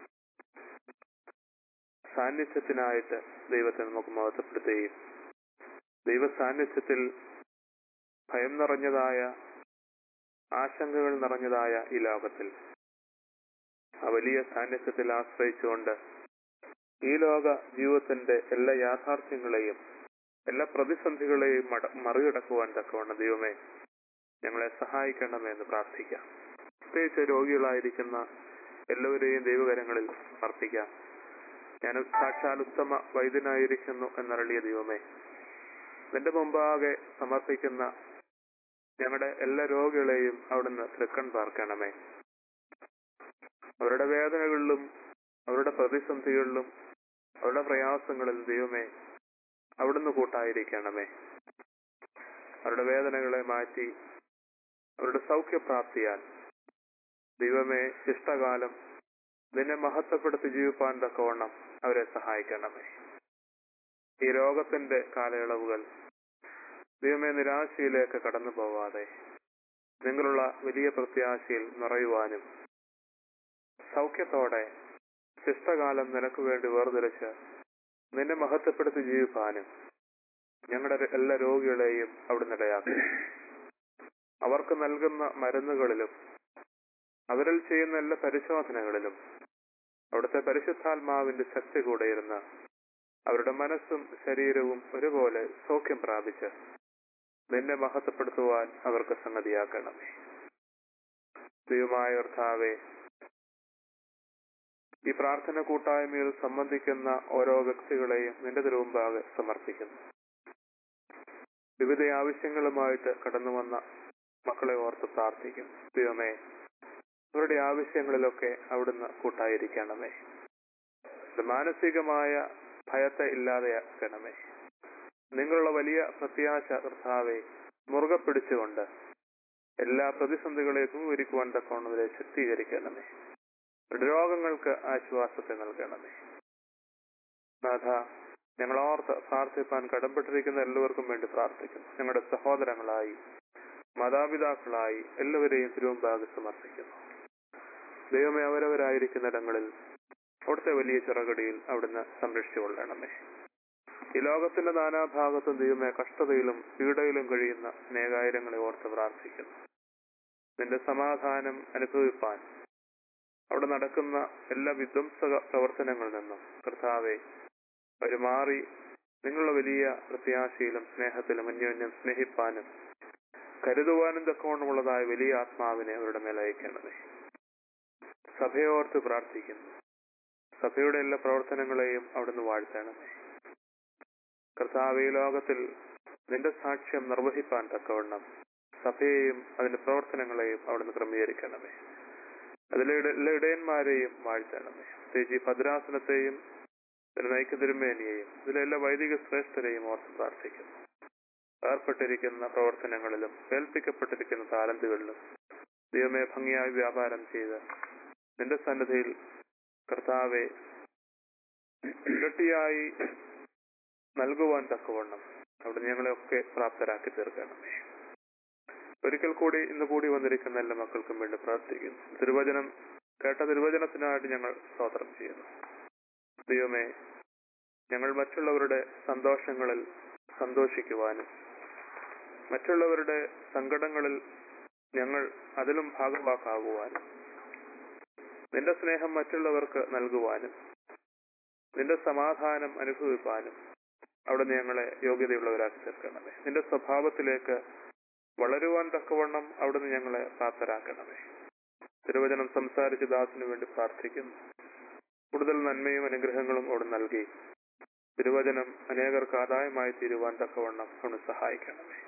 [SPEAKER 3] സാന്നിധ്യത്തിനായിട്ട് ദൈവത്തെ നമുക്ക് മഹത്വപ്പെടുത്തുകയും ദൈവ സാന്നിധ്യത്തിൽ ഭയം നിറഞ്ഞതായ ആശങ്കകൾ നിറഞ്ഞതായ ഈ ലോകത്തിൽ ആ വലിയ സാന്നിധ്യത്തിൽ ആശ്രയിച്ചുകൊണ്ട് ഈ ലോക ജീവിതത്തിന്റെ എല്ലാ യാഥാർത്ഥ്യങ്ങളെയും എല്ലാ പ്രതിസന്ധികളെയും മട- മറികടക്കുവാൻ തക്കവണ്ണം ദൈവമേ ഞങ്ങളെ സഹായിക്കണമേ എന്ന് പ്രാർത്ഥിക്കാം പ്രത്യേകിച്ച് രോഗികളായിരിക്കുന്ന എല്ലാവരെയും ദൈവകരങ്ങളിൽ പ്രാർത്ഥിക്കാം ഞാൻ സാക്ഷാൽ ഉത്തമ വൈദ്യനായിരിക്കുന്നു എന്നരളിയ ദൈവമേ നിന്റെ മുമ്പാകെ സമർപ്പിക്കുന്ന ഞങ്ങളുടെ എല്ലാ രോഗികളെയും അവിടുന്ന് തൃക്കൺ പാർക്കണമേ അവരുടെ വേദനകളിലും അവരുടെ പ്രതിസന്ധികളിലും അവരുടെ പ്രയാസങ്ങളിലും ദൈവമേ അവിടുന്ന് കൂട്ടായിരിക്കണമേ അവരുടെ വേദനകളെ മാറ്റി അവരുടെ സൗഖ്യപ്രാപ്തിയാൽ ദൈവമേ ശിഷ്ടകാലം നിന്നെ മഹത്വപ്പെടുത്തി ജീവിപ്പാൻ തക്കവണ്ണം അവരെ സഹായിക്കണമേ ഈ രോഗത്തിന്റെ കാലയളവുകൾ ദൈവമേ നിരാശയിലേക്ക് കടന്നു പോവാതെ നിങ്ങളുള്ള വലിയ പ്രത്യാശയിൽ നിറയുവാനും സൗഖ്യത്തോടെ ശിഷ്ടകാലം നിനക്ക് വേണ്ടി വേർതിരിച്ച് നിന്നെ മഹത്വപ്പെടുത്തി ജീവിപ്പാനും ഞങ്ങളുടെ എല്ലാ രോഗികളെയും അവിടുന്ന് ഇടയാക്കും അവർക്ക് നൽകുന്ന മരുന്നുകളിലും അവരിൽ ചെയ്യുന്ന എല്ലാ പരിശോധനകളിലും അവിടുത്തെ പരിശുദ്ധാത്മാവിന്റെ ശക്തി കൂടെ ഇരുന്ന് അവരുടെ മനസ്സും ശരീരവും ഒരുപോലെ സൗഖ്യം പ്രാപിച്ച് നിന്നെ മഹത്വപ്പെടുത്തുവാൻ അവർക്ക് സംഗതിയാക്കണമേ ദൈവമായ കർത്താവേ ഈ പ്രാർത്ഥന കൂട്ടായ്മയിൽ സംബന്ധിക്കുന്ന ഓരോ വ്യക്തികളെയും നിന്റെ തിരുമുമ്പാകെ സമർപ്പിക്കുന്നു വിവിധ ആവശ്യങ്ങളുമായിട്ട് കടന്നു വന്ന മക്കളെ ഓർത്ത് പ്രാർത്ഥിക്കും ദൈവമേ അവരുടെ ആവശ്യങ്ങളിലൊക്കെ അവിടുന്ന് കൂട്ടായിരിക്കണമേ ഇത് മാനസികമായ ഭയത്തെ ഇല്ലാതെയാക്കണമേ നിങ്ങളുള്ള വലിയ പ്രത്യാശ കർത്താവെ മുറുകെ പിടിച്ചുകൊണ്ട് എല്ലാ പ്രതിസന്ധികളെയും ദൂരിക്കുവാൻ തക്കവണ്ണവരെ ശക്തീകരിക്കണമേ രോഗങ്ങൾക്ക് ആശ്വാസത്തെ നൽകണമേ നാഥ ഞങ്ങൾ ഓർത്ത് പ്രാർത്ഥിപ്പാൻ കടപ്പെട്ടിരിക്കുന്ന എല്ലാവർക്കും വേണ്ടി പ്രാർത്ഥിക്കുന്നു ഞങ്ങളുടെ സഹോദരങ്ങളായി മാതാപിതാക്കളായി എല്ലാവരെയും തിരുവമ്പാകെ സമർപ്പിക്കുന്നു ദൈവമേ അവരവരായിരിക്കുന്നിടങ്ങളിൽ അവിടുത്തെ വലിയ ചിറകടിയിൽ അവിടുന്ന് സംരക്ഷിച്ചുകൊള്ളണമേ ഈ ലോകത്തിന്റെ നാനാഭാഗത്തും ദൈവമേ കഷ്ടതയിലും പീഡയിലും കഴിയുന്ന അനേകായിരങ്ങളെ ഓർത്ത് പ്രാർത്ഥിക്കുന്നു നിന്റെ സമാധാനം അനുഭവിപ്പാൻ അവിടെ നടക്കുന്ന എല്ലാ വിധ്വംസക പ്രവർത്തനങ്ങളിൽ നിന്നും കർത്താവെ അവർ മാറി നിങ്ങളുടെ വലിയ പ്രത്യാശയിലും സ്നേഹത്തിലും അന്യോന്യം സ്നേഹിപ്പാനും കരുതുവാനും തക്കവണ്ണമുള്ളതായ വലിയ ആത്മാവിനെ അവരുടെ മേൽ അയക്കണമേ സഭയോർത്ത് പ്രാർത്ഥിക്കുന്നു സഭയുടെ എല്ലാ പ്രവർത്തനങ്ങളെയും അവിടുന്ന് വാഴ്ത്തണമേ കർത്താവ് ഈ ലോകത്തിൽ നിന്റെ സാക്ഷ്യം നിർവഹിപ്പാൻ തക്കവണ്ണം സഭയെയും അതിന്റെ പ്രവർത്തനങ്ങളെയും അവിടുന്ന് ക്രമീകരിക്കണമേ അതിലെ ഇട- എല്ലാ ഇടയന്മാരെയും വാഴ്ത്തണമേ പ്രത്യേകിച്ച് ഈ ഭദ്രാസനത്തെയും ഇതിൽ നയിക്കുന്ന തിരുമേനിയെയും ഇതിലെ എല്ലാ വൈദിക ശ്രേഷ്ഠരെയും ഓർത്ത് പ്രാർത്ഥിക്കുന്നു ഏർപ്പെട്ടിരിക്കുന്ന പ്രവർത്തനങ്ങളിലും ഏൽപ്പിക്കപ്പെട്ടിരിക്കുന്ന താലന്തുകളിലും ദൈവമേ ഭംഗിയായി വ്യാപാരം ചെയ്ത് നിന്റെ സന്നിധിയിൽ കർത്താവെ ഇരട്ടിയായി നൽകുവാൻ തക്കവണ്ണം അവിടെ ഞങ്ങളെയൊക്കെ പ്രാപ്തരാക്കി തീർക്കണമേ ഒരിക്കൽ കൂടി ഇന്ന് കൂടി വന്നിരിക്കുന്ന എല്ലാ മക്കൾക്കും വേണ്ടി പ്രാർത്ഥിക്കുന്നു തിരുവചനം കേട്ട തിരുവചനത്തിനായിട്ട് ഞങ്ങൾ സ്തോത്രം ചെയ്യുന്നു ദൈവമേ ഞങ്ങൾ മറ്റുള്ളവരുടെ സന്തോഷങ്ങളിൽ സന്തോഷിക്കുവാനും മറ്റുള്ളവരുടെ സങ്കടങ്ങളിൽ ഞങ്ങൾ അതിലും ഭാഗവാക്കാകുവാനും നിന്റെ സ്നേഹം മറ്റുള്ളവർക്ക് നൽകുവാനും നിന്റെ സമാധാനം അനുഭവിപ്പാനും അവിടുന്ന് ഞങ്ങളെ യോഗ്യതയുള്ളവരാക്കി തീർക്കണമേ നിന്റെ സ്വഭാവത്തിലേക്ക് വളരുവാൻ തക്കവണ്ണം അവിടുന്ന് ഞങ്ങളെ പ്രാപ്തരാക്കണമേ തിരുവചനം സംസാരിച്ച ദാസിനു വേണ്ടി പ്രാർത്ഥിക്കുന്നു കൂടുതൽ നന്മയും അനുഗ്രഹങ്ങളും അവിടെ നൽകി തിരുവചനം അനേകർക്ക് ആദായമായി തീരുവാൻ തക്കവണ്ണം അവിടെ സഹായിക്കണമേ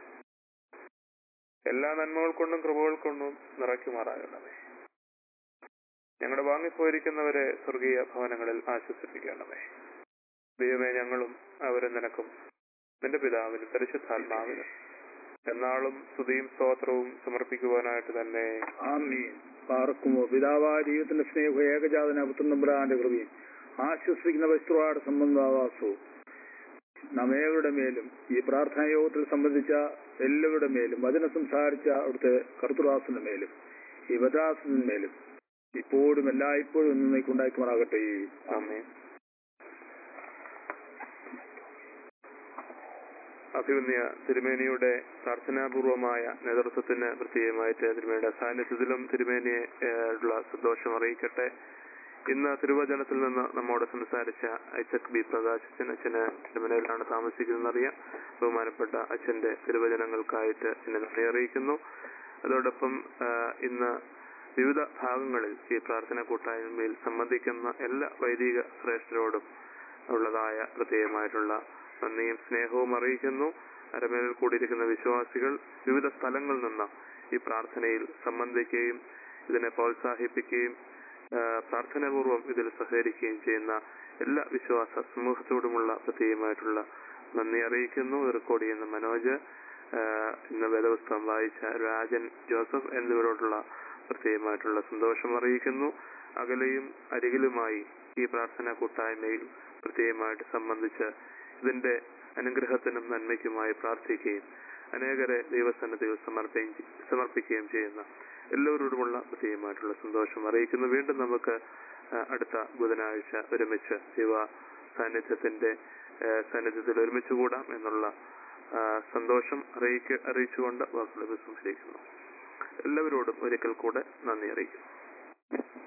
[SPEAKER 3] എല്ലാ നന്മകൾ കൊണ്ടും കൃപകൾ കൊണ്ടും നിറയ്ക്കുമാറാകണമേ ഞങ്ങളുടെ വാങ്ങിപ്പോയിരിക്കുന്നവരെ സ്വർഗീയ ഭവനങ്ങളിൽ ആശ്വസിപ്പിക്കണമേ ദൈവമേ ഞങ്ങളും അവരെ നിനക്കും നിന്റെ പിതാവിനും പരിശുദ്ധാത്മാവിനും എന്നാളും സ്തുതിയും സ്തോത്രവും സമർപ്പിക്കുവാനായിട്ട് തന്നെ
[SPEAKER 2] ആമീൻ പാർക്കുമോ പിതാവായ ദൈവത്തിന്റെ സ്നേഹ ഏകജാതന പുത്രനമ്പുരാന്റെ കൃപയും ആശ്വസിക്കുന്ന വസ്തുവാട് സംബന്ധാവാസവും നമ്മേവരുടെ മേലും ഈ പ്രാർത്ഥനാ യോഗത്തിൽ സംബന്ധിച്ച എല്ലാവരുടെ മേലും വചനം സംസാരിച്ച അവിടുത്തെ കർത്തുദാസിന്റെ മേലും ഈ ഭദ്രാസന്റെ മേലും ഇപ്പോഴും എല്ലായ്പ്പോഴും എന്നേക്കുണ്ടാക്കുമാറാകട്ടെ
[SPEAKER 3] ആമേൻ അഭിമന്യ തിരുമേനിയുടെ പ്രാർത്ഥനാപൂർവമായ നേതൃത്വത്തിന് പ്രത്യേകമായിട്ട് തിരുമേനിയുടെ സാന്നിധ്യത്തിലും തിരുമേനിയെ ഏഹ്, ഉള്ള സന്തോഷം അറിയിക്കട്ടെ ഇന്ന് തിരുവചനത്തിൽ നിന്ന് നമ്മോട് സംസാരിച്ച ഐസക് ബി പ്രകാശ് അച്ഛൻ അച്ഛന് തിരുമലയിലാണ് താമസിക്കുന്നതെന്നറിയാം ബഹുമാനപ്പെട്ട അച്ഛന്റെ തിരുവചനങ്ങൾക്കായിട്ട് അച്ഛനെ നന്ദി അറിയിക്കുന്നു അതോടൊപ്പം ആ, ഇന്ന് വിവിധ ഭാഗങ്ങളിൽ ഈ പ്രാർത്ഥന കൂട്ടായ്മയിൽ സംബന്ധിക്കുന്ന എല്ലാ വൈദിക ശ്രേഷ്ഠരോടും ഉള്ളതായ പ്രത്യേകമായിട്ടുള്ള നന്ദിയും സ്നേഹവും അറിയിക്കുന്നു അരമേലിൽ കൂടിയിരിക്കുന്ന വിശ്വാസികൾ വിവിധ സ്ഥലങ്ങളിൽ നിന്ന് ഈ പ്രാർത്ഥനയിൽ സംബന്ധിക്കുകയും ഇതിനെ പ്രോത്സാഹിപ്പിക്കുകയും ആ, പ്രാർത്ഥനാപൂർവം ഇതിൽ സഹകരിക്കുകയും ചെയ്യുന്ന എല്ലാ വിശ്വാസ സമൂഹത്തോടുമുള്ള പ്രത്യേകമായിട്ടുള്ള നന്ദി അറിയിക്കുന്നു ഇത് റെക്കോർഡ് ചെയ്യുന്ന മനോജ് ആ, ഇന്ന് വേദപുസ്തകം വായിച്ച രാജൻ ജോസഫ് എന്നിവരോടുള്ള പ്രത്യേകമായിട്ടുള്ള സന്തോഷം അറിയിക്കുന്നു അകലെയും അരികിലുമായി ഈ പ്രാർത്ഥനാ കൂട്ടായ്മയിൽ പ്രത്യേകമായിട്ട് സംബന്ധിച്ച് ഇതിന്റെ അനുഗ്രഹത്തിനും നന്മയ്ക്കുമായി പ്രാർത്ഥിക്കുകയും അനേകരെ ദൈവസന്നിധിയിൽ സമർപ്പിക്കുകയും സമർപ്പിക്കുകയും ചെയ്യുന്ന എല്ലാവരോടുമുള്ള പ്രത്യേകമായിട്ടുള്ള സന്തോഷം അറിയിക്കുന്നു വീണ്ടും നമുക്ക് ആ, അടുത്ത ബുധനാഴ്ച ഒരുമിച്ച് ദൈവ സാന്നിധ്യത്തിന്റെ ആ, സാന്നിധ്യത്തിൽ ഒരുമിച്ച് കൂടാം എന്നുള്ള ആ, സന്തോഷം അറിയിക്ക അറിയിച്ചുകൊണ്ട് വാക്കുകൾ സംശയിക്കുന്നു എല്ലാവരോടും ഒരിക്കൽ കൂടെ നന്ദി അറിയിക്കുന്നു